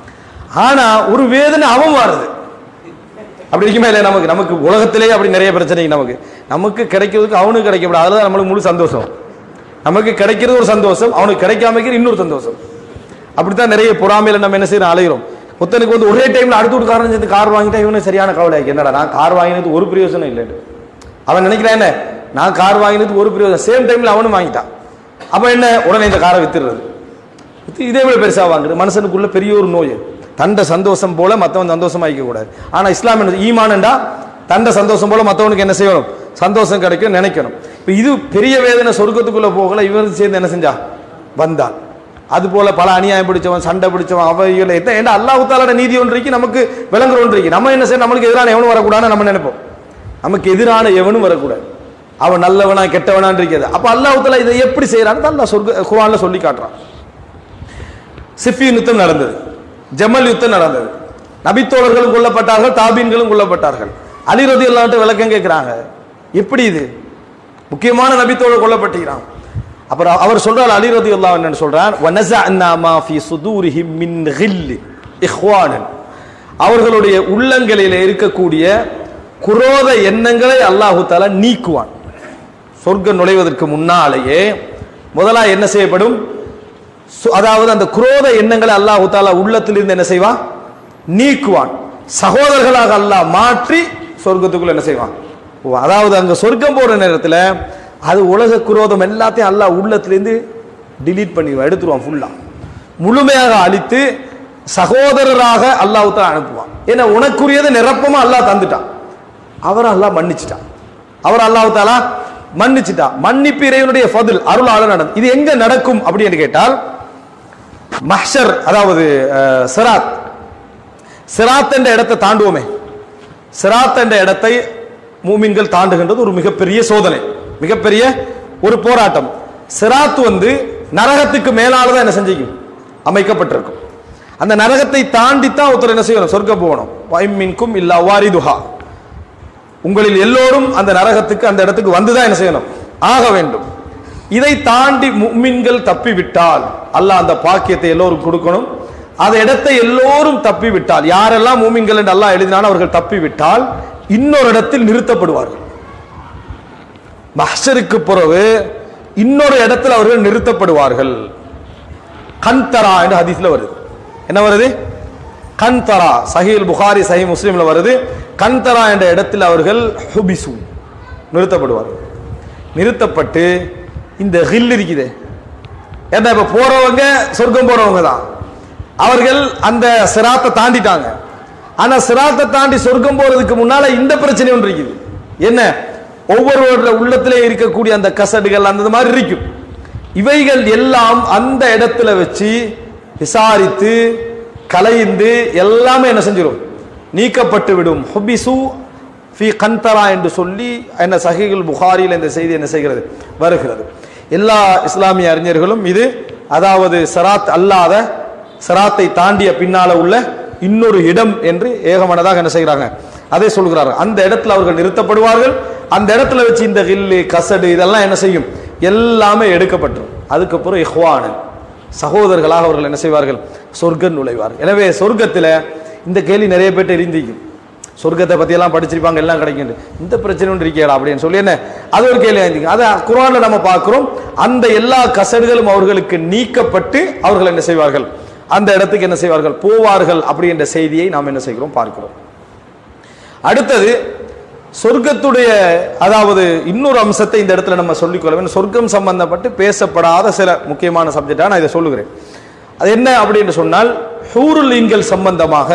ஆனா ஒரு வேதனை அவன் வாருது அப்படி இருக்குமே இல்லை நமக்கு நமக்கு உலகத்திலேயே அப்படி நிறைய பிரச்சனை நமக்கு நமக்கு கிடைக்கிறதுக்கு அவனுக்கு கிடைக்கப்படாது அதுதான் நம்மளுக்கு முழு சந்தோஷம் நமக்கு கிடைக்கிறது ஒரு சந்தோஷம் அவனுக்கு கிடைக்காம இருக்கிறது இன்னொரு சந்தோஷம் அப்படித்தான் நிறைய பொறாமையில நம்ம என்ன செய்யறோம் அலைகிறோம் ஒருத்தனுக்கு வந்து ஒரே டைம்ல அடுத்து ஒரு காரணம் சேர்ந்து கார் வாங்கிட்டா இவனுக்கு சரியான கவலை ஆகி என்னடா நான் கார் வாங்கினது ஒரு பிரயோஜனம் இல்லைன்னு அவன் நினைக்கிறான் என்ன நான் கார் வாங்கினது ஒரு பிரயோஜனம் சேம் டைம்ல அவனும் வாங்கிட்டான் அப்ப என்ன உடனே இந்த காரை வித்துடுறது வித்து இதே விட பெருசா வாங்குறது மனுஷனுக்குள்ள பெரிய ஒரு நோய் தண்ட சந்தோஷம் போல மத்தவன் சந்தோஷமா இருக்க கூடாது ஆனா இஸ்லாம் என்ன ஈமானண்டா தண்ட சந்தோஷம் போல மத்தவனுக்கு என்ன செய்யணும் சந்தோஷம் கிடைக்கும் நினைக்கணும் இப்ப இது பெரிய வேதனை சொர்க்கத்துக்குள்ள போகல இவன் சேர்ந்து என்ன செஞ்சா வந்தான் அது போல பல அநியாயம் பிடிச்சவன் சண்டை பிடிச்சவன் அவையில் எத்தனை ஏன்னா அல்லாஹ் தாலோட நீதி ஒன்றைக்கு நமக்கு விளங்குற ஒன்றைக்கு நம்ம என்ன செய்ய நம்மளுக்கு எதிரான எவனும் வரக்கூடாதுன்னு நம்ம நினைப்போம் நமக்கு எதிரான எவனும் வரக்கூடாது அவன் நல்லவனா கெட்டவனான்னு இருக்கிறது அப்ப அல்லாஹ் தாலா இதை எப்படி செய்யறான்னு அல்லாஹ் சொர்க்க குர்ஆன்ல சொல்லி காட்டுறான் சிஃபின் யுத்தம் நடந்தது ஜமல் யுத்தம் நடந்தது நபித்தோழர்களும் கொல்லப்பட்டார்கள் தாபீன்களும் கொல்லப்பட்டார்கள் அலி ரதி அல்லான்ட்டு விளக்கம் கேட்கிறாங்க எப்படி இது முக்கியமான நபித்தோழர் கொல்லப்பட்டுகிறான் அப்புறம் அவர் சொல்றார் அலி ரதி அல்லா என்னன்னு சொல்றார் வனஸஅனா மா ஃபீ சுதூரிஹிம் மின் கில் இஹ்வானன் அவர்களுடைய உள்ளங்களில் இருக்கக்கூடிய குரோத எண்ணங்களை அல்லாஹு தாலா நீக்குவான் சொர்க்கம் நுழைவதற்கு முன்னாலேயே முதலா என்ன செய்யப்படும் சு- அதாவது அந்த குரோத எண்ணங்களை அல்லாஹு தாலா உள்ளத்திலிருந்து என்ன செய்வான் நீக்குவான் சகோதரர்களாக அல்லாஹ் மாற்றி சொர்க்கத்துக்குள்ள என்ன செய்வான் ஓ, அதாவது அங்க சொர்க்கம் போற நேரத்துல அது உலக குரோதம் எல்லாத்தையும் அல்லாஹ் உள்ளத்திலிருந்து delete பண்ணிடுவான் எடுத்துருவான் ஃபுல்லா முழுமையாக அழித்து சகோதரராக அல்லாஹ் தான் அனுப்புவான் ஏன்னா உனக்குரியதை நிரப்பமா அல்லாஹ் தந்துட்டான் அவர் அல்லாஹ் மன்னிச்சிட்டான் அவர் அல்லாஹ் தாலா மன்னிச்சிட்டான் மன்னிப்பு இறைவனுடைய ஃபதில் அருளால நடந்து இது எங்க நடக்கும் அப்படின்னு கேட்டால் மஹ்ஷர் அதாவது அஹ், சிராத் சிராத் என்ற இடத்தை தாண்டுவோமே சிராத் என்ற இடத்தை மூமின்கள் தாண்டுகின்றது ஒரு மிகப்பெரிய சோதனை மிகப்பெரிய ஒரு போராட்டம் சிராத் வந்து நரகத்துக்கு மேலால என்ன செஞ்சிக்கும் அமைக்கப்பட்டிருக்கும் அந்த நரகத்தை தாண்டித்தான் ஒருத்தர் என்ன செய்யணும் சொர்க்கம் போகணும் வைமின்கும் இல்லா வாரிதுஹா உங்களில் எல்லோரும் அந்த நரகத்துக்கு அந்த இடத்துக்கு வந்துதான் என்ன செய்யணும் ஆக வேண்டும் இதை தாண்டி முக்மின்கள் தப்பி விட்டால் அல்லாஹ் அந்த பாக்கியத்தை எல்லோரும் கொடுக்கணும் அந்த இடத்தை எல்லோரும் தப்பி விட்டால் யாரெல்லாம் மூமின்கள் என்று அல்லாஹ் எழுதினாலும் அவர்கள் தப்பி விட்டால் இன்னொரு இடத்தில் நிறுத்தப்படுவார்கள் மஹ்ஷருக்கு பிறகு இன்னொரு இடத்தில் அவர்கள் நிறுத்தப்படுவார்கள் கந்தரா என்று ஹதீஸ்ல வருது என்ன வருது கந்தரா சஹீல் புகாரி சஹி முஸ்லிம்ல வருது கந்தரா என்ற இடத்தில் அவர்கள் ஹுபிசு நிறுத்தப்படுவார்கள் நிறுத்தப்பட்டு இந்த ஹில் இருக்குது ஏன்னா இப்ப போறவங்க சொர்க்கம் போறவங்க தான் அவர்கள் அந்த சிராத்தை தாண்டிட்டாங்க ஆனா சிராத்தை தாண்டி சொர்க்கம் போறதுக்கு முன்னால இந்த பிரச்சனை ஒன்று இருக்குது என்ன ஒவ்வொருவருடைய உள்ளத்திலே இருக்கக்கூடிய அந்த கசடுகள் அந்த மாதிரி இருக்கும் இவைகள் எல்லாம் அந்த இடத்துல வச்சு விசாரித்து கலைந்து எல்லாமே என்ன செஞ்சிடும் நீக்கப்பட்டு விடும் ஹுபிசு ஃபி கந்தரா என்று சொல்லி என்ன சஹீகுல் புகாரியில் இந்த செய்தி என்ன செய்கிறது வருகிறது எல்லா இஸ்லாமிய அறிஞர்களும் இது அதாவது சராத் அல்லாத சராத்தை தாண்டிய பின்னால உள்ள இன்னொரு இடம் என்று ஏகமனதாக என்ன செய்கிறாங்க அதை சொல்கிறார்கள் அந்த இடத்துல அவர்கள் நிறுத்தப்படுவார்கள் அந்த இடத்துல வச்சு இந்த கில்லு கசடு இதெல்லாம் என்ன செய்யும் எல்லாமே எடுக்கப்பட்டுரும் அதுக்கப்புறம் இஹ்வானன் சகோதரர்களாக அவர்கள் என்ன செய்வார்கள் சொர்க்கம் நுழைவார்கள் எனவே சொர்க்கத்தில் இந்த கேள்வி நிறைய பேர்ட்ட இருந்திக்கும் சொர்க்கத்தை பத்தி எல்லாம் படிச்சிருப்பாங்க எல்லாம் கிடைக்கும் இந்த பிரச்சனை ஒன்று இருக்கேடா அப்படின்னு சொல்லி என்ன அது ஒரு கேள்வி இருந்தீங்க அதை குரான்ல நம்ம பார்க்கிறோம் அந்த எல்லா கசடுகளும் அவர்களுக்கு நீக்கப்பட்டு அவர்கள் என்ன செய்வார்கள் அந்த இடத்துக்கு என்ன செய்வார்கள் போவார்கள் அப்படி என்ற செய்தியை நாம் என்ன செய்கிறோம் பார்க்கிறோம் அடுத்தது சொர்க்கத்துடைய அதாவது இன்னொரு அம்சத்தை இந்த இடத்துல நம்ம சொல்லிக்கொள்ள வேண்டும் சொர்க்கம் சம்பந்தப்பட்டு பேசப்படாத சில முக்கியமான சப்ஜெக்டாக நான் இதை சொல்லுகிறேன் அது என்ன அப்படின்னு சொன்னால் ஹூருலீன்கள் சம்பந்தமாக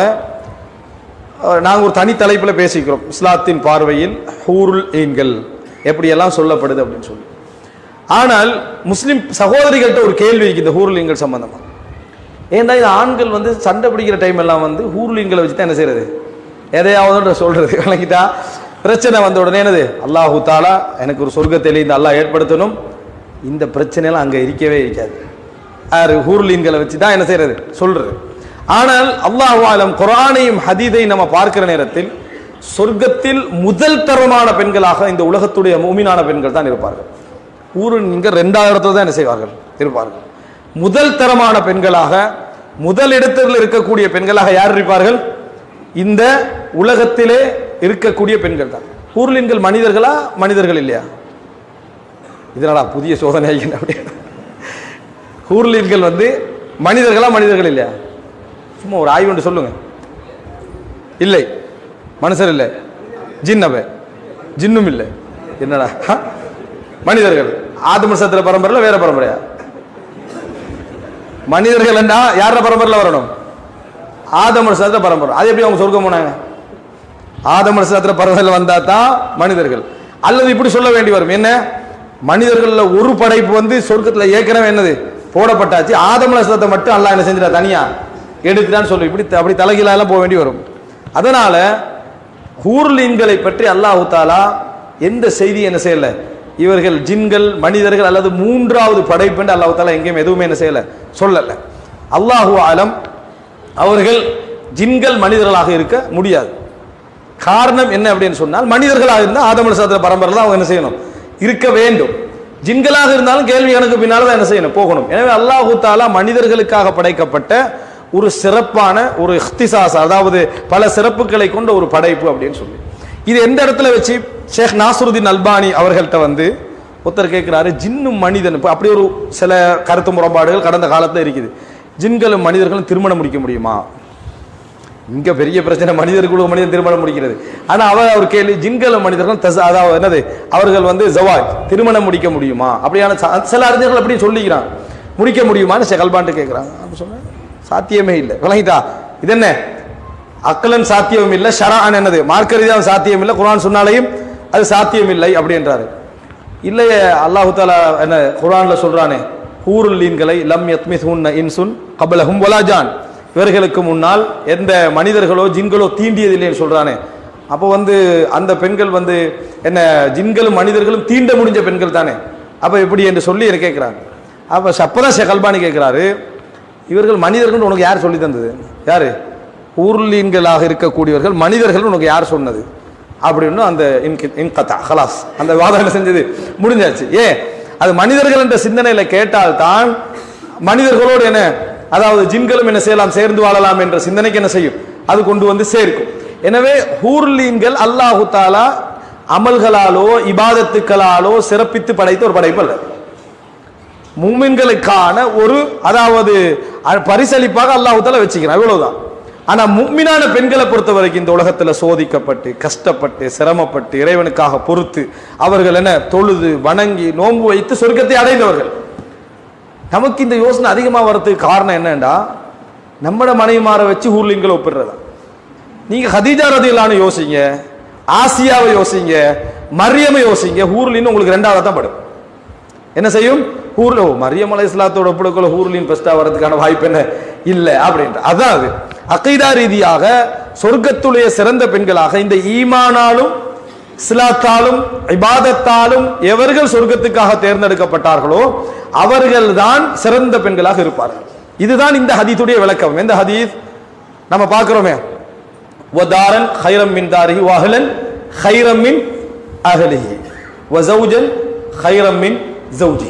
அஹ், நாங்கள் ஒரு தனி தலைப்பில் பேசிக்கிறோம் இஸ்லாத்தின் பார்வையில் ஹூருல் ஈன்கள் எப்படியெல்லாம் சொல்லப்படுது அப்படின்னு சொல்லி ஆனால் முஸ்லிம் சகோதரிகள்கிட்ட ஒரு கேள்வி இருக்கு இந்த ஹூருல் ஈன்கள் சம்பந்தமாக ஏன்டா இது ஆண்கள் வந்து சண்டை பிடிக்கிற டைம் எல்லாம் வந்து ஹூர்லிங்களை வச்சு தான் என்ன செய்யறது எதையாவது சொல்றது விளங்கிட்டா பிரச்சனை வந்த உடனே என்னது அல்லாஹு தாலா எனக்கு ஒரு சொர்க்கத்தை இந்த அல்லாஹ் ஏற்படுத்தணும் இந்த பிரச்சனையெல்லாம் அங்கே இருக்கவே இருக்காது யாரு ஹூர்லீன்களை வச்சு தான் என்ன செய்யறது சொல்றது ஆனால் அல்லாஹ் ஆலம் குரானையும் ஹதீதையும் நம்ம பார்க்கிற நேரத்தில் சொர்க்கத்தில் முதல் தரமான பெண்களாக இந்த உலகத்துடைய மூமினான பெண்கள் தான் இருப்பார்கள் ஊரின் இங்க ரெண்டாயிரத்துல தான் என்ன செய்வார்கள் இருப்பார்கள் முதல் தரமான பெண்களாக முதல் இடத்தில் இருக்கக்கூடிய பெண்களாக யார் இருப்பார்கள் இந்த உலகத்திலே இருக்கக்கூடிய பெண்கள் தான் ஊர்லின்கள் மனிதர்களா மனிதர்கள் இல்லையா இதனால புதிய சோதனை ஆகின அப்படியே ஹூர்லீன்கள் வந்து மனிதர்களா மனிதர்கள் இல்லையா சும்மா ஒரு ஆய்வு ஒன்று சொல்லுங்க இல்லை மனுஷர் இல்லை ஜின்னவ ஜின்னும் இல்லை என்னடா ஹ? மனிதர்கள் ஆதம சத்திர பரம்பரையில் வேற பரம்பரையா மனிதர்கள் என்றா யார பரம்பரையில் வரணும் ஆதமர் சத்திர பரம்பரை அது எப்படி அவங்க சொர்க்கம் போனாங்க ஆதமர் சத்திர பரம்பரையில் வந்தா தான் மனிதர்கள் அல்லது இப்படி சொல்ல வேண்டி வரும் என்ன மனிதர்கள்ல ஒரு படைப்பு வந்து சொர்க்கத்துல ஏற்கனவே என்னது போடப்பட்டாச்சு ஆதம சத்தத்தை மட்டும் அல்லாஹ் என்ன செஞ்சிட்டா தனியா எடுத்துட்டான்னு சொல்லி இப்படி த- அப்படி தலைகீழா எல்லாம் போக வேண்டி வரும் அதனால ஹூர்லீன்களை பற்றி அல்லாஹு தாலா எந்த செய்தி என்ன செய்யல இவர்கள் ஜின்கள் மனிதர்கள் அல்லது மூன்றாவது படைப்பு என்று அல்லாஹு தாலா எங்கேயும் எதுவுமே என்ன செய்யல சொல்லல அல்லாஹு ஆலம் அவர்கள் ஜின்கள் மனிதர்களாக இருக்க முடியாது காரணம் என்ன அப்படின்னு சொன்னால் மனிதர்களாக இருந்தால் ஆதம சாத்திர பரம்பரையில் அவங்க என்ன செய்யணும் இருக்க வேண்டும் ஜின்களாக இருந்தாலும் கேள்வி கணக்கு பின்னால தான் என்ன செய்யணும் போகணும் எனவே அல்லாஹு தாலா மனிதர்களுக்காக படைக்கப்பட்ட ஒரு சிறப்பான ஒரு இஹ்திசாஸ் அதாவது பல சிறப்புகளை கொண்ட ஒரு படைப்பு அப்படின்னு சொல்லி இது எந்த இடத்துல வச்சு ஷேக் நாசருதீன் அல்பானி அவர்கள்ட்ட வந்து ஒருத்தர் கேட்கிறாரு ஜின்னும் மனிதன் இப்போ அப்படி ஒரு சில கருத்து முரண்பாடுகள் கடந்த காலத்துல இருக்குது ஜின்களும் மனிதர்களும் திருமணம் முடிக்க முடியுமா இங்க பெரிய பிரச்சனை மனிதர்களும் மனிதன் திருமணம் முடிக்கிறது ஆனா அவர் அவர் கேள்வி ஜின்களும் மனிதர்களும் தஸ் அதாவது என்னது அவர்கள் வந்து ஜவாஜ் திருமணம் முடிக்க முடியுமா அப்படியான ச- சில அறிஞர்கள் அப்படி சொல்லிக்கிறாங்க முடிக்க முடியுமான்னு செகல்பான்ட்டு கேட்குறாங்க அப்படி சொன்னேன் சாத்தியமே இல்லை விளங்கிட்டா இது என்ன அக்கலன் சாத்தியம் இல்லை ஷரான் என்னது மார்க்க ரீதியாக சாத்தியம் இல்லை குர்ஆன் சொன்னாலையும் அது சாத்தியம் இல்லை அப்படின்றாரு இல்லையே அல்லாஹு தாலா என்ன குர்ஆன்ல சொல்றானே ஹூருல் லீன்களை லம் யத்மிதுன்ன இன்சுன் கபலஹும் வலாஜான் இவர்களுக்கு முன்னால் எந்த மனிதர்களோ ஜின்களோ தீண்டியதில்லைன்னு சொல்றானே அப்போ வந்து அந்த பெண்கள் வந்து என்ன ஜின்களும் மனிதர்களும் தீண்ட முடிஞ்ச பெண்கள் தானே அப்போ எப்படி என்று சொல்லி என்ன கேட்குறாங்க அப்போ அப்பதான் ஷேக் அல்பானி கேட்குறாரு இவர்கள் மனிதர்கள் உனக்கு யார் சொல்லி தந்தது யாரு ஊர்லீன்களாக இருக்கக்கூடியவர்கள் மனிதர்கள் உனக்கு யார் சொன்னது அப்படின்னு அந்த இன்கி- இன்கத்தா ஹலாஸ் அந்த வாதம் என்ன செஞ்சது முடிஞ்சாச்சு ஏ அது மனிதர்கள் என்ற சிந்தனையில கேட்டால் தான் மனிதர்களோடு என்ன அதாவது ஜின்களும் என்ன செய்யலாம் சேர்ந்து வாழலாம் என்ற சிந்தனைக்கு என்ன செய்யும் அது கொண்டு வந்து சேர்க்கும் எனவே ஹூர்லீன்கள் அல்லாஹு தாலா அமல்களாலோ இபாதத்துக்களாலோ சிறப்பித்து படைத்த ஒரு படைப்பு அல்ல மும்மின்களுக்கான ஒரு அதாவது அ- பரிசளிப்பாக அல்லாஹ் தாலா வச்சுக்கிறான் இவ்வளவுதான் ஆனா முக்மினான பெண்களை பொறுத்த வரைக்கும் இந்த உலகத்துல சோதிக்கப்பட்டு கஷ்டப்பட்டு சிரமப்பட்டு இறைவனுக்காக பொறுத்து அவர்கள் என்ன தொழுது வணங்கி நோன்பு வைத்து சொர்க்கத்தை அடைந்தவர்கள் நமக்கு இந்த யோசனை அதிகமா வர்றதுக்கு காரணம் என்னன்னா நம்மட மனைவிமாரை வச்சு ஊர்லிங்களை ஒப்பிடுறதா நீங்க ஹதீஜா ரதிலான்னு யோசிங்க ஆசியாவை யோசிங்க மரியமை யோசிங்க ஊர்லின்னு உங்களுக்கு ரெண்டாவது தான் படும் என்ன செய்யும் ஊர்ல ஓ மரியம் அலை இஸ்லாத்தோட ஒப்பிடக்குள்ள ஊர்லின் பெஸ்டா வரதுக்கான வாய்ப்பு என்ன இல்ல அப்படின்ற அதான் அது அகைதா ரீதியாக சொர்க்கத்துடைய சிறந்த பெண்களாக இந்த ஈமானாலும் இஸ்லாத்தாலும் இபாதத்தாலும் எவர்கள் சொர்க்கத்துக்காக தேர்ந்தெடுக்கப்பட்டார்களோ அவர்கள் தான் சிறந்த பெண்களாக இருப்பார்கள் இதுதான் இந்த ஹதீத்துடைய விளக்கம் எந்த ஹதீஸ் நம்ம பார்க்கிறோமே வதாரன் خيرا من داره واهلا خيرا من اهله وزوجا خيرا من زوجه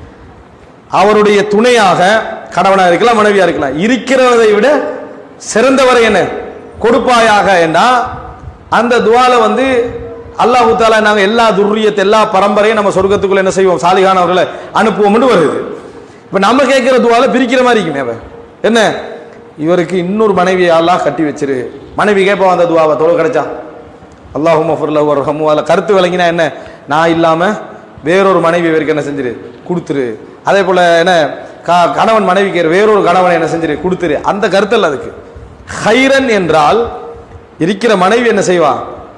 அவருடைய துணையாக கணவனா இருக்கலாம் மனைவியா இருக்கலாம் இருக்கிறதை விட சிறந்தவரை என்ன கொடுப்பாயாக என்றா அந்த துவால வந்து அல்லாஹு தாலா நாங்க எல்லா துர்ரியத் எல்லா பரம்பரையும் நம்ம சொர்க்கத்துக்குள்ள என்ன செய்வோம் சாலிகானவர்களை அனுப்புவோம்னு வருது இப்ப நம்ம கேட்கிற துவால பிரிக்கிற மாதிரி இருக்குமே அவன் என்ன இவருக்கு இன்னொரு மனைவியை அல்லாஹ் கட்டி வச்சிரு மனைவி கேட்போம் அந்த துவாவை தொழில் கிடைச்சா அல்லாஹு மஃபுர்ல ஒரு ஹமு அதில் கருத்து விளங்கினா என்ன நான் இல்லாம வேறொரு மனைவி இவருக்கு என்ன செஞ்சிரு கொடுத்துரு அதே போல என்ன க- கணவன் மனைவி கேரு வேறொரு கணவனை என்ன செஞ்சிரு கொடுத்துரு அந்த கருத்தல்ல அதுக்கு ஹைரன் என்றால் இருக்கிற மனைவி என்ன செய்வா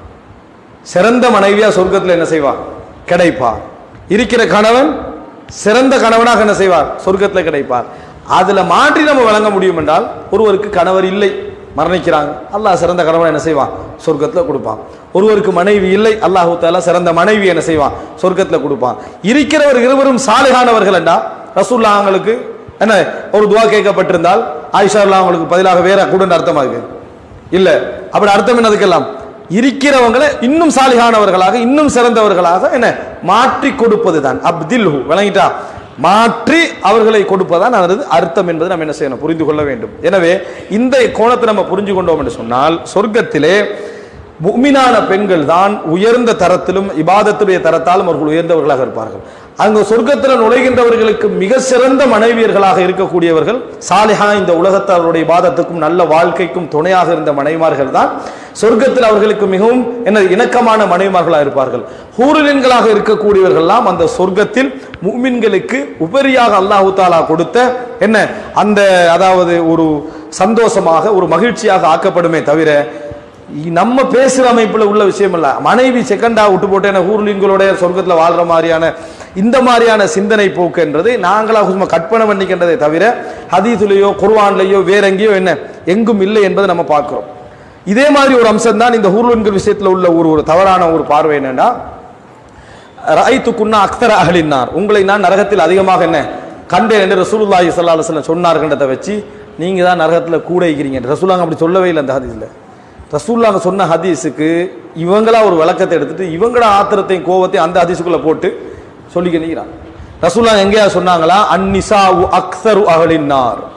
சிறந்த மனைவியா சொர்க்கத்துல என்ன செய்வா கிடைப்பார் இருக்கிற கணவன் சிறந்த கணவனாக என்ன செய்வார் சொர்க்கத்துல கிடைப்பார் அதுல மாற்றி நம்ம வழங்க முடியும் என்றால் ஒருவருக்கு கணவர் இல்லை மரணிக்கிறாங்க அல்லாஹ் சிறந்த கணவன் என்ன செய்வான் சொர்க்கத்துல கொடுப்பான் ஒருவருக்கு மனைவி இல்லை அல்லாஹு தாலா சிறந்த மனைவி என்ன செய்வான் சொர்க்கத்துல கொடுப்பான் இருக்கிறவர் இருவரும் சாலிகானவர்கள் என்றா ரசூல்லா அவங்களுக்கு என்ன ஒரு துவா கேட்கப்பட்டிருந்தால் ஆயிஷா அல்லாஹ் அவங்களுக்கு பதிலாக வேற கூட அர்த்தமா இருக்கு இல்ல அப்படி அர்த்தம் என்னதுக்கெல்லாம் இருக்கிறவங்களை இன்னும் சாலிகானவர்களாக இன்னும் சிறந்தவர்களாக என்ன மாற்றி கொடுப்பது தான் அப்தில் விளங்கிட்டா மாற்றி அவர்களை கொடுப்பதான் அதனது அர்த்தம் என்பது நம்ம என்ன செய்யணும் புரிந்து கொள்ள வேண்டும் எனவே இந்த கோணத்தை நம்ம புரிஞ்சு கொண்டோம் என்று சொன்னால் சொர்க்கத்திலே முக்மினான பெண்கள் தான் உயர்ந்த தரத்திலும் இபாதத்துடைய தரத்தாலும் அவர்கள் உயர்ந்தவர்களாக இருப்பார்கள் அங்கு சொர்க்கத்தில் நுழைகின்றவர்களுக்கு மிக சிறந்த மனைவியர்களாக இருக்கக்கூடியவர்கள் சாலிஹா இந்த உலகத்தாருடைய இபாதத்துக்கும் நல்ல வாழ்க்கைக்கும் துணையாக இருந்த மனைவிமார்கள் தான் சொர்க்கத்தில் அவர்களுக்கு மிகவும் என்ன இணக்கமான மனைவிமார்களாக இருப்பார்கள் ஹூருலின்களாக இருக்கக்கூடியவர்கள்லாம் அந்த சொர்க்கத்தில் முக்மின்களுக்கு உபரியாக அல்லாஹு தாலா கொடுத்த என்ன அந்த அதாவது ஒரு சந்தோஷமாக ஒரு மகிழ்ச்சியாக ஆக்கப்படுமே தவிர இ- நம்ம பேசுற அமைப்புல உள்ள விஷயம் இல்ல மனைவி செகண்டா விட்டு போட்டு என்ன ஊர்லிங்களோட சொர்க்கத்துல வாழ்ற மாதிரியான இந்த மாதிரியான சிந்தனை போக்குன்றது நாங்களா சும்மா கற்பனை பண்ணிக்கின்றதை தவிர ஹதீதுலையோ குர்ஆன்லயோ வேற எங்கேயோ என்ன எங்கும் இல்லை என்பதை நம்ம பார்க்கிறோம் இதே மாதிரி ஒரு அம்சம் தான் இந்த ஊர்லின்கள் விஷயத்துல உள்ள ஒரு ஒரு தவறான ஒரு பார்வை என்னன்னா ராய்த்துக்குன்னா அக்தர அகலினார் உங்களை நான் நரகத்தில் அதிகமாக என்ன கண்டேன் என்று ரசூலுல்லாஹி ஸல்லல்லாஹு அலைஹி வஸல்லம் சொன்னார்ன்றதை வச்சு நீங்க தான் நரகத்துல கூட இருக்கிறீங்க ரசூலாங்க அப்படி சொல்லவே இல்லை அந்த ஹதீஸ்ல ரசூல்லாங்க சொன்ன ஹதீஸுக்கு இவங்களா ஒரு விளக்கத்தை எடுத்துட்டு இவங்களோட ஆத்திரத்தையும் கோவத்தையும் அந்த ஹதீஸுக்குள்ள போட்டு சொல்லிக்க நிற்கிறான் ரசூல்லாங்க எங்கேயா சொன்னாங்களா அந்நிசா அக்சரு அகலின்னார்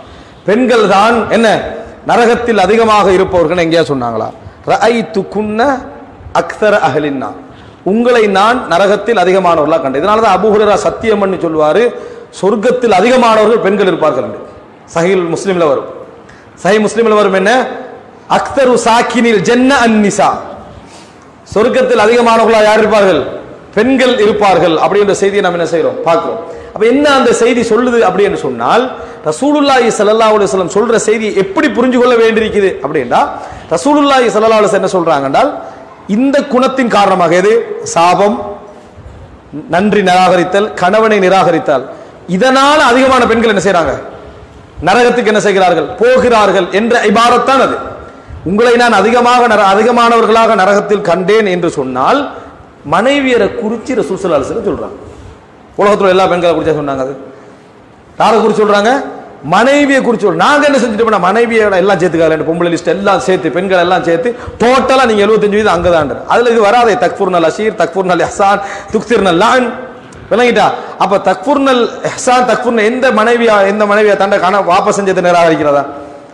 பெண்கள் தான் என்ன நரகத்தில் அதிகமாக இருப்பவர்கள் எங்கேயா சொன்னாங்களா ரஐத்து குன்ன அக்தர அகலின்னா உங்களை நான் நரகத்தில் அதிகமானவர்களா கண்டேன் இதனால தான் அபுஹுரா சத்தியம் பண்ணி சொல்வாரு சொர்க்கத்தில் அதிகமானவர்கள் பெண்கள் இருப்பார்கள் என்று சஹீல் முஸ்லிம்ல வரும் சஹி முஸ்லிம்ல வரும் என்ன அக்தரு சாக்கினில் ஜென்ன அந்நிசா சொர்க்கத்தில் அதிகமானவர்களா யார் இருப்பார்கள் பெண்கள் இருப்பார்கள் அப்படின்ற செய்தியை நம்ம என்ன செய்றோம் பார்க்கிறோம் அப்ப என்ன அந்த செய்தி சொல்லுது அப்படி என்று சொன்னால் ரசூலுல்லாஹி ஸல்லல்லாஹு அலைஹி வஸல்லம் சொல்ற செய்தியை எப்படி புரிஞ்சு கொள்ள வேண்டியிருக்குது அப்படின்னா ரசூலுல்லாஹி ஸல்லல்லாஹு அலைஹி வஸல்லம் என்ன சொல்றாங்க என்றால் இந்த குணத்தின் காரணமாக எது சாபம் நன்றி நிராகரித்தல் கணவனை நிராகரித்தால் இதனால அதிகமான பெண்கள் என்ன செய்றாங்க நரகத்துக்கு என்ன செய்கிறார்கள் போகிறார்கள் என்ற இபாரத்தான் அது உங்களை நான் அதிகமாக நர- அதிகமானவர்களாக நரகத்தில் கண்டேன் என்று சொன்னால் மனைவியரை குறிச்சி ரசூல் ஸல்லல்லாஹு அலைஹி வஸல்லம் சொல்றாங்க உலகத்துல எல்லா பெண்களை குறிச்சா சொன்னாங்க அது யாரை குறிச்சு சொல்றாங்க மனைவியை குறிச்சு சொல்றாங்க. நாங்க என்ன செஞ்சுட்டோம்னா மனைவியோட எல்லாம் சேர்த்துக்காங்க ரெண்டு பொம்பளை லிஸ்ட் எல்லாம் சேர்த்து பெண்கள் எல்லாம் சேர்த்து டோட்டலா நீங்க 75 வீதம் அங்கதான் அதுல இது வராதே தக்ஃபுர் நல் அஷீர் தக்ஃபுர் நல் இஹ்சான் துக்திர் நல் லான் விளங்கிட்டா அப்ப தக்ஃபுர் நல் இஹ்சான் தக்ஃபுர் எந்த மனைவியா எந்த மனைவியா தண்ட கண வாபஸ் செஞ்சதை நிராகரிக்கிறதா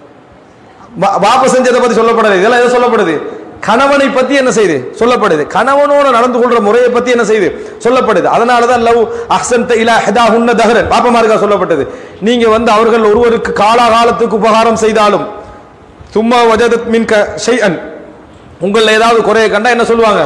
வா- வாபஸ் செஞ்சதை பத்தி சொல்லப்படுது இதெல்லாம் எது சொல்லப்படுது கணவனை பத்தி என்ன செய்யுது சொல்லப்படுது கணவனோட நடந்து கொள்ற முறையை பத்தி என்ன செய்யுது சொல்லப்படுது அதனாலதான் லவ் அஹ்சன் இலா ஹெதா ஹுன்ன தஹரன் பாப்பமாருக்கா சொல்லப்பட்டது நீங்க வந்து அவர்கள் ஒருவருக்கு காலாகாலத்துக்கு உபகாரம் செய்தாலும் சும்மா வஜதத் மின்க ஷைஅன் உங்களில் ஏதாவது குறைய கண்டா என்ன சொல்லுவாங்க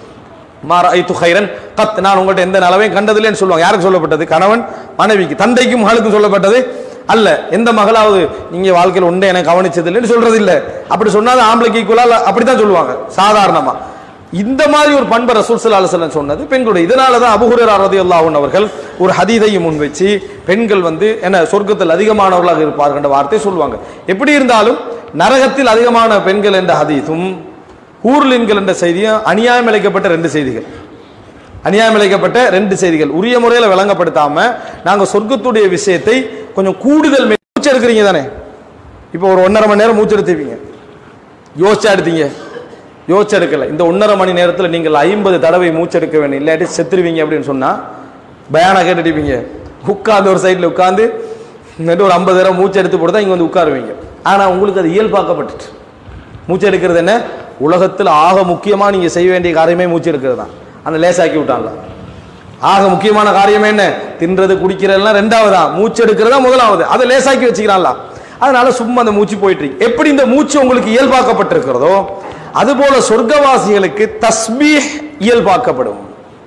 மாற ஐத்து ஹைரன் கத் நான் உங்கள்ட்ட எந்த நலவையும் கண்டதில்லைன்னு சொல்லுவாங்க யாருக்கு சொல்லப்பட்டது கணவன் மனைவிக்கு தந்தைக்கும் மகளுக்கும் சொல்லப்பட்டது அல்ல எந்த மகளாவது நீங்க வாழ்க்கையில் உண்டை எனக்கு கவனிச்சது இல்லைன்னு சொல்றது இல்ல அப்படி சொன்னாலும் ஆம்பளைக்கு ஈக்குவலா அப்படித்தான் சொல்லுவாங்க சாதாரணமா இந்த மாதிரி ஒரு பண்பை ரசூல் ஸல்லல்லாஹு அலைஹி வஸல்லம் சொன்னது பெண்களுடைய இதனால தான் அபூ ஹுரைரா ரலியல்லாஹு அன்ஹு அவர்கள் ஒரு ஹதீதையும் முன் வச்சு பெண்கள் வந்து என்ன சொர்க்கத்தில் அதிகமானவர்களாக இருப்பார்கள் என்ற வார்த்தையை சொல்லுவாங்க எப்படி இருந்தாலும் நரகத்தில் அதிகமான பெண்கள் என்ற ஹதீஸும் ஊர்லின்கள் என்ற செய்தியும் அநியாயம் இழைக்கப்பட்ட ரெண்டு செய்திகள் அநியாயம் இழைக்கப்பட்ட ரெண்டு செய்திகள் உரிய முறையில் விளங்கப்படுத்தாம நாங்க சொர்க்கத்துடைய விஷயத்தை கொஞ்சம் கூடுதல் மெ- மூச்சு எடுக்கிறீங்க தானே இப்போ ஒரு ஒன்றரை மணி நேரம் மூச்சு எடுத்துப்பீங்க யோசிச்சா எடுத்தீங்க யோசிச்சு எடுக்கல இந்த ஒன்றரை மணி நேரத்தில் நீங்கள் ஐம்பது தடவை மூச்சு எடுக்க வேண்டும் இல்லாட்டி செத்துருவீங்க அப்படின்னு சொன்னா பயானா கேட்டுட்டீங்க உட்கார்ந்து ஒரு சைடில் உட்கார்ந்து இன்னும் ஒரு ஐம்பது தடவை மூச்சு எடுத்து போட்டு தான் இங்கே வந்து உட்காருவீங்க ஆனா உங்களுக்கு அது இயல்பாக்கப்பட்டுட்டு மூச்சு எடுக்கிறது என்ன உலகத்தில் ஆக முக்கியமா நீங்க செய்ய வேண்டிய காரியமே மூச்சு எடுக்கிறது தான் அந்த லேசாக்கி விட்டான்ல ஆக முக்கியமான காரியம் என்ன தின்றது குடிக்கிறதெல்லாம் ரெண்டாவதா மூச்சு எடுக்கிறதா முதலாவது அதை லேசாக்கி வச்சுக்கிறான்ல அதனால சும்மா அந்த மூச்சு போயிட்டு இருக்கு எப்படி இந்த மூச்சு உங்களுக்கு இயல்பாக்கப்பட்டிருக்கிறதோ அதுபோல சொர்க்கவாசிகளுக்கு தஸ்பீஹ் இயல்பாக்கப்படும்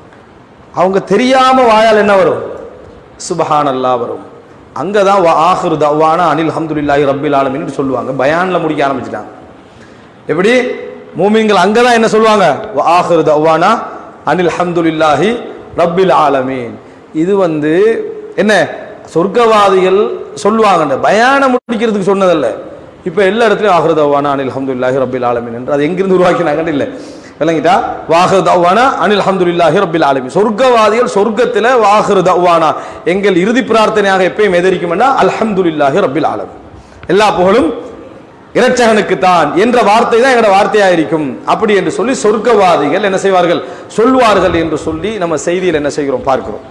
அவங்க தெரியாம வாயால் என்ன வரும் சுபஹானல்லாஹ் வரும் அங்கதான் வ ஆஹிரு தவ்வானா அனில் ஹம்துலில்லாஹி ரப்பில் ஆலமீன் சொல்லுவாங்க பயான்ல முடிக்க ஆரம்பிச்சிட்டாங்க எப்படி மூமின்கள் அங்கதான் என்ன சொல்லுவாங்க வ ஆஹிரு தவ்வானா அனில் ஹம்துலில்லாஹி ரப்பில் ஆலமீன் இது வந்து என்ன சொர்க்கவாதிகள் சொல்லுவாங்க பயான முடிக்கிறதுக்கு சொன்னதல்ல இப்ப எல்லா இடத்துலயும் ஆஹிரு தவ்வானா அனில் ஹம்துலில்லாஹி ரப்பில் ஆலமீன் என்று அது எங்கிருந்து உருவாக்கினாங்கன்னு இல்லை விளங்கிட்டா வாஹிரு தவ்வானா அனில் ஹம்துலில்லாஹி ரப்பில் ஆலமீன் சொர்க்கவாதிகள் சொர்க்கத்துல வாஹிரு தவ்வானா எங்கள் இறுதி பிரார்த்தனையாக எப்பயும் எதிரிக்கும்னா அல்ஹம்துலில்லாஹி ரப்பில் ஆலமீன் எல்லா புகழும் இரட்சகனுக்கு தான் என்ற வார்த்தை தான் எங்களோட வார்த்தையா இருக்கும் அப்படி என்று சொல்லி சொர்க்கவாதிகள் என்ன செய்வார்கள் சொல்வார்கள் என்று சொல்லி நம்ம செய்தியில் என்ன செய்கிறோம் பார்க்கிறோம்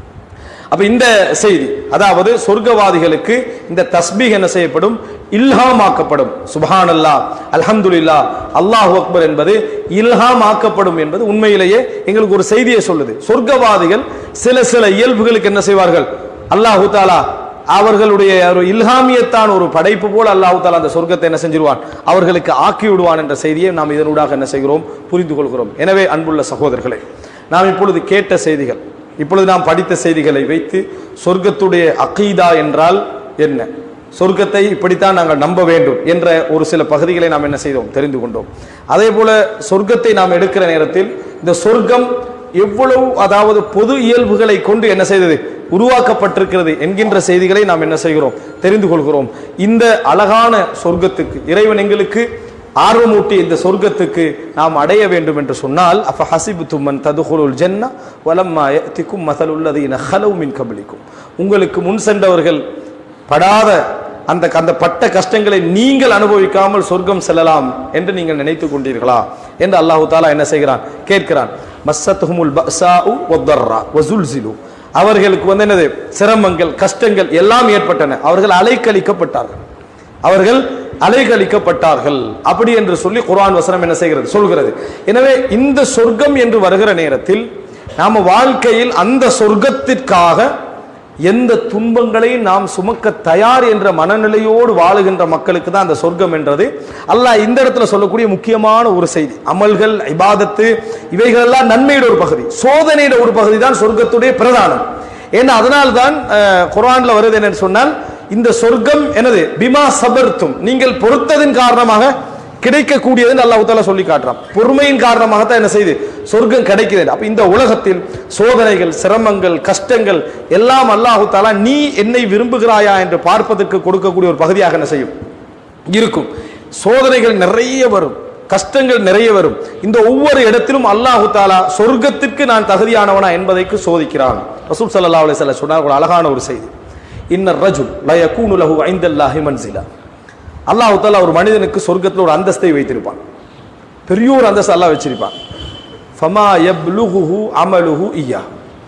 அப்ப இந்த செய்தி அதாவது சொர்க்கவாதிகளுக்கு இந்த தஸ்பீக் என்ன செய்யப்படும் இல்ஹாம் ஆக்கப்படும் சுபஹானல்லாஹ் அல்ஹம்துலில்லாஹ் அல்லாஹ் அக்பர் என்பது இல்ஹாம் ஆக்கப்படும் என்பது உண்மையிலேயே எங்களுக்கு ஒரு செய்தியை சொல்லுது சொர்க்கவாதிகள் சில சில இயல்புகளுக்கு என்ன செய்வார்கள் அல்லாஹு தாலா அவர்களுடைய ஒரு இல்ஹாமியத்தான் ஒரு படைப்பு போல அல்லாஹு தாலா அந்த சொர்க்கத்தை என்ன செஞ்சிருவான் அவர்களுக்கு ஆக்கி விடுவான் என்ற செய்தியை நாம் இதனூடாக என்ன செய்கிறோம் புரிந்து கொள்கிறோம் எனவே அன்புள்ள சகோதரர்களே நாம் இப்பொழுது கேட்ட செய்திகள் இப்பொழுது நாம் படித்த செய்திகளை வைத்து சொர்க்கத்துடைய அகீதா என்றால் என்ன சொர்க்கத்தை இப்படித்தான் நாங்கள் நம்ப வேண்டும் என்ற ஒரு சில பகுதிகளை நாம் என்ன செய்தோம் தெரிந்து கொண்டோம் அதே போல சொர்க்கத்தை நாம் எடுக்கிற நேரத்தில் இந்த சொர்க்கம் எவ்வளவு அதாவது பொது இயல்புகளை கொண்டு என்ன செய்தது உருவாக்கப்பட்டிருக்கிறது என்கின்ற செய்திகளை நாம் என்ன செய்கிறோம் தெரிந்து கொள்கிறோம் இந்த அழகான சொர்க்கத்துக்கு இறைவன் எங்களுக்கு ஆர்வமூட்டி இந்த சொர்க்கத்துக்கு நாம் அடைய வேண்டும் என்று சொன்னால் அப்ப ஹசிபு தும்மன் ததுகுலுல் ஜன்னா வலம்மா யத்திக்கும் மசலுள்ளதீன ஹலவு மின் கபலிக்கும் உங்களுக்கு முன் சென்றவர்கள் படாத அந்த அந்த பட்ட கஷ்டங்களை நீங்கள் அனுபவிக்காமல் சொர்க்கம் செல்லலாம் என்று நீங்கள் நினைத்துக் கொண்டீர்களா என்று அல்லாஹு தாலா என்ன செய்கிறான் கேட்கிறான் மஸ்ஸத்துஹுமுல் பஸாஉ வத்தர்ரா வஸுல்சிலு அவர்களுக்கு வந்து என்னது சிரமங்கள் கஷ்டங்கள் எல்லாம் ஏற்பட்டன அவர்கள் அலைக்கழிக்கப்பட்டார்கள் அவர்கள் அலைகழிக்கப்பட்டார்கள் அப்படி என்று சொல்லி குர்ஆன் வசனம் என்ன செய்கிறது சொல்கிறது எனவே இந்த சொர்க்கம் என்று வருகிற நேரத்தில் நாம வாழ்க்கையில் அந்த சொர்க்கத்திற்காக எந்த துன்பங்களையும் நாம் சுமக்க தயார் என்ற மனநிலையோடு வாழுகின்ற மக்களுக்கு தான் அந்த சொர்க்கம் என்றது அல்லாஹ் இந்த இடத்துல சொல்லக்கூடிய முக்கியமான ஒரு செய்தி அமல்கள் இபாதத்து இவைகளெல்லாம் நன்மையோட ஒரு பகுதி சோதனையோட ஒரு பகுதி தான் சொர்க்கத்துடைய பிரதானம் ஏன்னா அதனால்தான் அஹ், குர்ஆன்ல வருது என்னன்னு சொன்னால் இந்த சொர்க்கம் எனது பிமா சபர்த்தும் நீங்கள் பொறுத்ததின் காரணமாக கிடைக்கக்கூடியதுன்னு அல்லாஹ் தாலா சொல்லி காட்டுறான் பொறுமையின் காரணமாகத்தான் என்ன செய்யுது சொர்க்கம் கிடைக்குது அப்ப இந்த உலகத்தில் சோதனைகள் சிரமங்கள் கஷ்டங்கள் எல்லாம் அல்லாஹு தாலா நீ என்னை விரும்புகிறாயா என்று பார்ப்பதற்கு கொடுக்கக்கூடிய ஒரு பகுதியாக என்ன செய்யும் இருக்கும் சோதனைகள் நிறைய வரும் கஷ்டங்கள் நிறைய வரும் இந்த ஒவ்வொரு இடத்திலும் அல்லாஹு தாலா சொர்க்கத்திற்கு நான் தகுதியானவனா என்பதைக்கு சோதிக்கிறான் ரசூல் ஸல்லல்லாஹு அலைஹி வஸல்லம் சொன்னார் ஒரு அழகான ஒரு செய்தி இன்னர் ரஜுல் ல யகூனு லஹு ஐந்தல்லாஹி மன்சிலா அல்லாஹு தாலா ஒரு மனிதனுக்கு சொர்க்கத்தில் ஒரு அந்தஸ்தை வைத்திருப்பான் பெரிய ஒரு அந்தஸ்து அல்லாஹ் வச்சிருப்பான் ஃபமா யப்லுஹு அமலுஹு இய்யா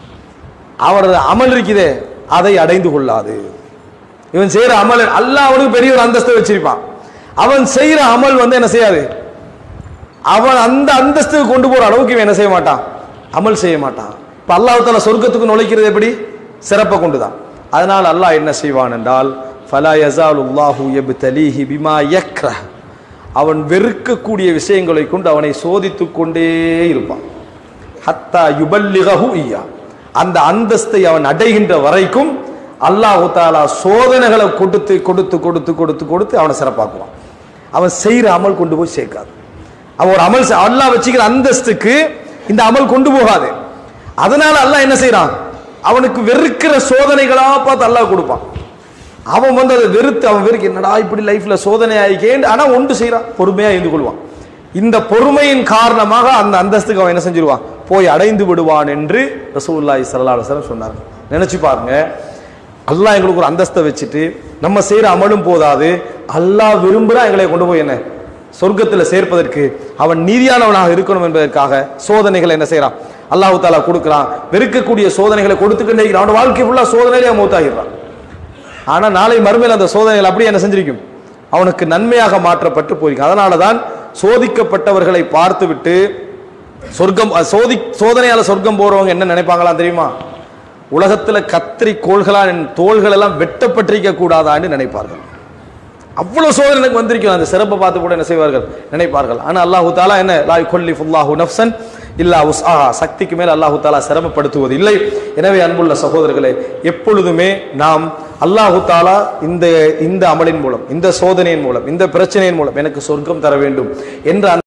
அவரது அமல் இருக்குதே அதை அடைந்து கொள்ளாது இவன் செய்யற அமல் அல்லாஹ் அவனுக்கு பெரிய ஒரு அந்தஸ்தை வச்சிருப்பான் அவன் செய்யற அமல் வந்து என்ன செய்யாது அவன் அந்த அந்தஸ்துக்கு கொண்டு போற அளவுக்கு இவன் என்ன செய்ய மாட்டான் அமல் செய்ய மாட்டான் இப்ப அல்லாஹ் தாலா சொர்க்கத்துக்கு நுழைக்கிறது எப்படி சிறப்பை கொண்டுதான் அதனால் அல்லாஹ் என்ன செய்வான் என்றால் ஃபலா யஸாலுல்லாஹு யப்தலீஹி பிமா யக்ரஹ் அவன் வெறுக்கக்கூடிய விஷயங்களை கொண்டு அவனை சோதித்துக் கொண்டே இருப்பான் ஹத்தா யுபல்லிகஹு ஐயா அந்த அந்தஸ்தை அவன் அடைகின்ற வரைக்கும் அல்லாஹு தாலா சோதனைகளை கொடுத்து கொடுத்து கொடுத்து கொடுத்து கொடுத்து அவனை சிறப்பாக்குவான் அவன் செய்யற அமல் கொண்டு போய் சேர்க்காது அவன் ஒரு அமல் செய்- அல்லாஹ் வச்சுக்கிற அந்தஸ்துக்கு இந்த அமல் கொண்டு போகாது அதனால அல்லாஹ் என்ன செய்றான் அவனுக்கு வெறுக்கிற சோதனைகளா பார்த்து அல்லாஹ் கொடுப்பான் அவன் வந்து அதை வெறுத்து அவன் வெறுக்க என்னடா இப்படி லைஃப்ல சோதனை ஆகிக்கேன் ஆனா ஒன்று செய்யறான் பொறுமையா இருந்து கொள்வான் இந்த பொறுமையின் காரணமாக அந்த அந்தஸ்துக்கு அவன் என்ன செஞ்சிருவான் போய் அடைந்து விடுவான் என்று ரசூலுல்லாஹி ஸல்லல்லாஹு அலைஹி வஸல்லம் சொன்னார் நினைச்சு பாருங்க அல்லாஹ் எங்களுக்கு ஒரு அந்தஸ்தை வச்சுட்டு நம்ம செய்யற அமலும் போதாது அல்லாஹ் விரும்புறா எங்களை கொண்டு போய் என்ன சொர்க்கத்துல சேர்ப்பதற்கு அவன் நீதியானவனாக இருக்கணும் என்பதற்காக சோதனைகளை என்ன செய்யறான் அல்லாஹ் தாலா கொடுக்குறான் வெறுக்கக்கூடிய சோதனைகளை கொடுத்துக்கிட்டே இருக்கிறான் அவனோட வாழ்க்கை ஃபுல்லா சோதனையிலே அவன் மூத்தாகிறான் ஆனா நாளை மறுமையில் அந்த சோதனைகள் அப்படியே என்ன செஞ்சிருக்கும் அவனுக்கு நன்மையாக மாற்றப்பட்டு போயிருக்கும் அதனால தான் சோதிக்கப்பட்டவர்களை பார்த்துவிட்டு சொர்க்கம் அஹ், சோதி சோதனையால சொர்க்கம் போறவங்க என்ன நினைப்பாங்களாம் தெரியுமா உலகத்துல கத்திரி கோள்களால் என் தோள்கள் எல்லாம் வெட்டப்பட்டிருக்க கூடாதான்னு நினைப்பார்கள் அவ்வளவு சோதனை எனக்கு வந்திருக்கும் அந்த சிறப்பை பார்த்து கூட என்ன செய்வார்கள் நினைப்பார்கள் ஆனா அல்லாஹு தாலா என்ன லாய் கொல்லி ஃபுல்லாஹு நஃப்சன் இல்லா உஸ் ஆஹா சக்திக்கு மேல் அல்லாஹு தாலா சிரமப்படுத்துவது இல்லை எனவே அன்புள்ள சகோதரர்களே எப்பொழுதுமே நாம் அல்லாஹு தாலா இந்த இந்த அமலின் மூலம் இந்த சோதனையின் மூலம் இந்த பிரச்சனையின் மூலம் எனக்கு சொர்க்கம் தர வேண்டும் என்ற அந்த